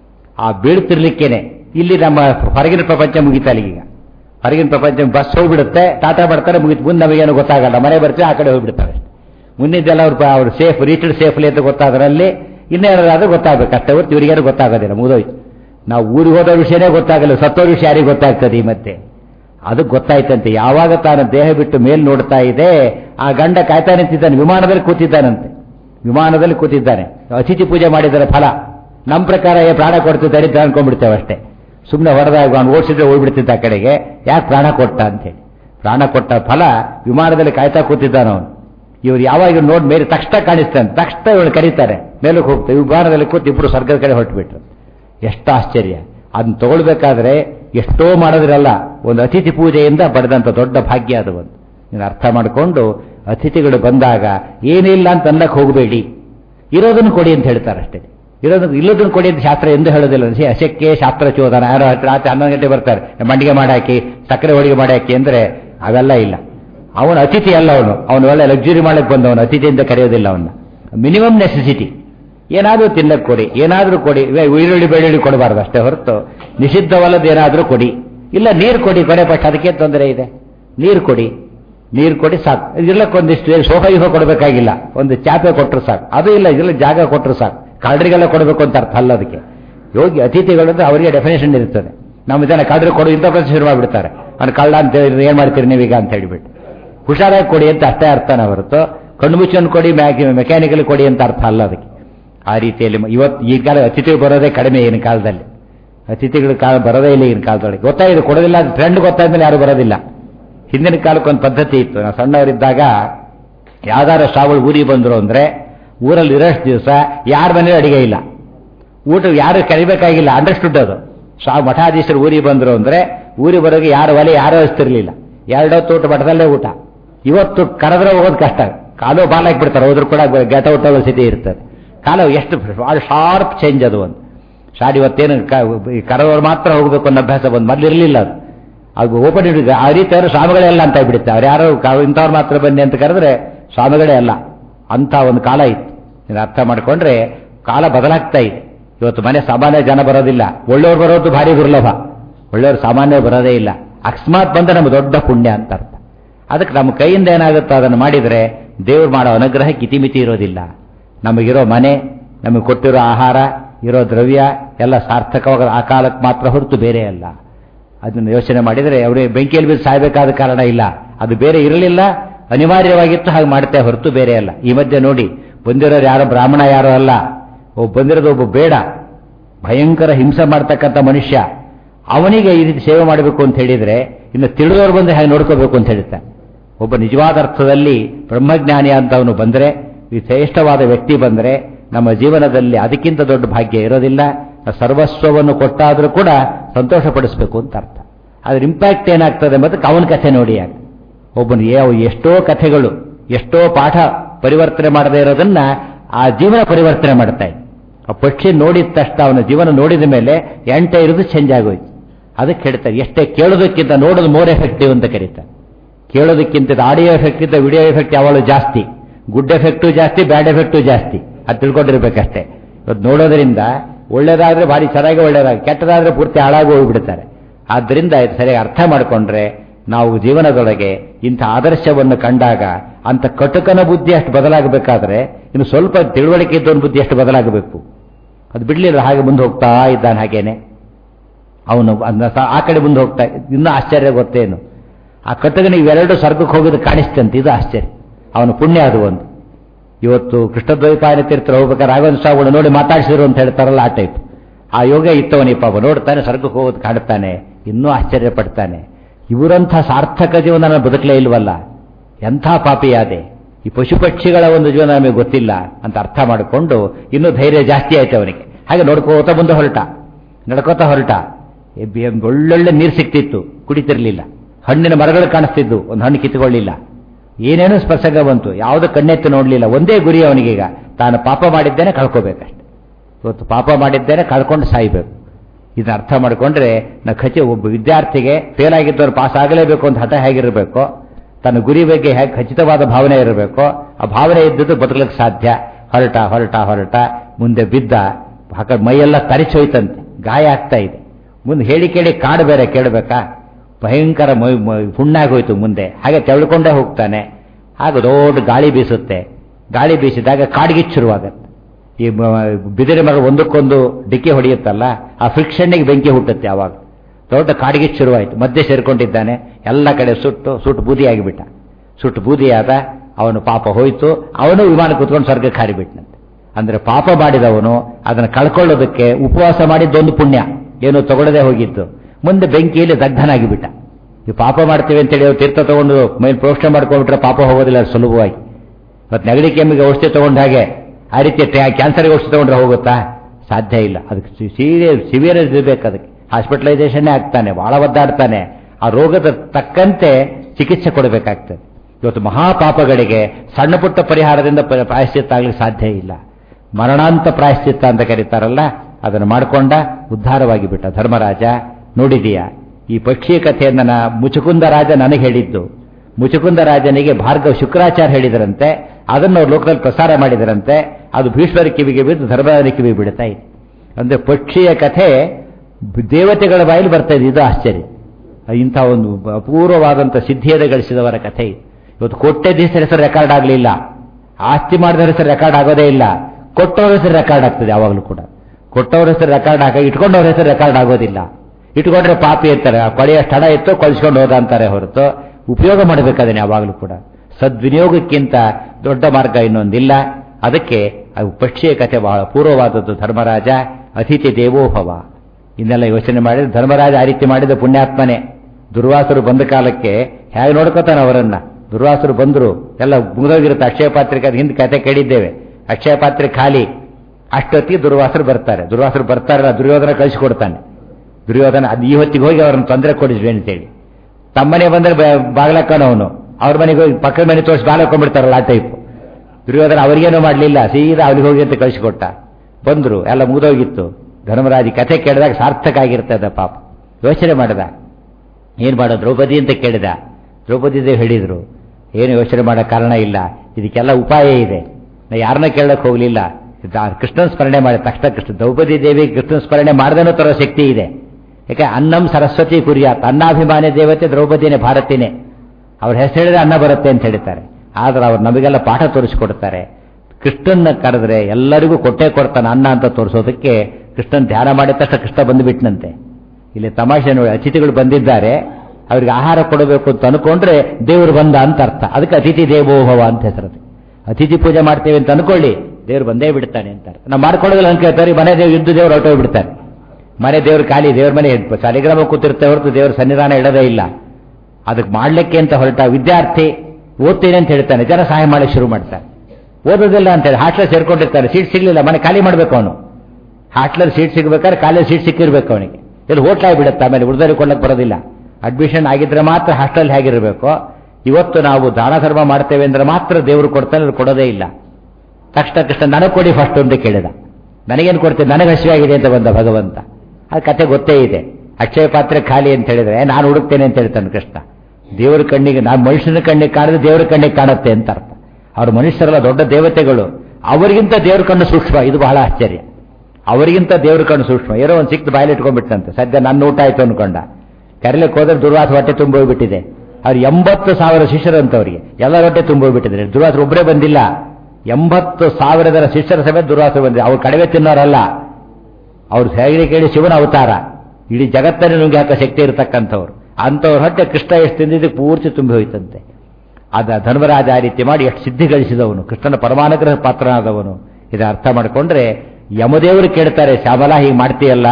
ಆ ಬೀಳ್ತಿರ್ಲಿಕ್ಕೇನೆ ಇಲ್ಲಿ ನಮ್ಮ ಹೊರಗಿನ ಪ್ರಪಂಚ ಮುಗಿತಲ್ಲ ಈಗ ಹೊರಗಿನ ಪ್ರಪಂಚ ಬಸ್ ಹೋಗ್ಬಿಡುತ್ತೆ ಟಾಟಾ ಮಾಡ್ತಾರೆ ಮುಗಿತು ಮುಂದೆ ನಮಗೇನು ಗೊತ್ತಾಗಲ್ಲ ಮನೆ ಬರ್ತೀವಿ ಆ ಕಡೆ ಹೋಗ್ಬಿಡ್ತಾರೆ ಮುಂದಿದ್ದೆಲ್ಲ ಅವ್ರು ಅವ್ರು ಸೇಫ್ ರೀಚಡ್ ಸೇಫ್ಲಿ ಅಂತ ಗೊತ್ತಾದ್ರಲ್ಲಿ ಇನ್ನೇನಾದ್ರೂ ಗೊತ್ತಾಗಬೇಕು ಅಷ್ಟೇ ಹೊರತು ಇವರಿಗೇನು ಗೊತ್ತಾಗೋದಿಲ್ಲ ಮುಗಿದೋಯ್ತು ನಾವು ಊರಿಗೆ ಹೋದ ವಿಷಯನೇ ಗೊತ್ತಾಗಲ್ಲ ಸತ್ತೋರ ವಿಷಯ ಯಾರಿಗೆ ಗೊತ್ತಾಗ್ತದೆ ಈ ಮತ್ತೆ ಅದು ಗೊತ್ತಾಯ್ತಂತೆ ಯಾವಾಗ ತಾನು ದೇಹ ಬಿಟ್ಟು ಮೇಲ್ ನೋಡ್ತಾ ಇದೆ ಆ ಗಂಡ ಕಾಯ್ತಾ ನಿಂತಿದ್ದಾನೆ ವಿಮಾನದಲ್ಲಿ ಕೂತಿದ್ದಾನಂತೆ ವಿಮಾನದಲ್ಲಿ ಕೂತಿದ್ದಾನೆ ಅತಿಥಿ ಪೂಜೆ ಮಾಡಿದರೆ ಫಲ ನಮ್ಮ ಪ್ರಕಾರ ಏ ಪ್ರಾಣ ಕೊಡ್ತಿದ್ದಾರೆ ಅಂತ ಅನ್ಕೊಂಡ್ಬಿಡ್ತೇವೆ ಅಷ್ಟೇ ಸುಮ್ಮನೆ ಹೊಡೆದಾಗ ಅವ್ನು ಓಡಿಸಿದ್ರೆ ಓಡ್ಬಿಡ್ತಿದ್ದ ಆ ಕಡೆಗೆ ಯಾಕೆ ಪ್ರಾಣ ಕೊಟ್ಟ ಅಂತೇಳಿ ಪ್ರಾಣ ಕೊಟ್ಟ ಫಲ ವಿಮಾನದಲ್ಲಿ ಕಾಯ್ತಾ ಕೂತಿದ್ದಾನ ಅವನು ಇವ್ರು ಯಾವಾಗ ನೋಡಿ ಮೇಲೆ ತಕ್ಷಣ ಕಾಣಿಸ್ತಾನೆ ತಕ್ಷಣ ಇವಳು ಕರೀತಾರೆ ಮೇಲಕ್ಕೆ ಹೋಗ್ತಾರೆ ವಿಮಾನದಲ್ಲಿ ಕೂತು ಇಬ್ಬರು ಸ್ವರ್ಗದ ಕಡೆ ಹೊರಟುಬಿಟ್ರು ಎಷ್ಟು ಆಶ್ಚರ್ಯ ಅದನ್ನ ತಗೊಳ್ಬೇಕಾದ್ರೆ ಎಷ್ಟೋ ಮಾಡೋದ್ರಲ್ಲ ಒಂದು ಅತಿಥಿ ಪೂಜೆಯಿಂದ ಪಡೆದಂಥ ದೊಡ್ಡ ಭಾಗ್ಯ ಅದು ಒಂದು ನೀನು ಅರ್ಥ ಮಾಡಿಕೊಂಡು ಅತಿಥಿಗಳು ಬಂದಾಗ ಏನಿಲ್ಲ ಅಂತ ಅನ್ನಕ್ಕೆ ಹೋಗಬೇಡಿ ಇರೋದನ್ನು ಕೊಡಿ ಅಂತ ಹೇಳ್ತಾರೆ ಅಷ್ಟೇ ಇರೋದನ್ನು ಇಲ್ಲದನ್ನು ಕೊಡಿ ಅಂತ ಶಾಸ್ತ್ರ ಎಂದು ಹೇಳೋದಿಲ್ಲ ಅಶಕ್ಕೆ ಶಾಸ್ತ್ರ ಚೋದನ ಯಾರೋ ರಾತ್ರಿ ಹನ್ನೊಂದು ಗಂಟೆ ಬರ್ತಾರೆ ಮಂಡಿಗೆ ಮಾಡಾಕಿ ಸಕ್ಕರೆ ಹೋಳಿಗೆ ಮಾಡಾಕಿ ಅಂದರೆ ಅವೆಲ್ಲ ಇಲ್ಲ ಅವನು ಅತಿಥಿ ಅಲ್ಲ ಅವನು ಅವನು ಒಳ್ಳೆ ಲಕ್ಸುರಿ ಮಾಡಕ್ಕೆ ಬಂದವನು ಅತಿಥಿಯಿಂದ ಕರೆಯೋದಿಲ್ಲ ಅವನ್ನ ಮಿನಿಮಮ್ ನೆಸೆಸಿಟಿ ಏನಾದರೂ ತಿನ್ನಕ್ಕೆ ಕೊಡಿ ಏನಾದರೂ ಕೊಡಿ ಈರುಳ್ಳಿ ಬೆಳ್ಳುಳ್ಳಿ ಕೊಡಬಾರ್ದು ಅಷ್ಟೇ ಹೊರತು ನಿಷಿದ್ಧವಲ್ಲದ ಏನಾದರೂ ಕೊಡಿ ಇಲ್ಲ ನೀರು ಕೊಡಿ ಕೊನೆ ಪಕ್ಷ ಅದಕ್ಕೆ ತೊಂದರೆ ಇದೆ ನೀರು ಕೊಡಿ ನೀರು ಕೊಡಿ ಸಾಕು ಇದೆಲ್ಲಕ್ಕೆ ಒಂದಿಷ್ಟು ಸೋಫಾ ಯೂಫಾ ಕೊಡಬೇಕಾಗಿಲ್ಲ ಒಂದು ಚಾಪೆ ಕೊಟ್ಟರು ಸಾಕು ಅದು ಇಲ್ಲ ಇದೆಲ್ಲ ಜಾಗ ಕೊಟ್ಟರು ಸಾಕು ಕಳ್ಳರಿಗೆಲ್ಲ ಕೊಡಬೇಕು ಅಂತ ಅರ್ಥ ಅಲ್ಲ ಅದಕ್ಕೆ ಯೋಗಿ ಅತಿಥಿಗಳು ಅಂದ್ರೆ ಅವರಿಗೆ ಡೆಫಿನೇಷನ್ ಇರ್ತದೆ ನಮ್ಮ ಜನ ಕಳ್ಳರು ಕೊಡು ಇಂಥ ಪ್ರಶ್ನೆ ಶುರು ಮಾಡಿಬಿಡ್ತಾರೆ ಅವ್ನು ಕಳ್ಳ ಅಂತ ಹೇಳಿದ್ರೆ ಏನು ಮಾಡ್ತೀರಿ ನೀವೀಗ ಅಂತ ಹೇಳಿಬಿಟ್ಟು ಹುಷಾರಾಗಿ ಕೊಡಿ ಅಂತ ಅಷ್ಟೇ ಅರ್ಥನ ಹೊರತು ಕಣ್ಣು ಮುಚ್ಚನ್ನು ಕೊಡಿ ಮೆಕ್ಯಾನಿಕಲ್ ಕೊಡಿ ಅಂತ ಅರ್ಥ ಅಲ್ಲ ಅದಕ್ಕೆ ಆ ರೀತಿಯಲ್ಲಿ ಇವತ್ತು ಈ ಕಾಲ ಅತಿಥಿಗಳು ಬರೋದೇ ಕಡಿಮೆ ಈಗಿನ ಕಾಲದಲ್ಲಿ ಅತಿಥಿಗಳ ಕಾಲ ಬರೋದೇ ಇಲ್ಲ ಈಗಿನ ಕಾಲದೊಳಗೆ ಗೊತ್ತಾಗಿದೆ ಕೊಡೋದಿಲ್ಲ ಟ್ರೆಂಡ್ ಗೊತ್ತಾದ್ಮೇಲೆ ಯಾರು ಬರೋದಿಲ್ಲ ಹಿಂದಿನ ಕಾಲಕ್ಕೆ ಒಂದು ಪದ್ಧತಿ ಇತ್ತು ನಾವು ಸಣ್ಣವರಿದ್ದಾಗ ಯಾವ್ದಾರ ಶ್ರಾವಳು ಊರಿಗೆ ಬಂದರು ಅಂದ್ರೆ ಊರಲ್ಲಿ ಇರೋಷ್ಟು ದಿವಸ ಯಾರ ಮನೇಲಿ ಅಡಿಗೆ ಇಲ್ಲ ಊಟ ಯಾರು ಕರಿಬೇಕಾಗಿಲ್ಲ ಅಂಡರ್ಸ್ಟುಡ್ ಅದು ಶಾ ಮಠಾಧೀಶರು ಊರಿಗೆ ಬಂದರು ಅಂದ್ರೆ ಊರಿಗೆ ಬರೋಕೆ ಯಾರು ಒಲೆ ಯಾರು ಹಚ್ತಿರ್ಲಿಲ್ಲ ಎರಡೊತ್ತು ಊಟ ಮಠದಲ್ಲೇ ಊಟ ಇವತ್ತು ಕರೆದ್ರೆ ಹೋಗೋದು ಕಷ್ಟ ಕಾಲು ಬಾಲ್ ಹಾಕ್ಬಿಡ್ತಾರೆ ಹೋದ್ರು ಕೂಡ ಗೆಟ್ ಔಟ್ ಆಗೋ ಸ್ಥಿತಿ ಇರ್ತದೆ ಕಾಲು ಎಷ್ಟು ಭಾಳ ಶಾರ್ಪ್ ಚೇಂಜ್ ಅದು ಒಂದು ಶಾಡಿ ಇವತ್ತೇನು ಕರದವ್ರು ಮಾತ್ರ ಹೋಗಬೇಕು ಅನ್ನೋ ಅಭ್ಯಾಸ ಬಂದು ಮೊದಲಿರಲಿಲ್ಲ ಅದು ಅದು ಓಪನ್ ಇಡಿಗೆ ಆ ರೀತಿ ಅವರು ಸ್ವಾಮಿಗಳೇ ಅಲ್ಲ ಅಂತ ಬಿಡುತ್ತೆ ಅವ್ರು ಯಾರೋ ಕ- ಇಂಥವ್ರು ಮಾತ್ರ ಬನ್ನಿ ಅಂತ ಕರೆದ್ರೆ ಸ್ವಾಮಿಗಳೇ ಅಲ್ಲ ಅಂತ ಒಂದು ಕಾಲ ಇತ್ತು ನೀನು ಅರ್ಥ ಮಾಡ್ಕೊಂಡ್ರೆ ಕಾಲ ಬದಲಾಗ್ತಾ ಇದೆ ಇವತ್ತು ಮನೆ ಸಾಮಾನ್ಯ ಜನ ಬರೋದಿಲ್ಲ ಒಳ್ಳೆಯವ್ರು ಬರೋದು ಭಾರಿ ದುರ್ಲಭ ಒಳ್ಳೆಯವ್ರು ಸಾಮಾನ್ಯ ಬರೋದೇ ಇಲ್ಲ ಅಕಸ್ಮಾತ್ ಬಂದ್ರೆ ನಮ್ಗೆ ದೊಡ್ಡ ಪುಣ್ಯ ಅಂತ ಅರ್ಥ ಅದಕ್ಕೆ ನಮ್ಮ ಕೈಯಿಂದ ಏನಾಗುತ್ತೋ ಅದನ್ನು ಮಾಡಿದರೆ ದೇವ್ರು ಮಾಡೋ ಅನುಗ್ರಹಕ್ಕೆ ಇತಿಮಿತಿ ಇರೋದಿಲ್ಲ ನಮಗಿರೋ ಮನೆ ನಮಗೆ ಕೊಟ್ಟಿರೋ ಆಹಾರ ಇರೋ ದ್ರವ್ಯ ಎಲ್ಲ ಸಾರ್ಥಕವಾಗ ಆ ಕಾಲಕ್ಕೆ ಮಾತ್ರ ಹೊರತು ಬೇರೆ ಅಲ್ಲ ಅದನ್ನು ಯೋಚನೆ ಮಾಡಿದರೆ ಅವರಿಗೆ ಬೆಂಕಿಯಲ್ಲಿ ಬಿದ್ದು ಸಾಯಬೇಕಾದ ಕಾರಣ ಇಲ್ಲ ಅದು ಬೇರೆ ಇರಲಿಲ್ಲ ಅನಿವಾರ್ಯವಾಗಿತ್ತು ಹಾಗೆ ಮಾಡ್ತೇ ಹೊರತು ಬೇರೆ ಅಲ್ಲ ಈ ಮಧ್ಯೆ ನೋಡಿ ಬಂದಿರೋರು ಯಾರೋ ಬ್ರಾಹ್ಮಣ ಯಾರೋ ಅಲ್ಲ ಒಬ್ಬ ಬಂದಿರೋದು ಒಬ್ಬ ಬೇಡ ಭಯಂಕರ ಹಿಂಸೆ ಮಾಡ್ತಕ್ಕಂಥ ಮನುಷ್ಯ ಅವನಿಗೆ ಈ ರೀತಿ ಸೇವೆ ಮಾಡಬೇಕು ಅಂತ ಹೇಳಿದ್ರೆ ಇನ್ನು ತಿಳಿದವರು ಬಂದು ಹೇಗೆ ನೋಡ್ಕೋಬೇಕು ಅಂತ ಹೇಳ್ತಾರೆ ಒಬ್ಬ ನಿಜವಾದ ಅರ್ಥದಲ್ಲಿ ಬ್ರಹ್ಮಜ್ಞಾನಿ ಅಂತ ಅವನು ಬಂದರೆ ಈ ಶ್ರೇಷ್ಠವಾದ ವ್ಯಕ್ತಿ ಬಂದರೆ ನಮ್ಮ ಜೀವನದಲ್ಲಿ ಅದಕ್ಕಿಂತ ದೊಡ್ಡ ಭಾಗ್ಯ ಇರೋದಿಲ್ಲ ಸರ್ವಸ್ವವನ್ನು ಕೊಟ್ಟಾದರೂ ಕೂಡ ಸಂತೋಷ ಪಡಿಸಬೇಕು ಅಂತ ಅರ್ಥ ಅದ್ರ ಇಂಪ್ಯಾಕ್ಟ್ ಏನಾಗ್ತದೆ ಮತ್ತು ಅವನ ಕಥೆ ನೋಡಿ ಆಗ ಒಬ್ಬನು ಯಾವ ಎಷ್ಟೋ ಕಥೆಗಳು ಎಷ್ಟೋ ಪಾಠ ಪರಿವರ್ತನೆ ಮಾಡದೇ ಇರೋದನ್ನ ಆ ಜೀವನ ಪರಿವರ್ತನೆ ಮಾಡ್ತಾ ಇದೆ ಆ ಪಕ್ಷಿ ನೋಡಿದ ತಕ್ಷಣ ಅವನ ಜೀವನ ನೋಡಿದ ಮೇಲೆ ಎಂಟ ಇರೋದು ಚೇಂಜ್ ಆಗೋಯ್ತು ಅದಕ್ಕೆ ಹೇಳ್ತಾರೆ ಎಷ್ಟೇ ಕೇಳೋದಕ್ಕಿಂತ ನೋಡೋದು ಮೋರ್ ಎಫೆಕ್ಟಿವ್ ಅಂತ ಕರೀತಾರೆ ಕೇಳೋದಕ್ಕಿಂತ ಆಡಿಯೋ ಎಫೆಕ್ಟ್ ಇಂದ ವಿಡಿಯೋ ಎಫೆಕ್ಟ್ ಯಾವಾಗಲೂ ಜಾಸ್ತಿ ಗುಡ್ ಎಫೆಕ್ಟು ಜಾಸ್ತಿ ಬ್ಯಾಡ್ ಎಫೆಕ್ಟು ಜಾಸ್ತಿ ಅದು ತಿಳ್ಕೊಂಡಿರ್ಬೇಕಷ್ಟೇ ಇವತ್ತು ನೋಡೋದ್ರಿಂದ ಒಳ್ಳೇದಾದ್ರೆ ಭಾರಿ ಚೆನ್ನಾಗಿ ಒಳ್ಳೇದಾಗ ಕೆಟ್ಟದಾದ್ರೆ ಪೂರ್ತಿ ಹಾಳಾಗಿ ಹೋಗ್ಬಿಡ್ತಾರೆ ಆದ್ದರಿಂದ ಇದು ಸರಿಯಾಗಿ ಅರ್ಥ ಮಾಡಿಕೊಂಡ್ರೆ ನಾವು ಜೀವನದೊಳಗೆ ಇಂಥ ಆದರ್ಶವನ್ನು ಕಂಡಾಗ ಅಂತ ಕಟುಕನ ಬುದ್ಧಿ ಅಷ್ಟು ಬದಲಾಗಬೇಕಾದ್ರೆ ಇನ್ನು ಸ್ವಲ್ಪ ತಿಳುವಳಿಕೆ ಇದ್ದವನ ಬುದ್ಧಿ ಎಷ್ಟು ಬದಲಾಗಬೇಕು ಅದು ಬಿಡ್ಲಿಲ್ಲ ಹಾಗೆ ಮುಂದೆ ಹೋಗ್ತಾ ಇದ್ದಾನೆ ಹಾಗೇನೆ ಅವನು ಅದ್ನ ಸ- ಆ ಕಡೆ ಮುಂದೆ ಹೋಗ್ತಾ ಇನ್ನೂ ಆಶ್ಚರ್ಯ ಗೊತ್ತೇನು ಆ ಕಟ್ಟಗನ ಇವೆರಡು ಸ್ವರ್ಗಕ್ಕೆ ಹೋಗೋದು ಕಾಣಿಸ್ತಂತೆ ಇದು ಆಶ್ಚರ್ಯ ಅವನು ಪುಣ್ಯ ಅದು ಒಂದು ಇವತ್ತು ಕೃಷ್ಣದ್ವೈಪಾಯನ ತೀರ್ಥರು ಹೋಗ್ಬೇಕಾದ್ರೆ ರಾಘವೇಂದ್ರ ಸ್ವಾಮಿಗಳು ನೋಡಿ ಮಾತಾಡಿಸಿದ್ರು ಅಂತ ಹೇಳ್ತಾರಲ್ಲ ಆ ಟೈಪ್ ಆ ಯೋಗ ಇತ್ತವನಿ ಪಾಪ ನೋಡ್ತಾನೆ ಸ್ವರ್ಗಕ್ಕೆ ಹೋಗೋದು ಕಾಣ್ತಾನೆ ಇನ್ನೂ ಆಶ್ಚರ್ಯ ಪಡ್ತಾನೆ ಇವರಂಥ ಸಾರ್ಥಕ ಜೀವನ ನಾನು ಬದುಕಲೇ ಇಲ್ವಲ್ಲ ಎಂಥ ಪಾಪಿಯಾದೆ ಈ ಪಶು ಪಕ್ಷಿಗಳ ಒಂದು ಜೀವನ ನಮಗೆ ಗೊತ್ತಿಲ್ಲ ಅಂತ ಅರ್ಥ ಮಾಡಿಕೊಂಡು ಇನ್ನೂ ಧೈರ್ಯ ಜಾಸ್ತಿ ಆಯ್ತು ಅವನಿಗೆ ಹಾಗೆ ನೋಡ್ಕೋತ ಮುಂದೆ ಹೊರಟ ನಡ್ಕೋತಾ ಹೊರಟ ಎ- ಬಿ- ಒಳ್ಳೊಳ್ಳೆ ನೀರು ಸಿಕ್ತಿತ್ತು ಕುಡಿತಿರ್ಲಿಲ್ಲ ಹಣ್ಣಿನ ಮರಗಳು ಕಾಣಿಸ್ತಿದ್ದು ಒಂದು ಹಣ್ಣು ಕಿತ್ತುಕೊಳ್ಳಿಲ್ಲ ಏನೇನೋ ಸ್ಪರ್ಶಗ ಬಂತು ಯಾವುದು ಕಣ್ಣೆತ್ತು ನೋಡಲಿಲ್ಲ ಒಂದೇ ಗುರಿ ಅವನಿಗೀಗ ತಾನು ಪಾಪ ಮಾಡಿದ್ದೇನೆ ಕಳ್ಕೋಬೇಕಷ್ಟೆ ಇವತ್ತು ಪಾಪ ಮಾಡಿದ್ದೇನೆ ಕಳ್ಕೊಂಡು ಸಾಯ್ಬೇಕು ಇದನ್ನ ಅರ್ಥ ಮಾಡಿಕೊಂಡ್ರೆ ನಾ ಖಚಿ ಒಬ್ಬ ವಿದ್ಯಾರ್ಥಿಗೆ ಫೇಲ್ ಆಗಿದ್ದವ್ರು ಪಾಸ್ ಆಗಲೇಬೇಕು ಅಂತ ಹಠ ಹೇಗಿರಬೇಕು ತನ್ನ ಗುರಿ ಬಗ್ಗೆ ಹೇಗೆ ಖಚಿತವಾದ ಭಾವನೆ ಇರಬೇಕು ಆ ಭಾವನೆ ಇದ್ದದ್ದು ಬದುಕಲಿಕ್ಕೆ ಸಾಧ್ಯ ಹೊರಟ ಹೊರಟ ಹೊರಟ ಮುಂದೆ ಬಿದ್ದ ಹಾಕ ಮೈಯೆಲ್ಲ ತರಿಸೋಯ್ತಂತೆ ಗಾಯ ಆಗ್ತಾ ಇದೆ ಮುಂದೆ ಹೇಳಿ ಕೇಳಿ ಕಾಡು ಬೇರೆ ಕೇಳಬೇಕಾ ಭಯಂಕರ ಮೈ ಮೈ- ಹುಣ್ಣಾಗೋಯ್ತು ಮುಂದೆ ಹಾಗೆ ತೆಳ್ಕೊಂಡೇ ಹೋಗ್ತಾನೆ ಆಗ ದೊಡ್ಡ ಗಾಳಿ ಬೀಸುತ್ತೆ ಗಾಳಿ ಬೀಸಿದಾಗ ಕಾಡ್ಗಿಚ್ಚು ಶುರುವಾಗತ್ತೆ ಈ ಮ- ಬಿದಿರು ಮರ ಒಂದಕ್ಕೊಂದು ಡಿಕ್ಕಿ ಹೊಡೆಯುತ್ತಲ್ಲ ಆ ಫ್ರಿಕ್ಷನ್ನಿಗೆ ಬೆಂಕಿ ಹುಟ್ಟುತ್ತೆ ಆವಾಗ ದೊಡ್ಡ ಕಾಡ್ಗಿಚ್ಚು ಶುರುವಾಯಿತು ಮಧ್ಯೆ ಸೇರ್ಕೊಂಡಿದ್ದಾನೆ ಎಲ್ಲ ಕಡೆ ಸುಟ್ಟು ಸುಟ್ಟು ಬೂದಿಯಾಗಿಬಿಟ್ಟ ಸುಟ್ಟು ಬೂದಿಯಾದ ಅವನು ಪಾಪ ಹೋಯ್ತು ಅವನು ವಿಮಾನ ಕೂತ್ಕೊಂಡು ಸ್ವರ್ಗಕ್ಕೆ ಹಾರಿಬಿಟ್ನಂತೆ ಅಂದ್ರೆ ಪಾಪ ಮಾಡಿದವನು ಅದನ್ನು ಕಳ್ಕೊಳ್ಳೋದಕ್ಕೆ ಉಪವಾಸ ಮಾಡಿದ್ದೊಂದು ಪುಣ್ಯ ಏನು ತಗೊಳ್ಳದೆ ಹೋಗಿತ್ತು ಮುಂದೆ ಬೆಂಕಿಯಲ್ಲಿ ದಗ್ಧನಾಗಿಬಿಟ್ಟ ಈ ಪಾಪ ಮಾಡ್ತೀವಿ ಅಂತೇಳಿ ಅವ್ರು ತೀರ್ಥ ತಗೊಂಡು ಮೇಲೆ ಪ್ರೋಕ್ಷಣೆ ಮಾಡ್ಕೊಂಡ್ಬಿಟ್ರೆ ಪಾಪ ಹೋಗೋದಿಲ್ಲ ಅಷ್ಟು ಸುಲಭವಾಗಿ ಮತ್ತು ನೆಗಡಿ ಕೆಮ್ಮಿಗೆ ಔಷಧಿ ತಗೊಂಡ ಹಾಗೆ ಆ ರೀತಿ ಕ್ಯಾನ್ಸರ್ಗೆ ಔಷಧಿ ತಗೊಂಡ್ರೆ ಹೋಗುತ್ತಾ ಸಾಧ್ಯ ಇಲ್ಲ ಅದಕ್ಕೆ ಸೀರಿಯಸ್ ಸಿವಿಯರ್ ಇರಬೇಕು ಅದಕ್ಕೆ ಹಾಸ್ಪಿಟಲೈಸೇಷನ್ನೇ ಆಗ್ತಾನೆ ಬಹಳ ಒದ್ದಾಡ್ತಾನೆ ಆ ರೋಗದ ತಕ್ಕಂತೆ ಚಿಕಿತ್ಸೆ ಕೊಡಬೇಕಾಗ್ತದೆ ಇವತ್ತು ಮಹಾಪಾಪಗಳಿಗೆ ಸಣ್ಣ ಪುಟ್ಟ ಪರಿಹಾರದಿಂದ ಪ- ಪ್ರಾಯಶ್ಚಿತ್ತ ಆಗ್ಲಿಕ್ಕೆ ಸಾಧ್ಯ ಇಲ್ಲ ಮರಣಾಂತ ಪ್ರಾಯಶ್ಚಿತ್ತ ಅಂತ ಕರೀತಾರಲ್ಲ ಅದನ್ನು ಮಾಡಿಕೊಂಡ ಉದ್ಧಾರವಾಗಿ ಬಿಟ್ಟ ಧರ್ಮರಾಜ ನೋಡಿದೀಯಾ ಈ ಪಕ್ಷಿ ಕಥೆಯನ್ನು ನಾ ಮುಚುಕುಂದ ರಾಜ ನನಗೆ ಹೇಳಿದ್ದು ಮುಚುಕುಂದ ರಾಜನಿಗೆ ಭಾರ್ಗವ ಶುಕ್ರಾಚಾರ್ಯ ಹೇಳಿದರಂತೆ ಅದನ್ನು ಅವ್ರು ಲೋಕದಲ್ಲಿ ಪ್ರಸಾರ ಮಾಡಿದರಂತೆ ಅದು ಭೀಷ್ಮರ ಕಿವಿಗೆ ಬಿದ್ದು ಧರ್ಮರಾಜನ ಕಿವಿ ಬಿಡ್ತಾ ಇದೆ ಅಂದ್ರೆ ಪಕ್ಷಿಯ ಕಥೆ ದೇವತೆಗಳ ಬಾಯಲ್ಲಿ ಬರ್ತಾ ಇದೆ ಇದು ಆಶ್ಚರ್ಯ ಇಂಥ ಒಂದು ಅಪೂರ್ವವಾದಂಥ ಸಿದ್ಧಿಯದ ಗಳಿಸಿದವರ ಕಥೆ ಇದು ಇವತ್ತು ಕೊಟ್ಟೆ ದಿವಸ ಹೆಸರು ರೆಕಾರ್ಡ್ ಆಗಲಿಲ್ಲ ಆಸ್ತಿ ಮಾಡಿದ ಹೆಸರು ರೆಕಾರ್ಡ್ ಆಗೋದೇ ಇಲ್ಲ ಕೊಟ್ಟವ್ರ ಹೆಸರು ರೆಕಾರ್ಡ್ ಆಗ್ತದೆ ಯಾವಾಗಲೂ ಕೂಡ ಕೊಟ್ಟವ್ರ ಹೆಸರು ರೆಕಾರ್ಡ್ ಆಗ ಇಟ್ಕೊಂಡವ್ರ ಹೆಸರು ರೆಕಾರ್ಡ್ ಆಗೋದಿಲ್ಲ ಇಟ್ಕೊಂಡ್ರೆ ಪಾಪಿ ಇರ್ತಾರೆ ಆ ಕೊಳೆಯಷ್ಟು ಹಣ ಇತ್ತು ಕಳಿಸ್ಕೊಂಡು ಹೋದ ಅಂತಾರೆ ಹೊರತು ಉಪಯೋಗ ಮಾಡಬೇಕಾದನೆ ಯಾವಾಗಲೂ ಕೂಡ ಸದ್ವಿನಿಯೋಗಕ್ಕಿಂತ ದೊಡ್ಡ ಮಾರ್ಗ ಇನ್ನೊಂದಿಲ್ಲ ಅದಕ್ಕೆ ಆ ಪಕ್ಷಿಯ ಕಥೆ ಬಹಳ ಪೂರ್ವವಾದದ್ದು ಧರ್ಮರಾಜ ಅತಿಥಿ ದೇವೋಭವ ಇನ್ನೆಲ್ಲ ಯೋಚನೆ ಮಾಡಿದ್ರೆ ಧರ್ಮರಾಜ ಆ ರೀತಿ ಮಾಡಿದ ಪುಣ್ಯಾತ್ಮನೆ ದುರ್ವಾಸರು ಬಂದ ಕಾಲಕ್ಕೆ ಹೇಗೆ ನೋಡ್ಕೋತಾನೆ ಅವರನ್ನ ದುರ್ವಾಸರು ಬಂದರು ಎಲ್ಲ ಮುಗಿದೋಗಿರುತ್ತೆ ಅಕ್ಷಯ ಪಾತ್ರಿಕೆ ಅದು ಹಿಂದೆ ಕತೆ ಕೇಳಿದ್ದೇವೆ ಅಕ್ಷಯ ಪಾತ್ರೆ ಖಾಲಿ ಅಷ್ಟೊತ್ತಿಗೆ ದುರ್ವಾಸರು ಬರ್ತಾರೆ ದುರ್ವಾಸರು ಬರ್ತಾರಲ್ಲ ದುರ್ಯೋಧನ ಕಳಿಸಿಕೊಡ್ತಾನೆ ದುರ್ಯೋಧನ ಅದು ಈ ಹೊತ್ತಿಗೆ ಹೋಗಿ ಅವ್ರನ್ನ ತೊಂದರೆ ಕೊಡಿಸ್ವಿ ಅಂತೇಳಿ ತಮ್ಮನೆ ಬಂದ್ರೆ ಬಾಗ್ಲಕ್ಕಣ ಅವನು ಅವ್ರ ಮನೆಗೆ ಹೋಗಿ ಪಕ್ಕದ ಮನೆ ತೋರಿಸಿ ಬಾಗ್ಲಕ್ಕೊಂಡ್ಬಿಡ್ತಾರಲ್ಲ ಆ ಟೈಪ್ ದುರ್ಯೋಧನ ಅವರಿಗೇನು ಮಾಡಲಿಲ್ಲ ಸೀದಾ ಅವ್ರಿಗೆ ಹೋಗಿ ಅಂತ ಕಳಿಸಿಕೊಟ್ಟ ಬಂದರು ಎಲ್ಲ ಮುಗಿದೋಗಿತ್ತು ಧರ್ಮರಾಜ ಕಥೆ ಕೇಳಿದಾಗ ಸಾರ್ಥಕ ಆಗಿರ್ತದೆ ಪಾಪ ಯೋಚನೆ ಮಾಡಿದ ಏನು ಮಾಡೋ ದ್ರೌಪದಿ ಅಂತ ಕೇಳಿದ ದ್ರೌಪದಿ ದೇವಿ ಹೇಳಿದ್ರು ಏನು ಯೋಚನೆ ಮಾಡೋ ಕಾರಣ ಇಲ್ಲ ಇದಕ್ಕೆಲ್ಲ ಉಪಾಯ ಇದೆ ನಾ ಯಾರನ್ನ ಕೇಳಕ್ಕೆ ಹೋಗಲಿಲ್ಲ ಕೃಷ್ಣನ ಸ್ಮರಣೆ ಮಾಡಿ ತಕ್ಷಣ ಕೃಷ್ಣ ದ್ರೌಪದಿ ದೇವಿ ಕೃಷ್ಣನ ಸ್ಮರಣೆ ಮಾಡದೇನೋ ತರೋ ಶಕ್ತಿ ಇದೆ ಯಾಕೆ ಅನ್ನಂ ಸರಸ್ವತಿ ಕುರಿಯಾತ್ ಅನ್ನಾಭಿಮಾನಿ ದೇವತೆ ದ್ರೌಪದಿನೇ ಭಾರತಿನೇ ಅವ್ರ ಹೆಸರು ಹೇಳಿದ್ರೆ ಅನ್ನ ಬರುತ್ತೆ ಅಂತ ಹೇಳ್ತಾರೆ ಆದ್ರೆ ಅವ್ರು ನಮಗೆಲ್ಲ ಪಾಠ ತೋರಿಸಿಕೊಡ್ತಾರೆ ಕೃಷ್ಣನ್ನ ಕರೆದ್ರೆ ಎಲ್ಲರಿಗೂ ಕೊಟ್ಟೆ ಕೊಡ್ತಾನೆ ಅನ್ನ ಅಂತ ತೋರಿಸೋದಕ್ಕೆ ಕೃಷ್ಣನ್ ಧ್ಯಾನ ಮಾಡಿದ ತಕ್ಷಣ ಕೃಷ್ಣ ಬಂದುಬಿಟ್ನಂತೆ ಇಲ್ಲಿ ತಮಾಷೆ ನೋಡಿ ಅತಿಥಿಗಳು ಬಂದಿದ್ದಾರೆ ಅವ್ರಿಗೆ ಆಹಾರ ಕೊಡಬೇಕು ಅಂತ ಅನ್ಕೊಂಡ್ರೆ ದೇವರು ಬಂದ ಅಂತ ಅರ್ಥ ಅದಕ್ಕೆ ಅತಿಥಿ ದೇವೋಭವ ಅಂತ ಹೆಸರದು ಅತಿಥಿ ಪೂಜೆ ಮಾಡ್ತೇವೆ ಅಂತ ಅನ್ಕೊಳ್ಳಿ ದೇವ್ರು ಬಂದೇ ಬಿಡ್ತಾನೆ ಅಂತ ಅರ್ಥ ನಾವು ಮಾಡ್ಕೊಳ್ಳೋದಿಲ್ಲ ಅನ್ಕೇಳ್ತಾರೆ ಮನೆ ದೇವ್ರು ಯುದ್ಧ ದೇವ್ರು ಹೊರಟೋಗಿ ಬಿಡ್ತಾರೆ ಮನೆ ದೇವ್ರು ಖಾಲಿ ದೇವ್ರ ಮನೆ ಸಾಲಿಗ್ರಾಮ ಕೂತಿರ್ತೇವೆ ಹೊರತು ದೇವ್ರ ಸನ್ನಿಧಾನ ಇಡೋದೇ ಇಲ್ಲ ಅದಕ್ಕೆ ಮಾಡ್ಲಿಕ್ಕೆ ಅಂತ ಹೊರಟ ವಿದ್ಯಾರ್ಥಿ ಓದ್ತೇನೆ ಅಂತ ಹೇಳ್ತಾನೆ ಜನ ಸಹಾಯ ಮಾಡಕ್ಕೆ ಶುರು ಮಾಡ್ತಾರೆ ಓದೋದಿಲ್ಲ ಅಂತ ಹೇಳಿ ಹಾಸ್ಟೆಲ್ ಸೇರ್ಕೊಂಡಿರ್ತಾರೆ ಸೀಟ್ ಸಿಗ್ಲಿಲ್ಲ ಮನೆ ಖಾಲಿ ಮಾಡ್ಬೇಕು ಅವನು ಹಾಸ್ಟೆಲ್ ಸೀಟ್ ಸಿಗ್ಬೇಕಾದ್ರೆ ಕಾಲೇಜ್ ಸೀಟ್ ಸಿಕ್ಕಿರ್ಬೇಕು ಅವನಿಗೆ ಇಲ್ಲಿ ಹೋಟ್ಲಾಗಿ ಬಿಡುತ್ತೆ ಆಮೇಲೆ ಉಳಿದಲ್ಲಿ ಕೊಳ್ಳಕ್ಕೆ ಬರೋದಿಲ್ಲ ಅಡ್ಮಿಷನ್ ಆಗಿದ್ರೆ ಮಾತ್ರ ಹಾಸ್ಟೆಲ್ ಹೇಗಿರಬೇಕು ಇವತ್ತು ನಾವು ದಾನ ಧರ್ಮ ಮಾಡ್ತೇವೆ ಅಂದ್ರೆ ಮಾತ್ರ ದೇವರು ಕೊಡ್ತಾನೆ ಅವ್ರು ಕೊಡೋದೇ ಇಲ್ಲ ತಕ್ಷಣ ಕೃಷ್ಣ ನನಗೆ ಕೊಡಿ ಫಸ್ಟ್ ಅಂತ ಕೇಳಿದ ನನಗೇನು ಕೊಡ್ತೇನೆ ನನಗೆ ಹಸಿವಾಗಿದೆ ಅಂತ ಬಂದ ಭಗವಂತ ಆ ಕತೆ ಗೊತ್ತೇ ಇದೆ ಅಕ್ಷಯ ಪಾತ್ರೆ ಖಾಲಿ ಅಂತ ಹೇಳಿದ್ರೆ ನಾನು ಹುಡುಕ್ತೇನೆ ಅಂತ ಹೇಳ್ತಾನೆ ಕೃಷ್ಣ ದೇವರ ಕಣ್ಣಿಗೆ ನಾನು ಮನುಷ್ಯನ ಕಣ್ಣಿಗೆ ಕಾಣಿದ್ರೆ ದೇವರ ಕಣ್ಣಿಗೆ ಕಾಣುತ್ತೆ ಅಂತ ಅರ್ಥ ಅವ್ರು ಮನುಷ್ಯರಲ್ಲ ದೊಡ್ಡ ದೇವತೆಗಳು ಅವರಿಗಿಂತ ದೇವ್ರ ಕಣ್ಣು ಸೂಕ್ಷ್ಮ ಇದು ಬಹಳ ಆಶ್ಚರ್ಯ ಅವರಿಗಿಂತ ದೇವ್ರ ಕಣ್ಣು ಸೂಕ್ಷ್ಮ ಏನೋ ಒಂದು ಸಿಕ್ತು ಬಾಯಲ್ಲಿ ಇಟ್ಕೊಂಡ್ಬಿಟ್ಟಂತೆ ಸದ್ಯ ನನ್ನ ಊಟ ಆಯ್ತು ಅನ್ಕೊಂಡ ಕರೆಲಿಕ್ಕೆ ಹೋದ್ರೆ ದುರ್ವಾಸ ಹೊಟ್ಟೆ ತುಂಬೋಗ್ಬಿಟ್ಟಿದೆ ಅವ್ರು ಎಂಬತ್ತು ಸಾವಿರ ಶಿಷ್ಯರಂತವರಿಗೆ ಎಲ್ಲರ ಹೊಟ್ಟೆ ತುಂಬೋಗ್ಬಿಟ್ಟಿದ್ದಾರೆ ದುರ್ವಾಸ ಒಬ್ಬರೇ ಬಂದಿಲ್ಲ ಎಂಬತ್ತು ಸಾವಿರದ ಶಿಷ್ಯರ ಸಮೇತ ದುರ್ವಾಸ ಬಂದಿದೆ ಅವ್ರು ಕಡಿಮೆ ತಿನ್ನೋರಲ್ಲ ಅವ್ರು ಹೇಳಿ ಕೇಳಿ ಶಿವನ ಅವತಾರ ಇಡೀ ಜಗತ್ತನ್ನು ನುಂಗಿ ಹಾಕೋ ಶಕ್ತಿ ಇರತಕ್ಕಂಥವ್ರು ಅಂಥವ್ರ ಹೊಟ್ಟೆ ಕೃಷ್ಣ ಎಷ್ಟು ತಿಂದಿದ್ದಕ್ಕೆ ಪೂರ್ತಿ ತುಂಬಿ ಹೋಯ್ತಂತೆ ಅದ ಧರ್ಮರಾಜ ಆ ರೀತಿ ಮಾಡಿ ಎಷ್ಟು ಸಿದ್ಧಿ ಗಳಿಸಿದವನು ಕೃಷ್ಣನ ಪರಮಾನುಗ್ರಹ ಪಾತ್ರನಾದವನು ಇದರ ಅರ್ಥ ಮಾಡಿಕೊಂಡ್ರೆ ಯಮದೇವರು ಕೇಳ್ತಾರೆ ಶ್ಯಾಮಲ ಹೀಗೆ ಮಾಡ್ತೀಯಲ್ಲ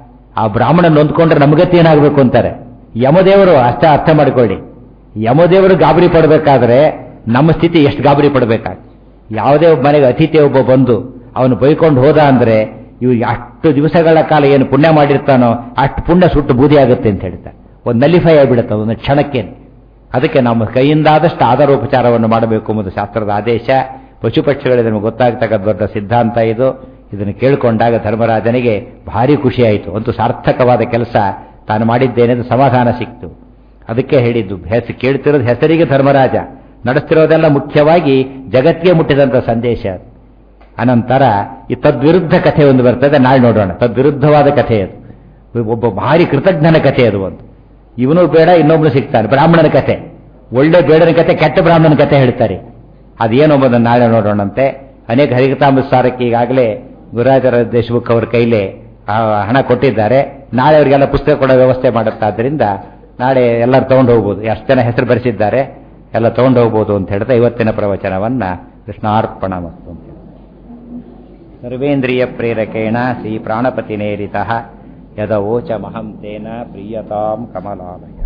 ಆ ಬ್ರಾಹ್ಮಣ ನೊಂದ್ಕೊಂಡ್ರೆ ನಮಗತಿ ಏನಾಗಬೇಕು ಅಂತಾರೆ ಯಮದೇವರು ಅಷ್ಟೇ ಅರ್ಥ ಮಾಡಿಕೊಳ್ಳಿ ಯಮದೇವರು ಗಾಬರಿ ಪಡಬೇಕಾದ್ರೆ ನಮ್ಮ ಸ್ಥಿತಿ ಎಷ್ಟು ಗಾಬರಿ ಪಡಬೇಕಾಗ ಯಾವುದೇ ಒಬ್ಬ ಮನೆಗೆ ಅತಿಥಿ ಒಬ್ಬ ಬಂದು ಅವನು ಬೈಕೊಂಡು ಹೋದ ಅಂದ್ರೆ ಇವು ಅಷ್ಟು ದಿವಸಗಳ ಕಾಲ ಏನು ಪುಣ್ಯ ಮಾಡಿರ್ತಾನೋ ಅಷ್ಟು ಪುಣ್ಯ ಸುಟ್ಟು ಬೂದಿ ಆಗುತ್ತೆ ಅಂತ ಹೇಳ್ತಾರೆ ಒಂದು ನಲಿಫೈ ಆಗಿಬಿಡುತ್ತೆ ಒಂದು ಕ್ಷಣಕ್ಕೆ ಅದಕ್ಕೆ ನಮ್ಮ ಕೈಯಿಂದಾದಷ್ಟು ಆಧಾರೋಪಚಾರವನ್ನು ಮಾಡಬೇಕು ಎಂಬುದು ಶಾಸ್ತ್ರದ ಆದೇಶ ಪಶು ಪಕ್ಷಿಗಳಿಗೆ ನಮಗೆ ಗೊತ್ತಾಗ್ತಕ್ಕ ದೊಡ್ಡ ಸಿದ್ಧಾಂತ ಇದು ಇದನ್ನು ಕೇಳಿಕೊಂಡಾಗ ಧರ್ಮರಾಜನಿಗೆ ಭಾರಿ ಖುಷಿಯಾಯಿತು ಅಂತೂ ಸಾರ್ಥಕವಾದ ಕೆಲಸ ತಾನು ಮಾಡಿದ್ದೇನೆ ಅಂತ ಸಮಾಧಾನ ಸಿಕ್ತು ಅದಕ್ಕೆ ಹೇಳಿದ್ದು ಹೆಸರು ಕೇಳ್ತಿರೋದು ಹೆಸರಿಗೆ ಧರ್ಮರಾಜ ನಡೆಸ್ತಿರೋದೆಲ್ಲ ಮುಖ್ಯವಾಗಿ ಜಗತ್ತಿಗೆ ಮುಟ್ಟಿದಂಥ ಸಂದೇಶ ಅನಂತರ ಈ ತದ್ವಿರುದ್ಧ ಕಥೆ ಒಂದು ಬರ್ತದೆ ನಾಳೆ ನೋಡೋಣ ತದ್ವಿರುದ್ಧವಾದ ಕಥೆ ಅದು ಒಬ್ಬ ಭಾರಿ ಕೃತಜ್ಞನ ಕಥೆ ಅದು ಒಂದು ಇವನು ಬೇಡ ಇನ್ನೊಬ್ನು ಸಿಗ್ತಾನೆ ಬ್ರಾಹ್ಮಣನ ಕಥೆ ಒಳ್ಳೆ ಬೇಡನ ಕಥೆ ಕೆಟ್ಟ ಬ್ರಾಹ್ಮಣನ ಕಥೆ ಹೇಳ್ತಾರೆ ಅದೇನೊಬ್ಬದನ್ನು ನಾಳೆ ನೋಡೋಣಂತೆ ಅನೇಕ ಹರಿಕತಾಮೃತಸಾರಕ್ಕೆ ಈಗಾಗಲೇ ಗುರುರಾಜರ ದೇಶಮುಖ್ ಅವರ ಕೈಲೇ ಹಣ ಕೊಟ್ಟಿದ್ದಾರೆ ನಾಳೆ ಅವರಿಗೆಲ್ಲ ಪುಸ್ತಕ ಕೊಡೋ ವ್ಯವಸ್ಥೆ ಮಾಡುತ್ತಾದ್ರಿಂದ ನಾಳೆ ಎಲ್ಲರೂ ತಗೊಂಡು ಹೋಗ್ಬೋದು ಎಷ್ಟು ಜನ ಹೆಸರು ಬರೆಸಿದ್ದಾರೆ ಎಲ್ಲ ತಗೊಂಡು ಹೋಗ್ಬೋದು ಅಂತ ಹೇಳ್ತಾ ಇವತ್ತಿನ ಪ್ರವಚನವನ್ನ ಕೃಷ್ಣಾರ್ಪಣ ಮತ್ತು ಸರ್ವೇಂದ್ರಿಯ ಪ್ರೇರಕೇಣ ಶ್ರೀ ಪ್ರಾಣಪತಿನೇರಿತ ಯದವೋಚ ಮಹಂ ತೇನ ಪ್ರೀಯತಾಂ ಕಮಲಾಲಯ